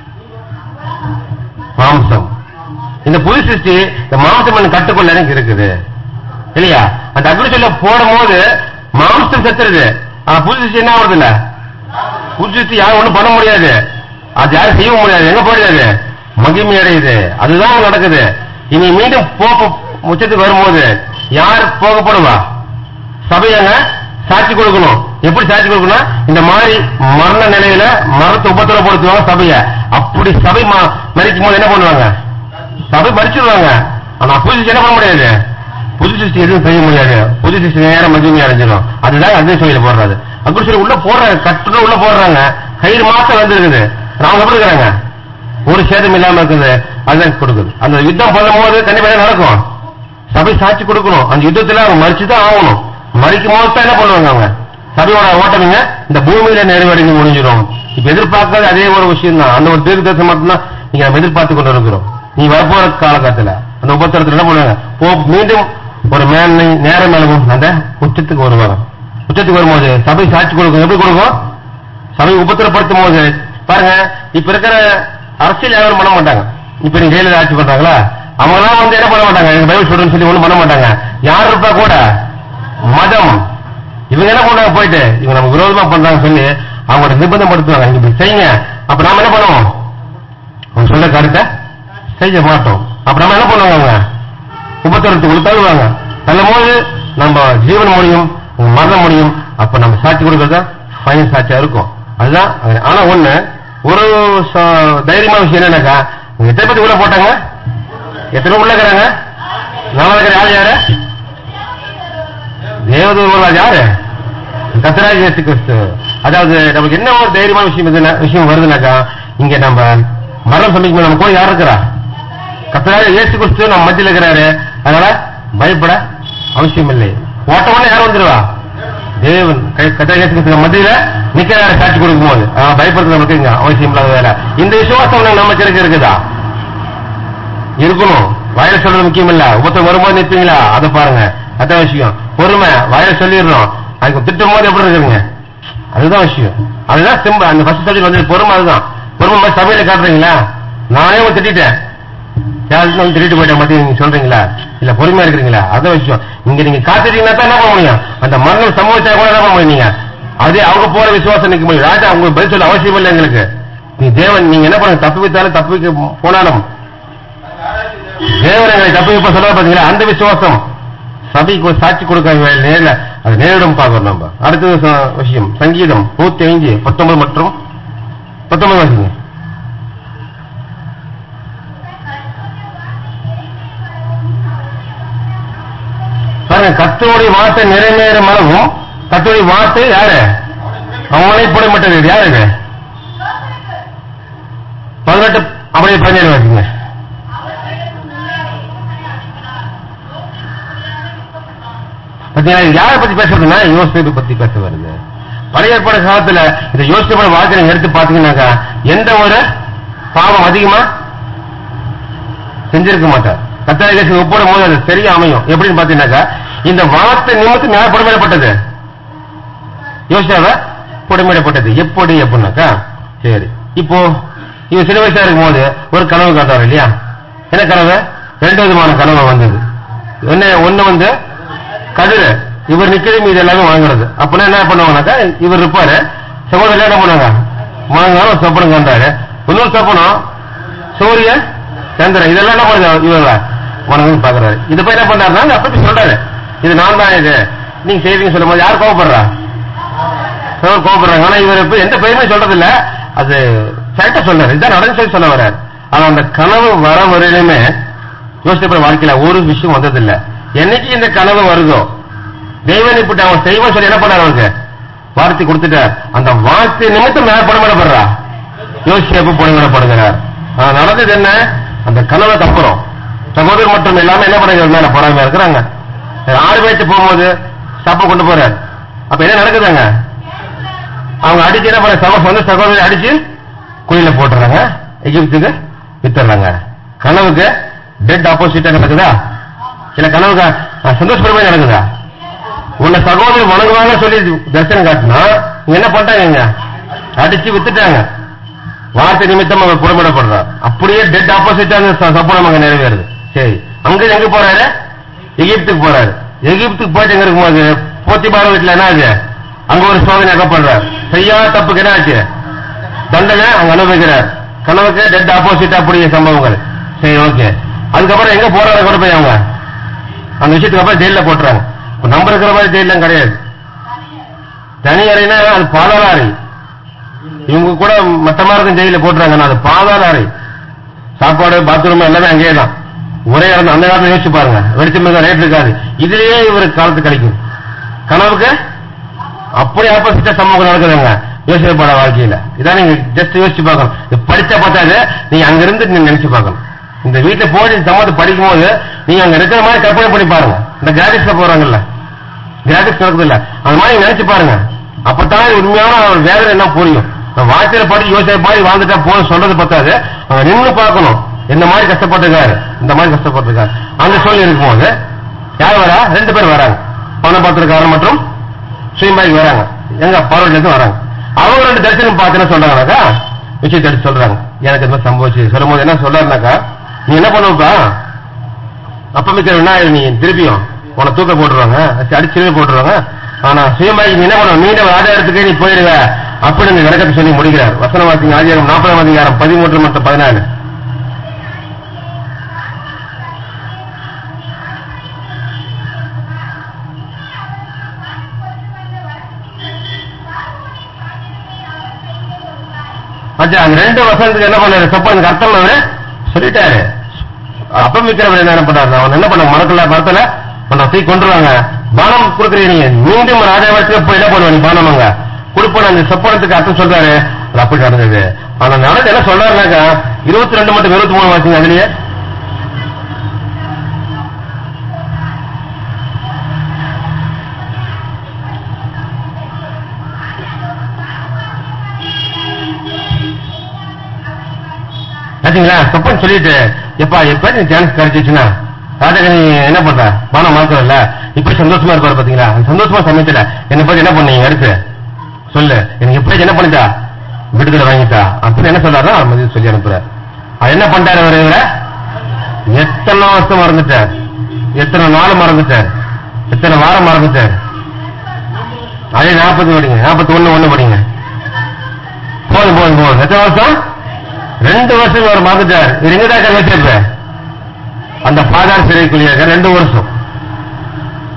மாம்சம் இந்த புது சிருஷ்டி இந்த மாம்சம் என்ன கட்டுக்குள்ள எனக்கு இருக்குது இல்லையா அந்த அக்னிச்சொல்ல போடும் போது மாம்சம் செத்துருது ஆனா புது சிருஷ்டி என்ன ஆகுது இல்ல புது சிருஷ்டி யாரும் ஒண்ணும் பண்ண முடியாது அது யாரும் செய்ய முடியாது எங்க போயிடாது மகிமை அடையுது அதுதான் நடக்குது இனி மீண்டும் போக உச்சத்துக்கு வரும்போது யார் போகப்படுவா சபையங்க சாட்சி கொடுக்கணும் எப்படி சாட்சி கொடுக்கணும் இந்த மாதிரி மரண நிலையில மரணத்தை உபத்திரப்படுத்துவாங்க சபைய அப்படி சபை ம- மரிக்கும் போது என்ன பண்ணுவாங்க சபை மறிச்சிடுவாங்க ஆனா புது சிருஷ்டி என்ன பண்ண முடியாது புது சிருஷ்டி எதுவும் செய்ய முடியாது புது சிருஷ்டி நேரம் மகிமை அடைஞ்சிடும் அதுதான் அதே சொல்லிட்டு போடுறது அப்படி சொல்லி உள்ள போடுறாங்க கட்டுல உள்ள போடுறாங்க கயிறு மாசம் வந்துருக்குது அவங்க எப்படி இருக்கிறாங்க ஒரு சேதம் இல்லாம இருக்குது அதுதான் கொடுக்குது அந்த யுத்தம் பண்ணும்போது கண்டிப்பா என்ன நடக்கும் சபை சாட்சி கொடுக்கணும் அந்த யுத்தத்துல அவங்க மறிச்சுதான் ஆகணும் மறிக்கும் போது தான் என்ன பண்ணுவாங்க அவங்க சபையோட ஓட்டமிங்க இந்த பூமியில நிறைவடைந்து முடிஞ்சிடும் இப்ப எதிர்பார்க்காத அதே ஒரு விஷயம் தான் அந்த ஒரு தீர்க்க தரிசனம் மட்டும்தான் நீங்க நம்ம எதிர்பார்த்து கொண்டு இருக்கிறோம் நீ வரப்போற காலகட்டத்துல அந்த உபத்திரத்துல என்ன பண்ணுவாங்க போ மீண்டும் ஒரு மேன்மை நேரம் மேலவும் அந்த உச்சத்துக்கு வருவாங்க உச்சத்துக்கு வரும்போது சபை சாட்சி கொடுக்கும் எப்படி கொடுக்கும் சபை உபத்திரப்படுத்தும் போது பாருங்க இப்ப இருக்கிற அரசியல் யாரும் பண்ண மாட்டாங்க இப்ப நீங்க ஜெயலலிதா ஆட்சி பண்றாங்களா அவங்க எல்லாம் வந்து என்ன பண்ண மாட்டாங்க எங்க பைபிள் ஸ்டூடெண்ட் சொல்லி ஒண்ணும் பண்ண மாட்டாங்க யார் இருப்பா கூட மதம் இவங்க என்ன பண்ணாங்க போயிட்டு இவங்க நம்ம விரோதமா பண்றாங்க சொல்லி அவங்களோட நிர்பந்தம் படுத்துவாங்க நீங்க இப்படி செய்யுங்க அப்ப நாம என்ன பண்ணுவோம் அவங்க சொல்ல கருத்தை செய்ய மாட்டோம் அப்ப நம்ம என்ன பண்ணுவாங்க அவங்க உபத்திரத்துக்குள்ள தள்ளுவாங்க தள்ளும் போது நம்ம ஜீவன் முடியும் மரணம் முடியும் அப்ப நம்ம சாட்சி கொடுக்கறது ஃபைன் சாட்சியா இருக்கும் அதுதான் அது. ஆனா ஒண்ணு ஒரு ச- தைரியமான விஷயம் என்னன்னாக்கா இவங்க எத்தனை பேர் உள்ள போட்டாங்க எத்தனை பேர் உள்ள இருக்கிறாங்க நல்லா இருக்கிற யார் யாரு தேவதூர்கள் யாரு கத்தராஜ் இயேசு கிறிஸ்து அதாவது நமக்கு என்ன ஒரு தைரியமான விஷயம் இதுனா- விஷயம் வருதுனாக்கா இங்க நம்ம மரணம் சமைக்கும் நம்ம கூட யார் இருக்கிறா கத்தராஜ இயேசு கிறிஸ்து நம்ம மத்தியில் இருக்கிறாரு அதனால பயப்பட அவசியம் இல்லை ஓட்ட உடனே யார் வந்துருவா தேவன் கத்தராஜ இயேசு கிறிஸ்து நம்ம மத்தியில நிக்கிறாரு சாட்சி கொடுக்கும் போது அதனால பயப்படுறது நமக்கு இங்க அவசியம் இல்லாத வேலை இந்த விசுவாசம் நமக்கு இருக்கு இருக்குதா இருக்கணும் வாயில சொல்றது முக்கியம் இல்ல ஒருத்தர் வரும்போது நிற்பீங்களா அதை பாருங்க அதான் விஷயம் பொறுமை வாயில சொல்லிடுறோம் அதுக்கு திட்டும் போது எப்படி இருக்குங்க அதுதான் விஷயம் அதுதான் சிம்ப அந்த ஃபர்ஸ்ட் சப்ஜெக்ட் வந்து பொறுமை அதுதான் பொறுமை மாதிரி சபையில காட்டுறீங்களா நானே ஒரு திட்டேன் யாருக்கு வந்து திட்டிட்டு போயிட்ட மட்டும் நீங்க சொல்றீங்களா இல்ல பொறுமையா இருக்கிறீங்களா அதான் விஷயம் இங்க நீங்க காத்துட்டீங்கன்னா தான் என்ன பண்ண முடியும் அந்த மரணம் சம்பவிச்சா கூட என்ன பண்ண முடியும் நீங்க அதே அவங்க போற விசுவாசம் நிக்க முடியும் ராஜா உங்களுக்கு பதில் சொல்ல அவசியம் இல்லை எங்களுக்கு நீ தேவன் நீங்க என்ன பண்ணுங்க தப்பு வைத்தாலும் தப்பு வைக்க போனாலும் தேவன் எங்களை தப்பு வைப்ப சொல்ல பாத்தீங்களா அந்த விசுவாசம் சபைக்கு ஒரு சாட்சி கொடுக்க நேரில் அது நேரிடம் பார்க்கணும் நம்ம அடுத்தது ச- விஷயம் சங்கீதம் நூத்தி ஐந்து பத்தொன்பது மற்றும் பத்தொன்பது வாசிங்க பாருங்க கத்தோடைய வார்த்தை நிறைவேறும் அளவும் கத்தோடைய வார்த்தை யாரு அவனை புடமிட்டது யாரு இது பதினெட்டு அப்படியே பதினேழு வாசிங்க பாத்தீங்களா இது யாரை பத்தி பேசுறதுன்னா யோசிப்பை பத்தி பேச வருது பழைய ஏற்பாடு காலத்துல இந்த யோசிப்போட வாழ்க்கை நீங்க எடுத்து பாத்தீங்கன்னாக்கா எந்த ஒரு பாவம் அதிகமா செஞ்சிருக்க மாட்டார் கத்தாரி கேசு ஒப்பிடும் போது அது சரியா அமையும் எப்படின்னு பாத்தீங்கன்னாக்கா இந்த வார்த்தை நிமித்தம் யார் புடமிடப்பட்டது யோசிச்சாவ புடமிடப்பட்டது எப்படி அப்படின்னாக்கா சரி இப்போ இவன் சின்ன வயசா இருக்கும் போது ஒரு கனவு காட்டாரு இல்லையா என்ன கனவு ரெண்டு விதமான கனவு வந்தது என்ன ஒண்ணு வந்து கதிர இவர் நிக்கிறது மீது எல்லாமே வாங்குறது அப்படின்னா என்ன பண்ணுவாங்கனாக்கா இவர் இருப்பாரு சகோதரர் என்ன பண்ணுவாங்க வாங்கினாலும் சொப்பனம் கண்டாரு இன்னொரு சொப்பனம் சூரியன் சந்திரன் இதெல்லாம் என்ன பண்ணுது இவங்க வணக்கம் பாக்குறாரு இதை போய் என்ன பண்றாருன்னா அப்படி சொல்றாரு இது நான் தான் இது நீங்க செய்வீங்க சொல்லும் போது யார் கோவப்படுறா சிலர் கோவப்படுறாங்க ஆனா இவர் இப்ப எந்த பெருமையும் சொல்றது இல்ல அது கரெக்டா சொன்னாரு இதான் நடந்து சொல்லி சொல்ல வர்றாரு ஆனா அந்த கனவு வர வரையிலுமே யோசிச்ச வாழ்க்கையில ஒரு விஷயம் வந்ததில்ல என்னைக்கு இந்த கனவு வருதோ தெய்வன் இப்படி அவன் செய்வோம் சொல்லி என்ன பண்ணாரு அவருக்கு வார்த்தை கொடுத்துட்டார் அந்த வார்த்தை நிமித்தம் மேல படமிடப்படுறா யோசிப்பு படமிடப்படுகிறார் ஆனா நடந்தது என்ன அந்த கனவை தப்புறோம் சகோதரர் மற்றும் எல்லாமே என்ன பண்ணுறாங்க மேல போறாம இருக்கிறாங்க ஆறு பேச்சு போகும்போது சப்ப கொண்டு போறாரு அப்ப என்ன நடக்குதுங்க அவங்க அடிச்சு என்ன பண்ண சகோ சொந்த சகோதரி அடிச்சு குழியில போட்டுறாங்க எகிப்துக்கு வித்துறாங்க கனவுக்கு டெட் ஆப்போசிட்டா நடக்குதா இல்ல கனவுக்கு அஹ், சந்தோஷப்படுமே நடக்குதா உன்னை சகோதரி வணங்குவாங்க சொல்லி தரிசனம் காட்டினா இங்க என்ன பண்ணிட்டாங்க அடிச்சு வித்துட்டாங்க வார்த்தை நிமித்தம் அவர் புறமிடப்படுறார் அப்படியே டெட் ஆப்போசிட்டான சப்பனம் அங்க நிறைவேறுது சரி அங்க எங்க போறாரு எகிப்துக்கு போறாரு எகிப்துக்கு போயிட்டு எங்க இருக்கும்போது போத்திபார வீட்டுல என்ன ஆச்சு அங்க ஒரு சோதனை அகப்படுறார் செய்யாத தப்புக்கு என்ன ஆச்சு தண்டனை அங்க அனுபவிக்கிறார் கனவுக்கு டெட் ஆப்போசிட் அப்படியே சம்பவங்கள் சரி ஓகே அதுக்கப்புறம் எங்க போறாரு கூட போய் அவங்க அந்த விஷயத்துக்கு அப்புறம் ஜெயில போட்டுறாங்க இப்ப நம்ம இருக்கிற மாதிரி ஜெயிலாம் கிடையாது தனி அறைனா அது பாதாள அறை இவங்க கூட மட்டமா இருக்கும் ஜெயில போட்டுறாங்க ஆனா அது பாதாள அறை சாப்பாடு பாத்ரூம் எல்லாமே அங்கேயே தான் ஒரே இடம் அந்த காலத்துல யோசிச்சு பாருங்க வெளிச்சம் ரேட் இருக்காது இதுலயே இவருக்கு காலத்து கிடைக்கும் கனவுக்கு அப்படி ஆப்போசிட்டா சமூகம் நடக்குதுங்க யோசிக்கப்பட வாழ்க்கையில இதான் நீங்க ஜஸ்ட் யோசிச்சு பார்க்கணும் இது படிச்சா பார்த்தாது நீங்க அங்க இருந்து நீங்க நினைச்சு பார்க்கணும் இந்த வீட்டுல போய் சம்மந்தம் படிக்கும் போது நீங்க அங்க இருக்கிற மாதிரி கற்பனை பண்ணி பாருங்க இந்த கிராபிக்ஸ்ல போறாங்கல்ல கிராபிக்ஸ் நடக்குது இல்ல அந்த மாதிரி நினைச்சு பாருங்க அப்பதான் இது உண்மையான ஒரு வேதனை என்ன புரியும் நம்ம வாழ்க்கையில படி யோசனை பாடி வாழ்ந்துட்டா போதும் சொல்றது பத்தாது அவங்க நின்னு பார்க்கணும் இந்த மாதிரி கஷ்டப்பட்டிருக்காரு இந்த மாதிரி கஷ்டப்பட்டிருக்காரு அந்த சூழ்நிலை இருக்கும்போது யார் வரா ரெண்டு பேர் வராங்க பணம் பார்த்திருக்காரன் மற்றும் ஸ்ரீமாய்க்கு வராங்க எங்க பார்வட்டில இருந்து வராங்க அவங்க ரெண்டு தரிசனம் பார்த்து சொல்றாங்கனாக்கா விஷயத்தை எடுத்து சொல்றாங்க எனக்கு இந்த மாதிரி சம்பவிச்சு சொல்லும் போது என்ன சொல்றாருனாக்கா நீ என்ன பண்ணுவப்பா அப்ப மிக்க விநாயகர் நீ திருப்பியும் உன தூக்க போட்டுருவாங்க அடிச்சு போட்டுருவாங்க ஆனா சுயமாகி நீ என்ன பண்ணுவ மீண்டும் ஆதாரத்துக்கே நீ போயிடுவ அப்படின்னு இந்த விளக்கத்தை சொல்லி முடிக்கிறார் வசன வாசிங்க ஆதிகாரம் நாற்பதாம் அதிகாரம் பதிமூன்று மற்றும் பதினாலு அச்சா அந்த ரெண்டு வசனத்துக்கு என்ன பண்ணாரு சொப்பனுக்கு அர்த்தம் அவரு சொல்லிட்டாரு அப்பம் விக்கிறவர் என்ன பண்றாரு அவன் என்ன பண்ண மரத்துல மரத்துல உன்னை தூக்கி கொண்டுருவாங்க பானம் கொடுக்குறீங்க நீங்க மீண்டும் ராஜாவரத்துக்கு போய் என்ன பண்ணுவாங்க பானம் அங்க கொடுப்போம் அந்த சொப்பனத்துக்கு அர்த்தம் சொல்றாரு அது அப்படி நடந்தது ஆனா நடந்து என்ன சொல்றாருனாக்கா இருபத்தி ரெண்டு மட்டும் இருபத்தி மூணு வாசிங்க அதுலயே பாத்தீங்களா சொப்பன் சொல்லிட்டு எப்பா எப்ப நீ சான்ஸ் கிடைச்சிச்சுன்னா ராஜா நீ என்ன பண்ற பானம் மாத்தல இப்ப சந்தோஷமா இருப்பாரு பாத்தீங்களா அந்த சந்தோஷமா சமயத்துல என்னை பத்தி என்ன பண்ணீங்க அடுத்து சொல்லு எனக்கு எப்படி என்ன பண்ணிட்டா விடுதலை வாங்கிட்டா அப்படின்னு என்ன சொல்றாரோ அவர் மதியம் சொல்லி அனுப்புறாரு அது என்ன பண்ணிட்டாரு அவரு இவரை எத்தனை வருஷம் மறந்துட்டார் எத்தனை நாள் மறந்துட்டார் எத்தனை வாரம் மறந்துட்டார் அதே நாற்பது படிங்க நாற்பத்தி ஒண்ணு ஒண்ணு படிங்க போதும் போதும் போதும் எத்தனை வருஷம் ரெண்டு வருஷம் அவர் மறந்துட்டார் இது எங்க தான் வச்சிருப்ப அந்த பாதார் சிறைக்குள்ளியாக ரெண்டு வருஷம்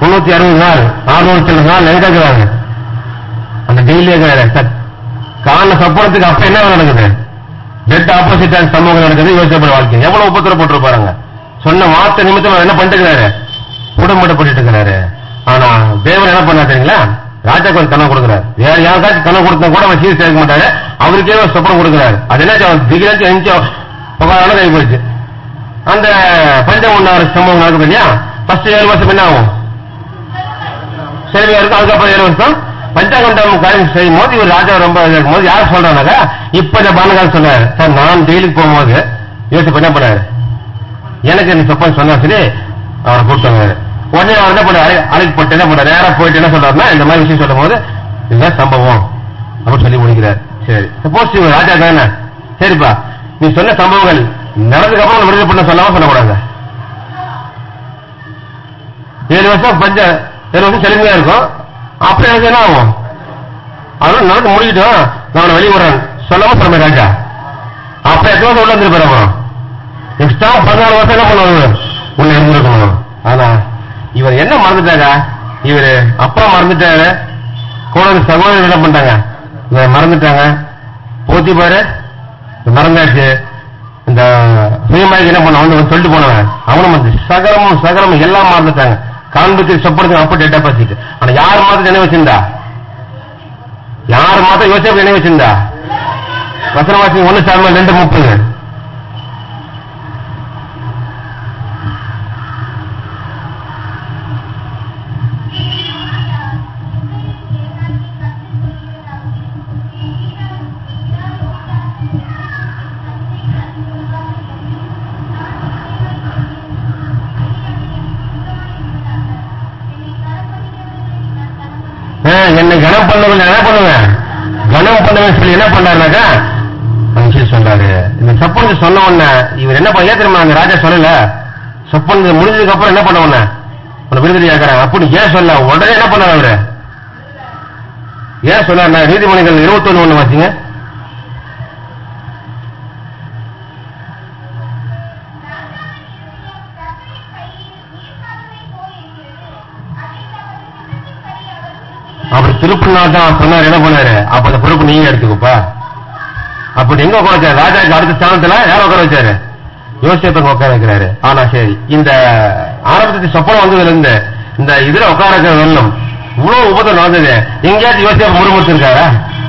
முன்னூத்தி அறுபது நாள் நானூறு சில நாள் எங்க இருக்கிறாங்க அந்த டெய்லி இருக்கிறாரு கால சப்போரத்துக்கு அப்ப என்ன நடக்குது டெட் ஆப்போசிட்டான சமூகம் நடக்குது யோசிக்கப்பட வாழ்க்கை எவ்வளவு உபத்திரப்பட்டு பாருங்க சொன்ன வார்த்தை நிமித்தம் அவர் என்ன பண்ணிட்டு இருக்கிறாரு உடம்படப்பட்டு இருக்கிறாரு ஆனா தேவன் என்ன பண்ணா தெரியுங்களா ராஜாக்கு ஒரு கணம் கொடுக்குறாரு வேற யாருக்காச்சும் கணம் கொடுத்தா கூட அவன் சீர் சேர்க்க மாட்டாரு அவருக்கே ஒரு சொப்பனம் கொடுக்குறாரு அது என்ன அவன் திகிலாச்சு எஞ்சும் புகாரால கை போயிடுச்சு அந்த பஞ்சம் உண்டாகிற சம்பவம் நடக்குது இல்லையா ஃபர்ஸ்ட் ஏழு வருஷம் என்ன ஆகும் சரி இருக்கும் அதுக்கப்புறம் ஏழு வருஷம் பஞ்சாகண்டம் காரியம் செய்யும் போது இவர் ராஜா ரொம்ப இதா இருக்கும் போது யார் சொல்றாங்க இப்ப இந்த பானகால் சொன்னாரு சார் நான் டெய்லிக்கு போகும்போது யோசிப்பு என்ன பண்ணாரு எனக்கு இந்த சொப்பன் சொன்னா சரி அவரை கூப்பிட்டாங்க உடனே அவர் என்ன பண்ணாரு அழைக்கு போட்டு என்ன பண்ணாரு நேரா போயிட்டு என்ன சொல்றாருன்னா இந்த மாதிரி விஷயம் சொல்லும் போது இதுதான் சம்பவம் அப்படின்னு சொல்லி முடிக்கிறார் சரி சப்போஸ் இவர் ராஜா தானே சரிப்பா நீ சொன்ன சம்பவங்கள் நடந்ததுக்கு அப்புறம் விடுதலை பண்ண சொல்லாம சொல்லக்கூடாது ஏழு வருஷம் பஞ்ச ஏழு வருஷம் செழுமையா இருக்கும் அப்புறம் எனக்கு என்ன ஆகும் அதெல்லாம் நடந்து முடிக்கிட்டோம் நான் அவனை வெளியே விடுறேன் சொல்லாம சொல்ல ராஜா அப்ப எத்தனை வருஷம் உள்ள இருந்திருப்பாரு அப்புறம் எக்ஸ்ட்ரா பதினாலு வருஷம் என்ன பண்ணுவாங்க உள்ள இருந்திருக்கணும் ஆனா இவர் என்ன மறந்துட்டாங்க இவர் அப்பா மறந்துட்டாரு கூட இருந்த சகோதரர் என்ன பண்ணிட்டாங்க இவரை மறந்துட்டாங்க போத்தி பாரு மறந்தாச்சு இந்த சுயமாய்க்கு என்ன பண்ண வந்து சொல்லிட்டு போனவன் அவனும் வந்து சகலமும் சகலமும் எல்லாம் மறந்துட்டாங்க காண்புக்கு சொப்படுத்து அப்ப டேட்டா பேசிட்டு ஆனா யார் மாத்திரம் நினைவு வச்சிருந்தா யார் மாத்திரம் யோசிப்பு நினைவு வச்சிருந்தா வசனவாசி ஒண்ணு சாமி ரெண்டு முப்பது ஆ, என்னை கனம் பண்ணுவேன் என்ன பண்ணுவேன் கனம் பண்ணுவேன் சொல்லி என்ன பண்றாருனாக்கா மனுஷன் சொல்றாரு இந்த சப்பொண்டு சொன்ன உடனே இவர் என்ன பண்ண ஏன் தெரியுமா அந்த ராஜா சொல்லல சப்பொண்டு முடிஞ்சதுக்கு அப்புறம் என்ன பண்ண உடனே உன்னை விடுதலை ஆக்குறாங்க அப்படி ஏன் சொல்ல உடனே என்ன பண்ணாரு அவரு ஏன் சொன்னார் நீதிமன்றங்கள் இருபத்தொன்னு ஒண்ணு வாசிங்க அப்படி திருப்பினா தான் சொன்னார் என்ன பண்ணாரு அப்ப அந்த பொறுப்பு நீங்க எடுத்துக்கோப்பா அப்படி எங்க உட்கார வச்சாரு ராஜாக்கு அடுத்த ஸ்தானத்துல யார் உட்கார வச்சாரு யோசிப்பங்க உட்கார வைக்கிறாரு ஆனா சரி இந்த ஆரம்பத்துக்கு சொப்பனம் வந்ததுல இருந்து இந்த இதுல உட்கார வைக்கிற வெள்ளம் இவ்வளவு உபதம் நடந்தது எங்கேயாச்சும் யோசிப்ப முறுமுறுத்து இருக்காரா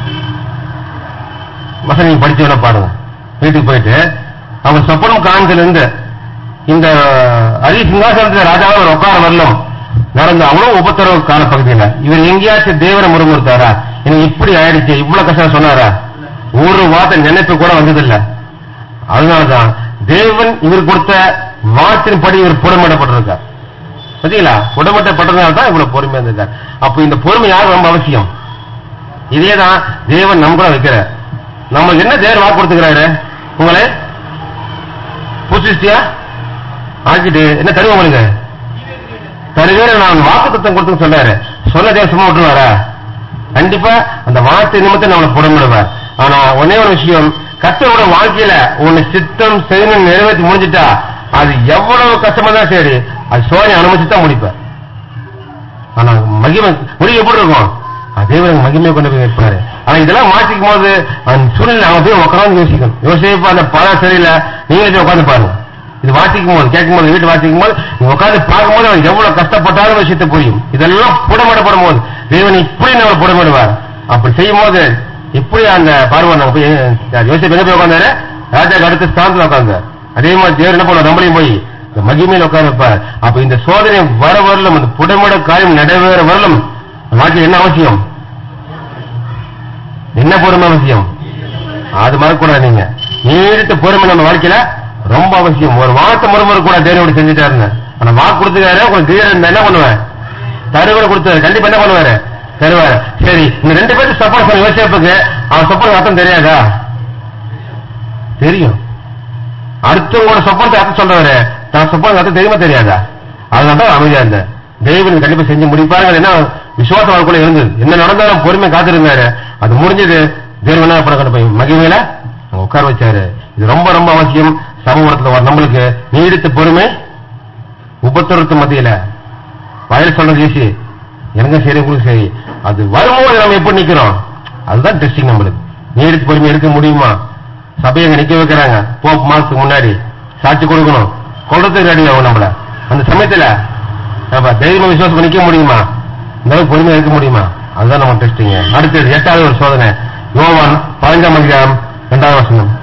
மசன் நீங்க படிச்சவன பாருங்க வீட்டுக்கு போயிட்டு அவர் சொப்பனம் காஞ்சல இருந்து இந்த அரி சிங்காசனத்துல ராஜாவை அவர் உட்கார வரலும் நடந்த அவ்வளவு உபத்திரவு கால பகுதியில இவர் எங்கேயாச்சும் தேவனை முறுமுறுத்தாரா எனக்கு இப்படி ஆயிடுச்சு இவ்வளவு கஷ்டம் சொன்னாரா ஒரு வார்த்தை நினைப்பு கூட வந்ததில்ல அதனாலதான் தேவன் இவர் கொடுத்த வார்த்தையின்படி இவர் புறமிடப்பட்டிருக்கார் பாத்தீங்களா புடமட்டப்பட்டதுனால தான் இவ்வளவு பொறுமையா இருந்திருக்கார் அப்ப இந்த பொறுமை யாருக்கு ரொம்ப அவசியம் இதேதான் தேவன் நம்ம கூட வைக்கிறார் நம்ம என்ன தேவன் வாக்கு கொடுத்துக்கிறாரு உங்களை புதுசியா ஆக்கிட்டு என்ன தருவோம் உங்களுக்கு தருவேன் நான் வாக்கு தத்தம் கொடுத்து சொன்னாரு சொல்ல தேவன் சும்மா விட்டுருவாரா கண்டிப்பா அந்த வார்த்தை நிமித்தம் நம்மளை புடமிடுவார் ஆனா ஒன்னே ஒரு விஷயம் கத்தரோட வாழ்க்கையில உன்னை சித்தம் செய்யணும் நிறைவேற்றி முடிஞ்சிட்டா அது எவ்வளவு கஷ்டமா தான் சரி அது சோழனை அனுமதிச்சு தான் முடிப்பேன் ஆனா மகிமை முடிவு எப்படி இருக்கும் அதே ஒரு மகிமையை கொண்டு போய் வைப்பாரு ஆனா இதெல்லாம் மாற்றிக்கும் போது அந்த சூழ்நிலை அவன் போய் உட்காந்து யோசிக்கணும் யோசிப்பா அந்த பழம் சரியில்லை நீங்களே உட்காந்து பாருங்க இது வாசிக்கும் போது கேட்கும் போது வீட்டு வாசிக்கும் போது நீ உட்காந்து பார்க்கும்போது அவன் எவ்வளவு கஷ்டப்பட்டாலும் விஷயத்தை புரியும் இதெல்லாம் புடமிடப்படும் போது தேவன் இப்படி நம்ம புடமிடுவார் அப்படி செய்யும் போது இப்படி அந்த பார்வன் அங்க போய் யார் யோசிப்பு எங்க போய் உட்காந்தாரு ராஜாக்கு அடுத்த ஸ்தானத்துல உட்காந்தார் அதே மாதிரி தேவர் என்ன பண்ண நம்மளையும் போய் இந்த மகிமையில உட்கார்ந்திருப்பார் அப்ப இந்த சோதனை வர வரலும் அந்த புடமிட காரியம் நடைபெற வரலும் வாழ்க்கையில் என்ன அவசியம் என்ன பொறுமை அவசியம் அது மறக்கூடாது நீங்க நீடித்த பொறுமை நம்ம வாழ்க்கையில ரொம்ப அவசியம் ஒரு வார்த்தை முறைமுறை கூட தேவையோடு செஞ்சுட்டாருங்க ஆனா வாக்கு கொடுத்துக்காரு உங்களுக்கு கீழே இருந்தா என்ன பண்ணுவேன் தருவரை கொடுத்தாரு கண்டிப்பா என்ன பண்ணுவாரு தருவாரு சரி இந்த ரெண்டு பேரும் சப்போர்ட் பண்ண யோசிப்புக்கு அவன் சப்போர்ட் அர்த்தம் தெரியாதா தெரியும் அடுத்தவங்களோட சப்போர்ட் அர்த்தம் சொல்றவரு தான் சப்போர்ட் அர்த்தம் தெரியுமா தெரியாதா அதனால தான் அமைதியா இருந்த தெய்வன் கண்டிப்பா செஞ்சு முடிப்பாருங்க என்ன விசுவாசம் அவருக்குள்ள இருந்தது என்ன நடந்தாலும் பொறுமை காத்திருந்தாரு அது முடிஞ்சது தேவன் என்ன பண்ண கொண்டு போய் மகிமையில அங்க உட்கார வச்சாரு இது ரொம்ப ரொம்ப அவசியம் சமூகத்துல வர நம்மளுக்கு நீடித்த பொறுமை உபத்திரத்து மத்தியில வாயில சொல்றது ஈஸி எனக்கும் சரி உங்களுக்கு சரி அது வரும்போது நம்ம எப்படி நிக்கிறோம் அதுதான் டெஸ்டிங் நம்மளுக்கு நீ எடுத்து பொறுமை எடுக்க முடியுமா சபையை அங்க நிக்க வைக்கிறாங்க போப் மாசத்துக்கு முன்னாடி சாட்சி கொடுக்கணும் கொள்றதுக்கு ரெடி ஆகும் நம்மள அந்த சமயத்துல நம்ம தைரியமா விசுவாசம் நிக்க முடியுமா இந்த அளவுக்கு பொறுமையா இருக்க முடியுமா அதுதான் நம்ம டெஸ்டிங் அடுத்தது எட்டாவது ஒரு சோதனை யோவான் பதினஞ்சாம் அதிகாரம் இரண்டாவது வசனம்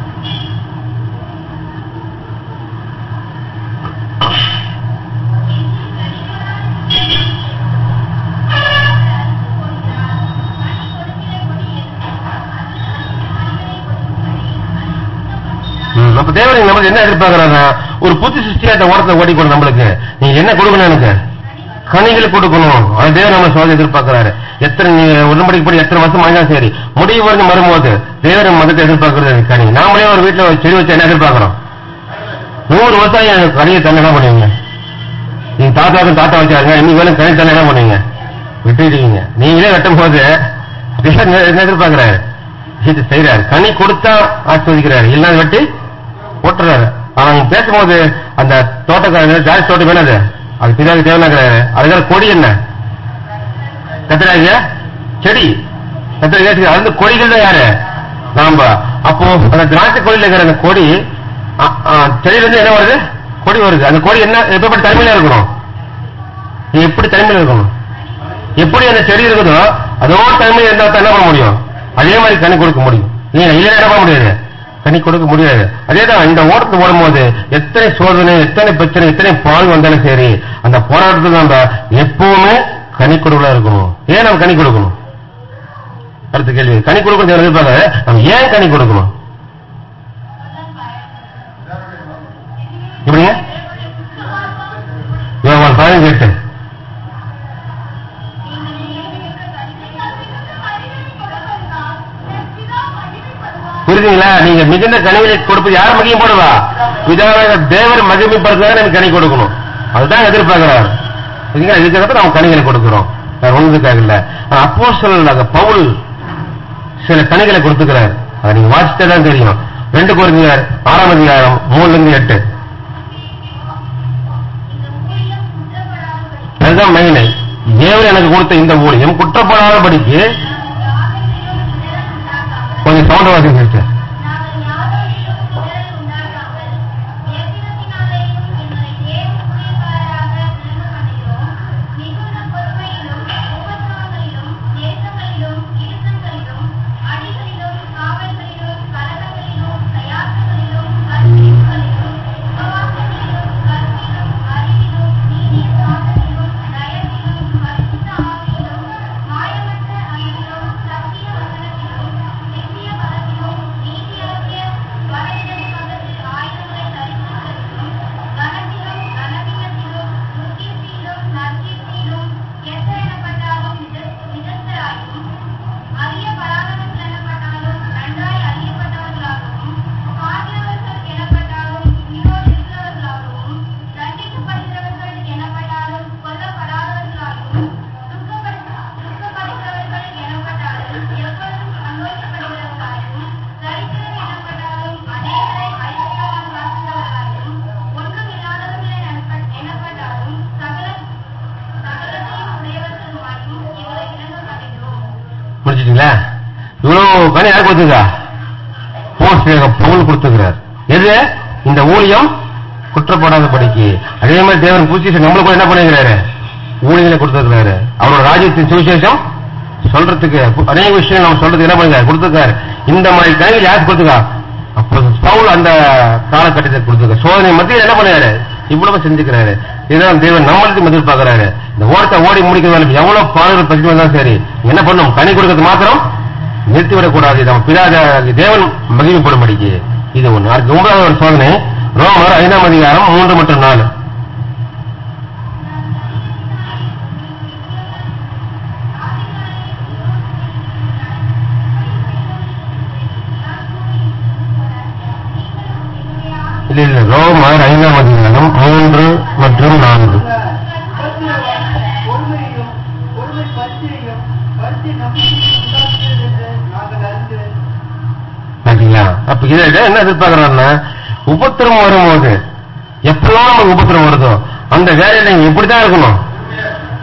ம், அப்ப தேவன் நம்மளுக்கு என்ன எதிர்பார்க்கறாங்க ஒரு புது சிருஷ்டியா இந்த ஓரத்தை ஓடிக்கணும் நம்மளுக்கு நீங்க என்ன கொடுக்கணும் எனக்கு கனிகளை கொடுக்கணும் அது தேவன் நம்ம சோதனை எதிர்பார்க்கிறாரு எத்தனை நீ உடன்படிக்கை படி எத்தனை வருஷம் ஆனாலும் சரி முடிவு வரைக்கும் வரும்போது தேவன் மதத்தை எதிர்பார்க்கறது கனி நாமளே ஒரு வீட்டுல ஒரு செடி வச்சு என்ன எதிர்பார்க்கிறோம் நூறு வருஷம் எனக்கு கனியை தண்ணி என்ன பண்ணுவீங்க நீங்க தாத்தாவுக்கும் தாத்தா வச்சாருங்க இன்னைக்கு வேணும் கனி தண்ணி என்ன பண்ணுவீங்க விட்டுடுவீங்க நீங்களே வெட்டும் போது தேவன் என்ன எதிர்பார்க்கிறாரு இது செய்யறாரு கனி கொடுத்தா ஆஸ்வதிக்கிறாரு இல்லைன்னா வெட்டி போட்டுறாரு ஆனா அவங்க பேசும்போது அந்த தோட்டக்காரங்க ஜாதி தோட்டம் என்னது அது பின்னாடி தேவனாகிறாரு அதுக்காக கொடி என்ன கத்துறாங்க செடி கத்துறாங்க அது வந்து கொடிகள் தான் யாரு நாம அப்போ அந்த திராட்சை கொடியில இருக்கிற அந்த கொடி அ- அ, செடியில இருந்து என்ன வருது கொடி வருது அந்த கொடி என்ன எப்ப தனிமையில இருக்கணும் நீ எப்படி தனிமையில இருக்கணும் எப்படி அந்த செடி இருக்குதோ அதோட தனிமையில இருந்தா தான் என்ன பண்ண முடியும் அதே மாதிரி கனி கொடுக்க முடியும் நீ இல்ல என்ன பண்ண முடியாது கனி கொடுக்க முடியாது அதேதான் இந்த ஓட்டத்தை ஓடும்போது எத்தனை சோதனை எத்தனை பிரச்சனை எத்தனை பால் வந்தாலும் சரி அந்த போராட்டத்துக்கு நம்ம எப்பவுமே கனி கொடுக்கலா இருக்கணும் ஏன் நம்ம கனி கொடுக்கணும் அடுத்த கேள்வி கனி கொடுக்கணும் எதிர்பார்க்க நம்ம ஏன் கனி கொடுக்கணும் எப்படிங்க யோவான் பதினஞ்சு எட்டு புரியுதுங்களா நீங்க மிகுந்த கனிகளை கொடுப்பது யார் மகிமை போடுவா பிதாவாக தேவர் மகிமைப்படுறதாக எனக்கு கனி கொடுக்கணும் அதுதான் எதிர்பார்க்கிறார் சரிங்களா இதுக்காக நம்ம கனிகளை கொடுக்கிறோம் வேற ஒண்ணுக்காக இல்ல அப்போ சொல்ல பவுல் சில கனிகளை கொடுத்துக்கிறார் அதை நீங்க வாசித்தே தான் தெரியும் ரெண்டு குறைஞ்சார் ஆறாம் அதிகாரம் மூணுல இருந்து எட்டு அதுதான் மெயின் தேவர் எனக்கு கொடுத்த இந்த ஊழியம் குற்றப்படாதபடிக்கு கொஞ்சம் சவுண்ட் வாசிங்க சிஸ்டர் அரிய பராமரிப்பு எனப்பட்டாலும் நன்றாய் அறியப்பட்டவர்களாகவும் பாதியவர்கள் எனப்பட்டாலும் உயிரோடு இருக்கிறவர்களாகவும் தண்டிக்கப்படுகிறவர்கள் எனப்பட்டாலும் கொல்லப்படாதவர்களாகவும் துக்கப்படுத்த- துக்கப்படுகிறவர்கள் எனப்பட்டாலும் எப்பொழுதும் சந்தோஷப்படுகிறவர்களாகவும் தரித்திரம் எனப்பட்டாலும் அநேகரை ஐக்கியவான்களாக்குகிறவர்களாகவும் ஒன்றுமில்லாதவர்கள் எனப்பட்- எனப்பட்டாலும் சகல சகலத்தையும் உடையவர்களுமாயும் இவரை விளங்கப்படுகிறோம் முடிச்சிட்டீங்களா இவ்வளவு கனி யார் கொடுத்துருக்கா போஸ்ட் பவுல் கொடுத்துக்கிறார் எது இந்த ஊழியம் குற்றப்படாத படிக்கு அதே மாதிரி தேவன் பூச்சி நம்மளுக்கு கூட என்ன பண்ணிக்கிறாரு ஊழியங்களை கொடுத்துருக்கிறாரு அவரோட ராஜ்யத்தின் சுவிசேஷம் சொல்றதுக்கு அநேக விஷயம் நம்ம சொல்றதுக்கு என்ன பண்ணிருக்காரு கொடுத்துருக்காரு இந்த மாதிரி கனிகள் யாருக்கு கொடுத்துருக்கா அப்போ பவுல் அந்த காலகட்டத்தை கொடுத்துருக்க சோதனை மத்தியில் என்ன பண்ணாரு இவ்வளவு செஞ்சுக்கிறாரு இதுதான் தேவன் நம்மளுக்கு எதிர்பார்க்கிறாரு இந்த ஓட்டத்தை ஓடி முடிக்கிறது எவ்வளவு பாடுகள் பிரச்சனை வந்தாலும் சரி என்ன பண்ணும் கனி கொடுக்கறது மாத்திரம் நிறுத்திவிடக் கூடாது நம்ம பிதாத தேவன் மகிமைப்படும்படிக்கு இது ஒண்ணு அடுத்து ஒன்பதாவது ஒரு சோதனை ரோமர் ஐந்தாம் அதிகாரம் மூன்று மற்றும் நாலு இல்ல இல்ல ரோமர் ஐந்தாம் அதிகாரம் மூன்று மற்றும் நான்கு பொறுமையையும் பொறுமை பரிசையும் பரிசை நம்பிக்கையும் உண்டாக்குகிறது என்று நாங்கள் அறிந்து பாத்தீங்களா அப்ப இதை இதை என்ன எதிர்பார்க்கறான்னா உபத்திரம் வரும்போது எப்பெல்லாம் நமக்கு உபத்திரம் வருதோ அந்த வேலையில நீங்க இப்படித்தான் இருக்கணும்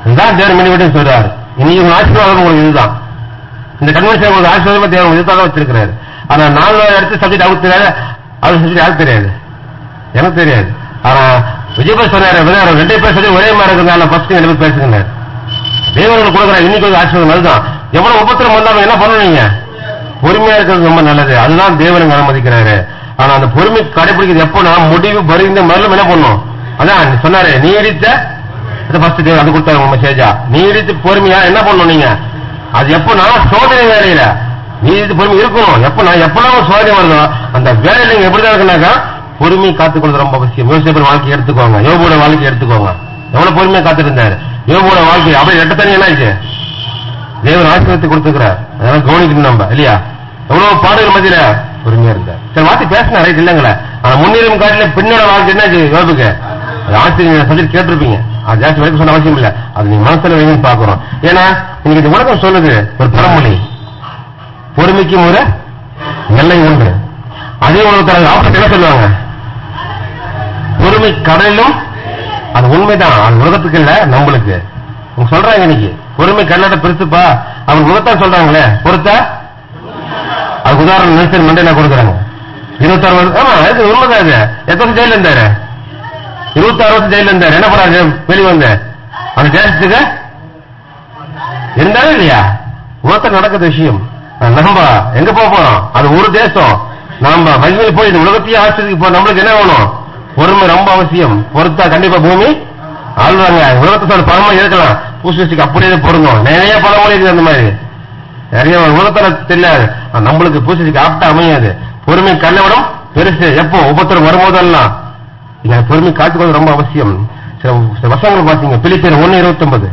இதுதான் தேவன் மீண்டும் மீண்டும் சொல்றாரு இன்னைக்கு உங்க ஆசீர்வாதம் உங்களுக்கு இதுதான் இந்த கன்வென்ஷன் உங்களுக்கு ஆசீர்வாதமா தேவன் உங்களுக்கு இதுதான் வச்சிருக்கிறாரு ஆனா நாலு எடுத்து சப்ஜெக்ட் அவருக்கு தெரியாது அவர் சப்ஜெக்ட் யாருக்கு தெரியாது எனக்கு தெரியாது ஆனா விஜயபாய் சொன்னாரு விளையாடு ரெண்டே பேர் சொல்லி ஒரே மாதிரி இருக்கிறதால ஃபர்ஸ்ட் ரெண்டு பேர் பேசுகிறார் தேவனுக்கு கொடுக்குற இன்னைக்கு ஒரு ஆசீர்வாதம் அதுதான் எவ்வளவு உபத்திரம் வந்தாலும் என்ன பண்ணுவீங்க பொறுமையா இருக்கிறது ரொம்ப நல்லது அதுதான் தேவனுக்கு அனுமதிக்கிறாரு ஆனா அந்த பொறுமை கடைபிடிக்கிறது எப்போ நான் முடிவு பரிந்த மேலும் என்ன பண்ணும் அதான் சொன்னாரு நீடித்த இது ஃபர்ஸ்ட் தேவன் அது கொடுத்தாரு உங்க மெசேஜா நீடித்து பொறுமையா என்ன பண்ணணும் நீங்க அது எப்போ நான் சோதனை வேலையில நீடித்து பொறுமை இருக்கணும் எப்போ நான் எப்பெல்லாம் சோதனை வருதோ அந்த வேலையில நீங்க எப்படிதான் இருக்குனாக்கா பொறுமை காத்துக்கொள்வது ரொம்ப அவசியம் யோசிப்பர் வாழ்க்கை எடுத்துக்கோங்க யோபோட வாழ்க்கை எடுத்துக்கோங்க எவ்வளவு பொறுமையா காத்துட்டு இருந்தாரு யோபோட வாழ்க்கை அப்படியே ரெட்ட தண்ணி என்ன ஆச்சு தேவன் ஆசீர்வாதத்தை கொடுத்துக்கிறார் அதெல்லாம் கவனிக்கணும் நம்ம இல்லையா எவ்வளவு பாடுகள் மத்தியில பொறுமையா இருந்தார் சரி வார்த்தை பேசினா ரைட் இல்லைங்களே ஆனா முன்னிலும் காட்டில பின்னோட வாழ்க்கை என்ன யோபுக்கு அது ஆசிரியர் சொல்லி கேட்டிருப்பீங்க அது ஜாஸ்தி வரைக்கும் சொன்ன அவசியம் இல்ல அது நீ மனசுல வைங்கன்னு பாக்குறோம் ஏன்னா இன்னைக்கு இந்த உலகம் சொல்லுது ஒரு பழமொழி பொறுமைக்கு ஒரு எல்லை உண்டு அதே உலகத்தில் ஆபத்து என்ன சொல்லுவாங்க பொறுமை கடலிலும் அது உண்மைதான் அது உலகத்துக்கு இல்ல நம்மளுக்கு அவங்க சொல்றாங்க இன்னைக்கு பொறுமை கண்ணாட பெருசுப்பா அவங்க உலகத்தான் சொல்றாங்களே பொறுத்தா அது உதாரணம் நெல்சன் மண்டேலா கொடுக்குறாங்க இருபத்தாறு வருஷம் ஆமா அது உண்மைதான் இது எத்தனை வருஷம் ஜெயில இருந்தாரு இருபத்தாறு வருஷம் ஜெயில இருந்தாரு என்ன பண்ணாரு வெளியே வந்த அந்த தேசத்துக்கு இருந்தாலும் இல்லையா உலகத்தில் நடக்கிற விஷயம் நம்ம எங்க போக போறோம் அது ஒரு தேசம் நாம மகிமையில் போய் இந்த உலகத்தையே ஆச்சரிக்கு போ நம்மளுக்கு என்ன வேணும் பொறுமை ரொம்ப அவசியம் பொறுத்தா கண்டிப்பா பூமி ஆள்வாங்க உலகத்தை சொல்ல பழமா இருக்கலாம் பூசிக்கு அப்படியே பொருந்தும் நிறைய பழமொழி இருக்குது அந்த மாதிரி நிறைய உலகத்துல தெரியாது ஆனா நம்மளுக்கு பூசிக்கு ஆப்டா அமையாது பொறுமை கண்ணவிடம் பெருசு எப்போ உபத்திரம் வரும்போதெல்லாம் இங்க பொறுமை காத்துக்கொள்வது ரொம்ப அவசியம் சில சில வசனங்கள் பாத்தீங்க பிலிப்பியர் ஒன்னு இருபத்தி ஒன்பது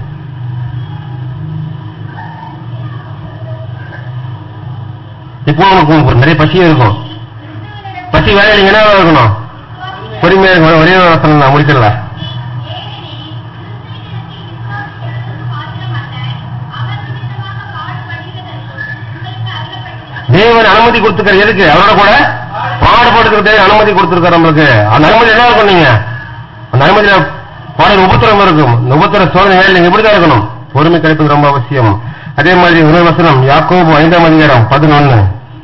இப்போ உங்களுக்கு ஒரு நிறைய பசியும் இருக்கும் பசி வேலை நீங்க என்ன இருக்கணும் பொறுமையா இருக்கணும் ஒரே ஒரு வசனம் நான் முடிச்சிடல தேவன் அனுமதி கொடுத்துருக்காரு எதுக்கு அவரோட கூட பாடுபடுத்துக்கிட்டே அனுமதி கொடுத்துருக்காரு நம்மளுக்கு அந்த அனுமதி என்ன இருக்கும் நீங்க அந்த அனுமதியில பாடல் உபத்திரம் இருக்கும் இந்த உபத்திர சோதனை வேலை நீங்க இப்படிதான் இருக்கணும் பொறுமை கிடைப்பது ரொம்ப அவசியம் அதே மாதிரி இன்னொரு வசனம் யாக்கோபு ஐந்தாம் அதிகாரம் பதினொன்னு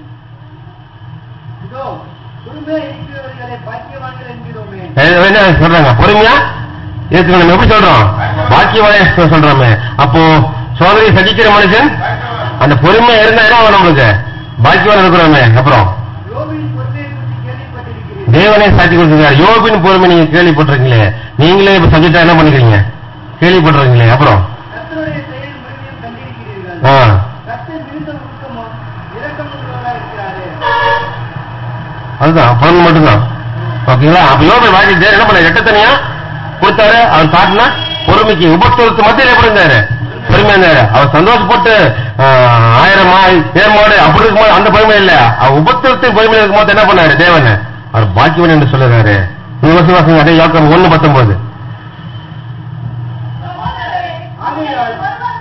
இதோ பொறுமையா இருக்கிறவர்களை பாக்கியவான்கள் என்கிறோமே ஏ, என்ன சொல்றாங்க பொறுமையா ஏத்துக்க நம்ம எப்படி சொல்றோம் பாக்கியவானே சொல்றோமே அப்போ சோதனை சகிக்கிற மனுஷன் அந்த பொறுமையா இருந்தா என்ன ஆகும் நம்மளுக்கு பாக்கியவான் இருக்கிறோமே அப்புறம் யோபின் பொறுமையை குறித்து கேள்விப்பட்டிருக்கிறீர்கள் தேவனே சாட்சி கொடுத்துருக்காரு யோபின் பொறுமை நீங்க கேள்விப்பட்டிருக்கீங்களே நீங்களே இப்ப சப்ஜெக்டா என்ன பண்ணிக்கிறீங்க கேள்விப்பட்டிருக்கீங்களே அப்புறம் கர்த்தருடைய செயல் முழுமையும் கண்டிருக்கிறீர்கள் ஆ, கர்த்தர் மிகுந்த உருக்கமும் இரக்கமுள்ளவராக இருக்கிறாரே அதுதான் பொருள் மட்டும்தான் ஓகேங்களா அப்ப யோபன் வாழ்க்கை தேர் என்ன பண்ண எட்ட தனியா கொடுத்தாரு அவர் காட்டினா பொறுமைக்கு உபத்துவத்து மத்தியில் எப்படி இருந்தாரு பொறுமையா இருந்தாரு அவர் சந்தோஷப்பட்டு ஆ, ஆயிரம் மாய் தேர்மாடு அப்படி இருக்கும்போது அந்த பொறுமை இல்ல அவர் உபத்துவத்தின் பொறுமையில் இருக்கும்போது என்ன பண்ணாரு தேவன் அவர் பாக்கியவன் என்று சொல்லுறாரு இந்த வருஷம் வாசங்க அதே யோக்கம் ஒண்ணு பத்தொன்பது ஆகையால்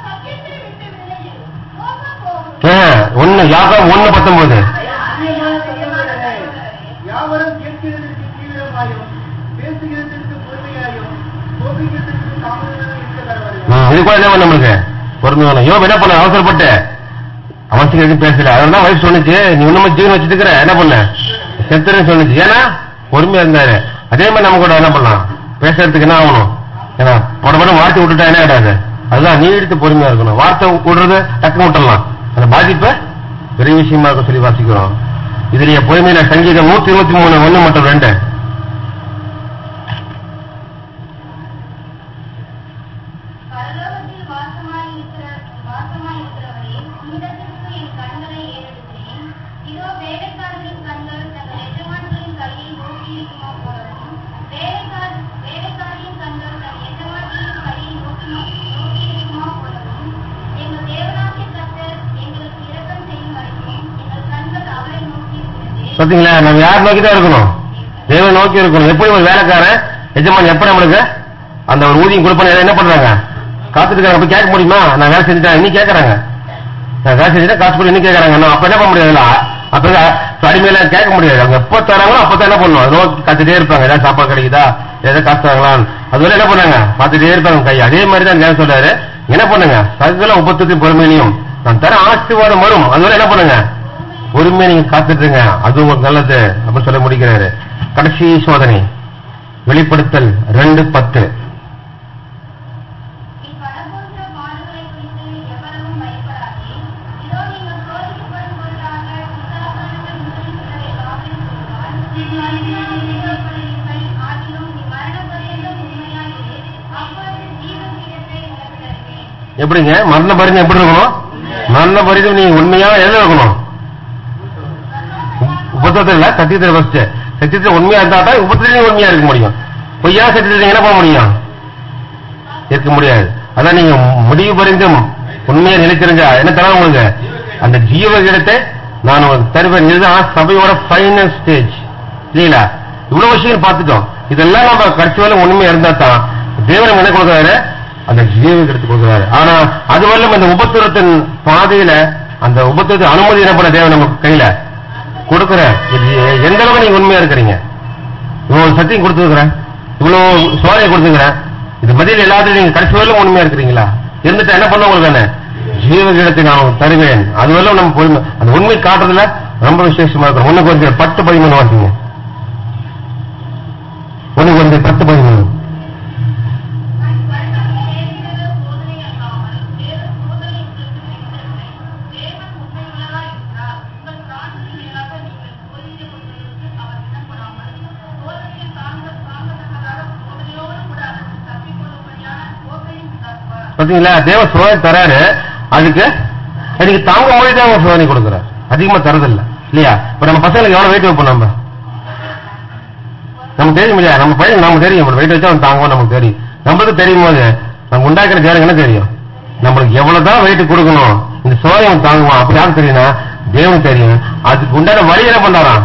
ஒன்னு யாக்கம் ஒண்ணு பத்தொன்பது பிரியமான சகோதரரே, யாவரும் கேட்கிறதற்கு தீவிரமாயும் பேசுகிறதற்கு பொறுமையாயும் கோபிக்கிறதற்கு தாமதமாக இருக்க கடவுள் ம், இது கூட என்ன பண்ண நம்மளுக்கு பொறுமை வேணும் யோபு என்ன பண்ண அவசரப்பட்டு அவசியம் எதுவும் பேசல அதனால வயசு சொன்னுச்சு நீ இன்னும் ஜீவன் வச்சுட்டு இருக்கிற என்ன பண்ண செத்துறேன்னு சொன்னுச்சு ஏன்னா பொறுமையா இருந்தாரு அதே மாதிரி நம்ம கூட என்ன பண்ணலாம் பேசுறதுக்கு என்ன ஆகணும் ஏன்னா பட படம் வார்த்தை விட்டுட்டா என்ன ஆயிடாது அதுதான் நீடித்து பொறுமையா இருக்கணும் வார்த்தை விடுறது டக்குனு விட்டுடலாம் அந்த பாதிப்பை பெரிய விஷயமா இருக்க சொல்லி வாசிக்கிறோம் இதுலயே பொறுமையில சங்கீதம் நூத்தி இருபத்தி மூணு ஒண்ணு மற்றும் ரெண்டு பரலோகத்தில் வாசமாயிருக்கிற வாசமாயிருக்கிறவரே உம்மிடத்திற்கு என் கண்களை ஏறெடுக்கிறேன் இதோ வேலைக்காரர்களின் கண்கள் தங்கள் எஜமான்களின் கையை நோக்கியிருக்குமா போலவும் வேலைக்கார வேலைக்காரியின் கண்கள் தன் எஜமான்களின் கையை நோக்கி நோக்கியிருக்குமா போலவும் எங்கள் தேவனாகிய கர்த்தர் எங்களுக்கு இரக்கம் செய்யும் வரைக்கும் எங்கள் கண்கள் அவரை நோக்கியிருக்கிறது பாத்தீங்களா நம்ம யார் நோக்கி தான் இருக்கணும் தேவன் நோக்கி இருக்கணும் எப்படி ஒரு வேலைக்காரன் எஜமான் எப்ப நம்மளுக்கு அந்த ஒரு ஊதியம் கொடுப்பான என்ன பண்றாங்க காத்துட்டு இருக்காங்க அப்ப கேட்க முடியுமா நான் வேலை செஞ்சுட்டேன் இன்னும் கேட்கறாங்க நான் வேலை செஞ்சுட்டா காசு கூட இன்னும் கேட்கறாங்க நான் அப்ப என்ன பண்ண முடியாதுல்ல அப்ப அடிமையில கேட்க முடியாது அவங்க எப்ப தராங்களோ அப்பதான் என்ன பண்ணுவோம் நோக்கி காத்துட்டே இருப்பாங்க ஏதாவது சாப்பாடு கிடைக்குதா ஏதாவது காசு தராங்களா அதுவரை என்ன பண்ணாங்க பார்த்துட்டே இருப்பாங்க கை அதே மாதிரி தான் ஞானம் சொல்றாரு என்ன பண்ணுங்க சகல உபத்தத்தையும் பொறுமையிலையும் நான் தர ஆசீர்வாதம் வரும் அதுவரை என்ன பண்ணுங்க பொறுமையை நீங்க காத்துட்டுங்க அது உங்களுக்கு நல்லது அப்படின்னு சொல்ல முடிக்கிறாரு கடைசி சோதனை வெளிப்படுத்தல் ரெண்டு பத்து நீ வரப்போகிற பாடுகளை குறித்து எவரும் பயப்படாதே இதோ நீங்கள் சோதிக்கப்படும் பொருளாக பிசாசானவன் முதலில் சிலரை காவலில் கொள்வான் நீங்கள் ஆகிலும் நீ மரண பரியந்தம் உண்மையாயிரு அப்பொழுது ஜீவன் கிடத்தை உனக்கு தருவேன் எப்படிங்க மரண பரிதம் எப்படி இருக்கணும் மரண பரிதம் நீங்க உண்மையா எதுல இருக்கணும் உபத்திரத்துல சத்தியத்துல ஃபர்ஸ்ட் சத்தியத்துல உண்மையா இருந்தா தான் உபத்திரத்திலையும் உண்மையா இருக்க முடியும் பொய்யா சத்தியத்துல என்ன பண்ண முடியும் இருக்க முடியாது அதான் நீங்க முடிவு பரிந்தும் உண்மையா நிலைச்சிருங்க என்ன தர உங்களுக்கு அந்த ஜீவ இடத்தை நான் உங்களுக்கு தருவேன் இதுதான் சபையோட ஃபைனல் ஸ்டேஜ் இல்லைங்களா இவ்வளவு விஷயம் பார்த்துட்டோம் இதெல்லாம் நம்ம கடைசி வரை உண்மையா இருந்தா தான் தேவன் என்ன கொடுக்குறாரு அந்த ஜீவ இடத்தை கொடுக்குறாரு ஆனா அது வரலும் அந்த உபத்திரத்தின் பாதையில அந்த உபத்திரத்தை அனுமதி என்ன பண்ண தேவன் நம்ம கையில கொடுக்குற இது எந்த அளவுக்கு நீங்க உண்மையா இருக்கிறீங்க இவ்வளவு சத்தியம் கொடுத்துருக்கிறேன் இவ்வளவு சோதனை கொடுத்துருக்கிறேன் இது பதில் எல்லாத்துலயும் நீங்க கடைசி வரலும் உண்மையா இருக்கிறீங்களா இருந்துட்டு என்ன பண்ண உங்களுக்கு என்ன ஜீவகிடத்தை நான் தருவேன் அது வரலும் நம்ம பொறுமை அந்த உண்மை காட்டுறதுல ரொம்ப விசேஷமா இருக்கும் ஒண்ணு கொஞ்சம் பத்து பதிமூணு வாசிங்க ஒண்ணு கொஞ்சம் பத்து பதிமூணு பாத்தீங்களா தேவ சோதனை தராரு அதுக்கு எனக்கு தாங்க மொழி தான் அவர் சோதனை கொடுக்குறாரு அதிகமா தரதில்ல இல்லையா இப்ப நம்ம பசங்களுக்கு எவ்வளவு வெயிட் வைப்போம் நம்ம நமக்கு தெரியும் இல்லையா நம்ம பையன் நமக்கு தெரியும் வெயிட் வச்சா அவன் தாங்குவோம் நமக்கு தெரியும் நம்மளுக்கு தெரியும் போது நம்ம உண்டாக்குற ஜனங்க என்ன தெரியும் நம்மளுக்கு எவ்வளவுதான் வெயிட் கொடுக்கணும் இந்த சோதனை அவன் தாங்குவான் அப்படி யாருக்கு தெரியும்னா தேவனுக்கு தெரியும் அதுக்கு உண்டான வழி என்ன பண்றாராம்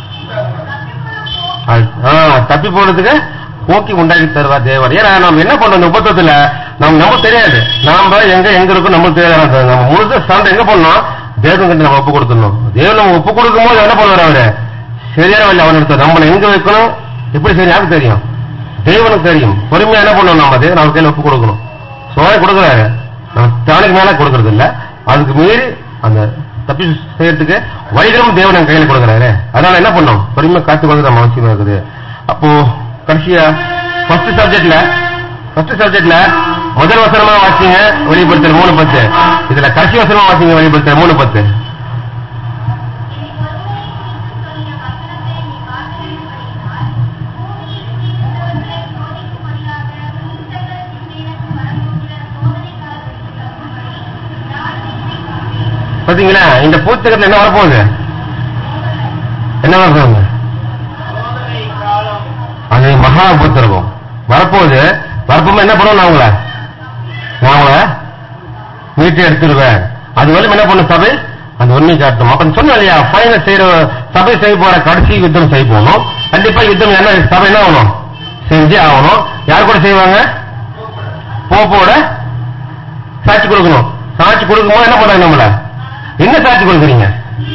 அது- ஆ, தப்பி போறதுக்கு போக்கி உண்டாக்கி தருவா தேவன் ஏன்னா நம்ம என்ன பண்றோம் இந்த உபத்தத்துல நம்ம நமக்கு தெரியாது நாம எங்க எங்க இருக்கோம் நமக்கு தெரியாது நம்ம முழுக்க ஸ்டாண்ட் எங்க பண்ணோம் தேவன் கிட்ட நம்ம ஒப்பு கொடுத்துடணும் தேவன் நம்ம ஒப்பு கொடுக்கும் போது என்ன பண்ணுவார் அவரு சரியான வழி அவன் எடுத்து நம்மளை எங்க வைக்கணும் எப்படி சரி யாருக்கு தெரியும் தேவனுக்கு தெரியும் பொறுமையா என்ன பண்ணணும் நம்ம தேவன் அவர் கையில ஒப்பு கொடுக்கணும் சோழ கொடுக்குறாரு நம்ம தானுக்கு மேல கொடுக்கறது இல்ல அதுக்கு மீறி அந்த தப்பி செய்யறதுக்கு வழிகளும் தேவன் நம்ம கையில கொடுக்குறாரு அதனால என்ன பண்ணோம் பொறுமையா காத்து கொடுக்குறது நம்ம அவசியமா இருக்குது அப்போ கடைசியா ஃபர்ஸ்ட் சப்ஜெக்ட்ல ஃபர்ஸ்ட் சப்ஜெக்ட்ல முதல் வசனமா வாசிங்க வெளிப்படுத்தல் மூணு பத்து இதுல கடைசி வசனமா வாசிங்க வெளிப்படுத்தல் மூணு பத்து இனி ஒருவரை குறித்து சொல்லிய வசனத்தை நீ காத்திருந்தபடியினால் பூமியில் குடியிருந்தவர்களை சோதிக்கும்படியாக புத்தகத்தில் எனக்கு வரப்போகிற சோதனை காலத்திற்கு தகும்படி நான் உன்னை காப்பேன். பாத்தீங்களா இந்த புத்தகத்துல என்ன வரப்போகுது என்ன வரப்போகுது சோதனை காலம் அது மகா உபத்திரவம் வரப்போகுது வரப்போது என்ன பண்ணுவோம் நான் உங்களை நான் உங்களை மீட்டு எடுத்துருவேன் அது வரையும் என்ன பண்ணும் சபை அந்த உண்மை காட்டும் அப்ப சொன்னேன் இல்லையா ஃபைனல் செய்யற சபை செய்ய போற கடைசி யுத்தம் செய்ய போகணும் கண்டிப்பா யுத்தம் என்ன சபை என்ன ஆகணும் செஞ்சே ஆகணும் யார் கூட செய்வாங்க போப்போட சாட்சி கொடுக்கணும் சாட்சி கொடுக்கும்போது என்ன பண்றாங்க நம்மள என்ன சாட்சி கொடுக்குறீங்க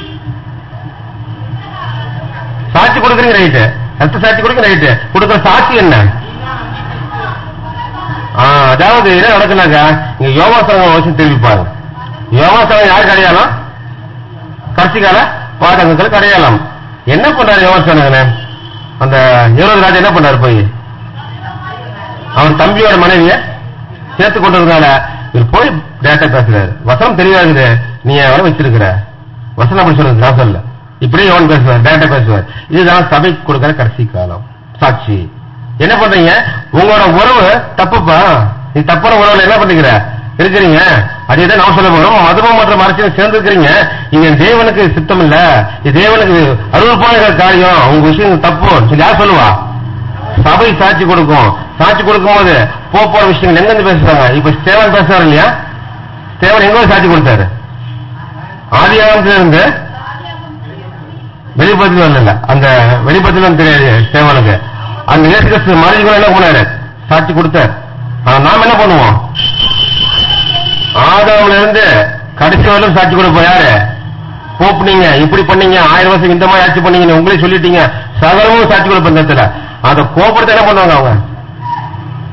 சாட்சி கொடுக்குறீங்க ரைட்டு ரத்த சாட்சி கொடுக்க ரைட்டு கொடுக்குற சாட்சி என்ன ஆ, அதாவது என்ன நடக்குனாக்கா இங்க யோகாசனம் வச்சு திரும்பி பாருங்க யோகாசனம் யாருக்கு அடையாளம் கடைசி கால பாடகங்களுக்கு அடையாளம் என்ன பண்றாரு யோகாசனங்கன்னு அந்த ஈரோடு ராஜா என்ன பண்றாரு போய் அவன் தம்பியோட மனைவிய சேர்த்து கொண்டதுனால இவர் போய் டேட்டா பேசுறாரு வசனம் தெளிவாகுது நீ அவனை வச்சிருக்கிற வசனம் அப்படி சொல்றது நான் சொல்ல இப்படியே எவன் பேசுவார் டேட்டா பேசுவார் இதுதான் சபை கொடுக்கிற கடைசி காலம் சாட்சி என்ன பண்றீங்க உங்களோட உறவு தப்புப்பா நீ தப்பான உறவுல என்ன பண்ணிக்கிற இருக்கிறீங்க அதே தான் நான் சொல்ல போறோம் மதமும் மற்றும் அரசியல் சேர்ந்துருக்கிறீங்க இங்க தேவனுக்கு சித்தம் இல்ல இது தேவனுக்கு அருள்பான காரியம் உங்க விஷயம் தப்பு சொல்லி யார் சொல்லுவா சபை சாட்சி கொடுக்கும் சாட்சி கொடுக்கும் போது போக போற விஷயங்கள் எங்கிருந்து பேசுறாங்க இப்ப ஸ்டேவன் பேசுறாரு இல்லையா ஸ்டேவன் எங்க போய் சாட்சி கொடுத்தாரு ஆதியாகத்துல இருந்து வெளிப்பத்தில் வரல அந்த வெளிப்பத்தில் தெரியாது ஸ்டேவனுக்கு அந்த இயேசு கிறிஸ்து மறைஞ்சு கூட என்ன பண்ணாரு சாட்சி கொடுத்தார் ஆனா நாம என்ன பண்ணுவோம் ஆதாம்ல இருந்து கடைசி வரலும் சாட்சி கொடுப்போம் யாரு போப் நீங்க இப்படி பண்ணீங்க ஆயிரம் வருஷம் இந்த மாதிரி ஆட்சி பண்ணீங்க உங்களே சொல்லிட்டீங்க சகலமும் சாட்சி கொடுப்போம் இந்த இடத்துல அதை கோபப்படுத்த என்ன பண்ணுவாங்க அவங்க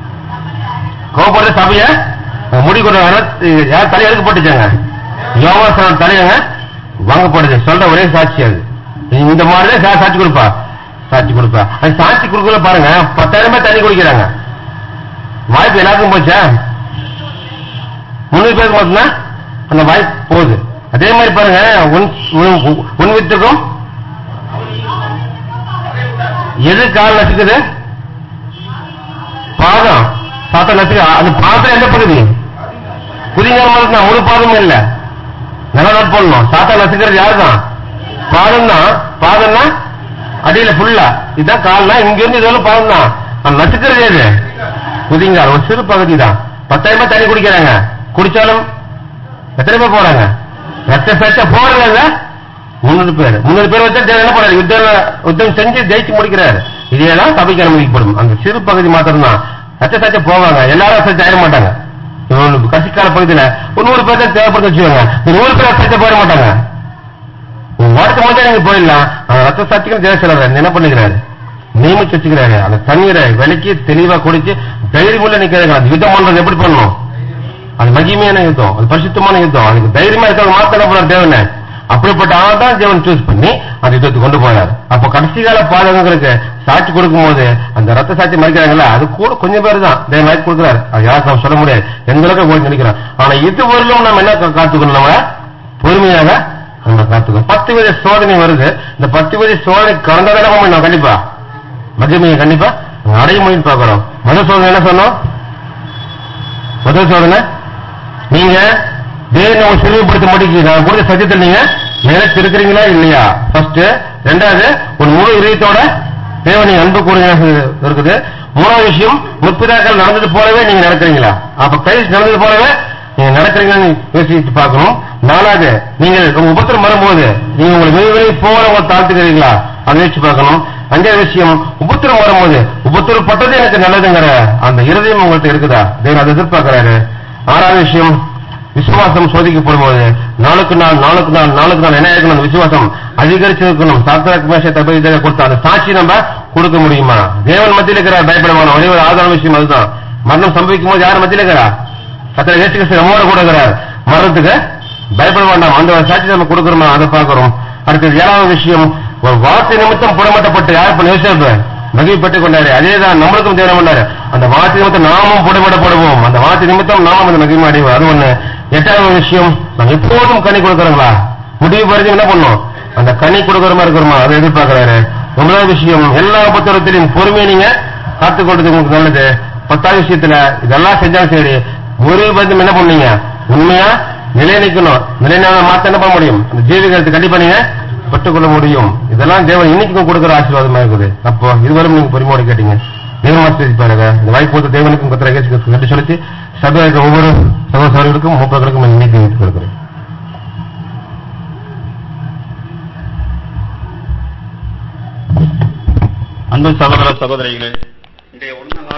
கோபப்படுற சபைய அஹ், முடி கொண்டு வர யார் தலை எடுக்க போட்டுச்சாங்க யோகாசனம் தலையங்க வாங்கப்படுது சொல்ற ஒரே சாட்சி அது இந்த மாதிரிதான் சா- சாட்சி கொடுப்பா சாட்சி கொடுப்பா அது சாட்சி கொடுக்கல பாருங்க பத்தாயிரம் பேர் தண்ணி குடிக்கிறாங்க வாய்ப்பு எல்லாருக்கும் போச்சா முன்னூறு பேருக்கு மட்டும்தான் அந்த வாய்ப்பு போகுது அதே மாதிரி பாருங்க உன் உன்- உன் வித்துக்கும் எது கால் நசுக்குது பாதம் சாத்தா நசுக்கு அந்த பாதம் எந்த பகுதி குதிங்கால் மாதிரி தான் ஒரு பாதமும் இல்ல நல்லா நோட் பண்ணணும் சாத்தா நசுக்கிறது யாரு தான் பாதம் தான் பாதம்னா அடியில ஃபுல்லா இதுதான் கால்னா இங்க இருந்து இதெல்லாம் பாதம் தான் அந்த நசுக்கிறது எது குதிங்கால் ஒரு சிறு பகுதி தான் பத்தாயிரம் பேர் தண்ணி குடிக்கிறாங்க குடிச்சாலும் எத்தனை பேர் போறாங்க ரத்த சட்ட போறதுல முன்னூறு பேர் முன்னூறு பேர் வச்சா தேவன் என்ன பண்றாரு யுத்தம் யுத்தம் செஞ்சு ஜெயிச்சு முடிக்கிறாரு இதெல்லாம் சபைக்கு அனுமதிக்கப்படும் அந்த சிறு பகுதி மாத்திரம் தான் ரத்த சட்ட போவாங்க எல்லாரும் ரத்த சட்ட ஆயிட மாட்டாங்க இவனுக்கு கசிக்கால பகுதியில ஒரு நூறு பேர் தான் தேவைப்படுது வச்சுக்கோங்க இந்த நூறு பேர் ரத்த சட்ட போயிட மாட்டாங்க வாரத்து மட்டும் நீங்க போயிடலாம் அந்த ரத்த சாட்சிகள் தேவசலர் என்ன பண்ணுகிறாரு நியமிச்சு வச்சுக்கிறாரு அந்த தண்ணீரை விலைக்கு தெளிவா குடிச்சு தைரியமுள்ள நிக்கிறாங்க அந்த யுத்தம் பண்றது எப்படி பண்ணணும் அது மகிமையான யுத்தம் அது பரிசுத்தமான யுத்தம் அதுக்கு தைரியமா இருக்கிறவங்க மாத்த என்ன பண்ணார் தேவனை அப்படிப்பட்ட ஆள் தான் தேவன் சூஸ் பண்ணி அந்த யுத்தத்துக்கு கொண்டு போனார் அப்ப கடைசி கால பாதகங்களுக்கு சாட்சி கொடுக்கும் போது அந்த ரத்த சாட்சி மறிக்கிறாங்கல்ல அது கூட கொஞ்சம் பேர் தான் தேவன் வாய்ப்பு கொடுக்குறாரு அது யாருக்கு நம்ம சொல்ல முடியாது எந்த அளவுக்கு போய் நினைக்கிறோம் ஆனா இது வரலும் நம்ம என்ன கா- காத்துக்கணும் நம்ம பொறுமையாக நம்ம காத்துக்கணும் பத்து வித சோதனை வருது இந்த பத்து வித சோதனை கடந்த நம்ம பண்ணோம் கண்டிப்பா மகிமையை கண்டிப்பா அடைய முடியும் பார்க்கிறோம் முதல் சோதனை என்ன சொன்னோம் முதல் சோதனை நீங்க தேவனை உங்க சிறுமைப்படுத்த மாட்டேங்க நான் கொடுத்த சத்தியத்தில் நீங்க நிலைச்சு இருக்கிறீங்களா இல்லையா ஃபர்ஸ்ட் ரெண்டாவது ஒரு முழு இதயத்தோட தேவனை அன்பு கூறுங்க இருக்குது மூணாவது விஷயம் முற்பிதாக்கள் நடந்தது போலவே நீங்க நடக்கிறீங்களா அப்ப கிரைஸ்ட் நடந்தது போலவே நீங்க நடக்கிறீங்கன்னு யோசிச்சு பார்க்கணும் நாலாவது நீங்கள் உங்க உபத்திரம் வரும்போது நீங்க உங்களை விரைவில் போல உங்களை தாழ்த்துக்கிறீங்களா அதை யோசிச்சு பார்க்கணும் அஞ்சாவது விஷயம் உபத்திரம் வரும்போது உபத்திரப்பட்டது எனக்கு நல்லதுங்கிற அந்த இருதயம் உங்கள்ட்ட இருக்குதா தேவன் அதை எதிர்பார்க்கிறாரு ஆறாவது விஷயம் விசுவாசம் சோதிக்கப்படும் போது நாளுக்கு நாள் நாளுக்கு நாள் நாளுக்கு நாள் என்ன இருக்கணும் அந்த விசுவாசம் அதிகரிச்சிருக்கணும் சாத்திராக் மேஷ தபை கொடுத்த அந்த சாட்சி நம்ம கொடுக்க முடியுமா தேவன் மத்தியில் இருக்கிற பயப்படமான ஒரே ஒரு ஆதார விஷயம் அதுதான் மரணம் சம்பவிக்கும் போது யார் மத்தியில் இருக்கிறா கத்திர ஏசு கிறிஸ்து நம்மோட கூட இருக்கிறார் மரணத்துக்கு பயப்பட வேண்டாம் அந்த ஒரு சாட்சி நம்ம கொடுக்கிறோமா அதை பார்க்கிறோம் அடுத்தது ஏழாவது விஷயம் ஒரு வார்த்தை நிமித்தம் புடமட்டப்பட்டு யார் பண்ண யோசிப்பு மகிழ்ப்பட்டுக் கொண்டாரு அதேதான் நம்மளுக்கும் தேவனம் பண்ணாரு அந்த வார்த்தை நிமித்தம் நாமும் புடமட்டப்படுவோம் அந்த வார்த்தை நிமித்தம் நாமும் அந்த மகிமை அடைவோம் அது ஒண்ணு எட்டாவது விஷயம் நம்ம எப்போதும் கனி கொடுக்கறோங்களா முடிவு பறிஞ்சு என்ன பண்ணோம் அந்த கனி கொடுக்கற மாதிரி இருக்கிறோமா அதை எதிர்பார்க்கிறாரு ஒன்பதாவது விஷயம் எல்லா புத்தகத்திலையும் பொறுமையை நீங்க காத்துக்கொள்றது உங்களுக்கு நல்லது பத்தாவது விஷயத்துல இதெல்லாம் செஞ்சாலும் சரி முடிவு பறிஞ்சு என்ன பண்ணீங்க உண்மையா நிலை நிக்கணும் நிலைநாள மாத்த என்ன பண்ண முடியும் அந்த ஜீவிகளுக்கு கண்டிப்பா நீங்க பெற்றுக்கொள்ள முடியும் இதெல்லாம் தேவன் இன்னைக்கும் கொடுக்கிற ஆசீர்வாதமா இருக்குது அப்போ இதுவரை நீங்க பொறுமையோட கேட்டீங்க தேவன் ஆசீர்வதிப்பாருங்க இந்த வாய்ப்பு கொடுத்த தேவனுக்கும் கத்திர கட்டி செலுத்தி சபையில் இருக்கிற ஒவ்வொரு சகோதரர்களுக்கும் மூப்பர்களுக்கும் நான் இன்னைக்கு வைத்துக் கொடுக்கிறேன் அன்பு சகோதர சகோதரிகளே இன்றைய ஒன்றாம்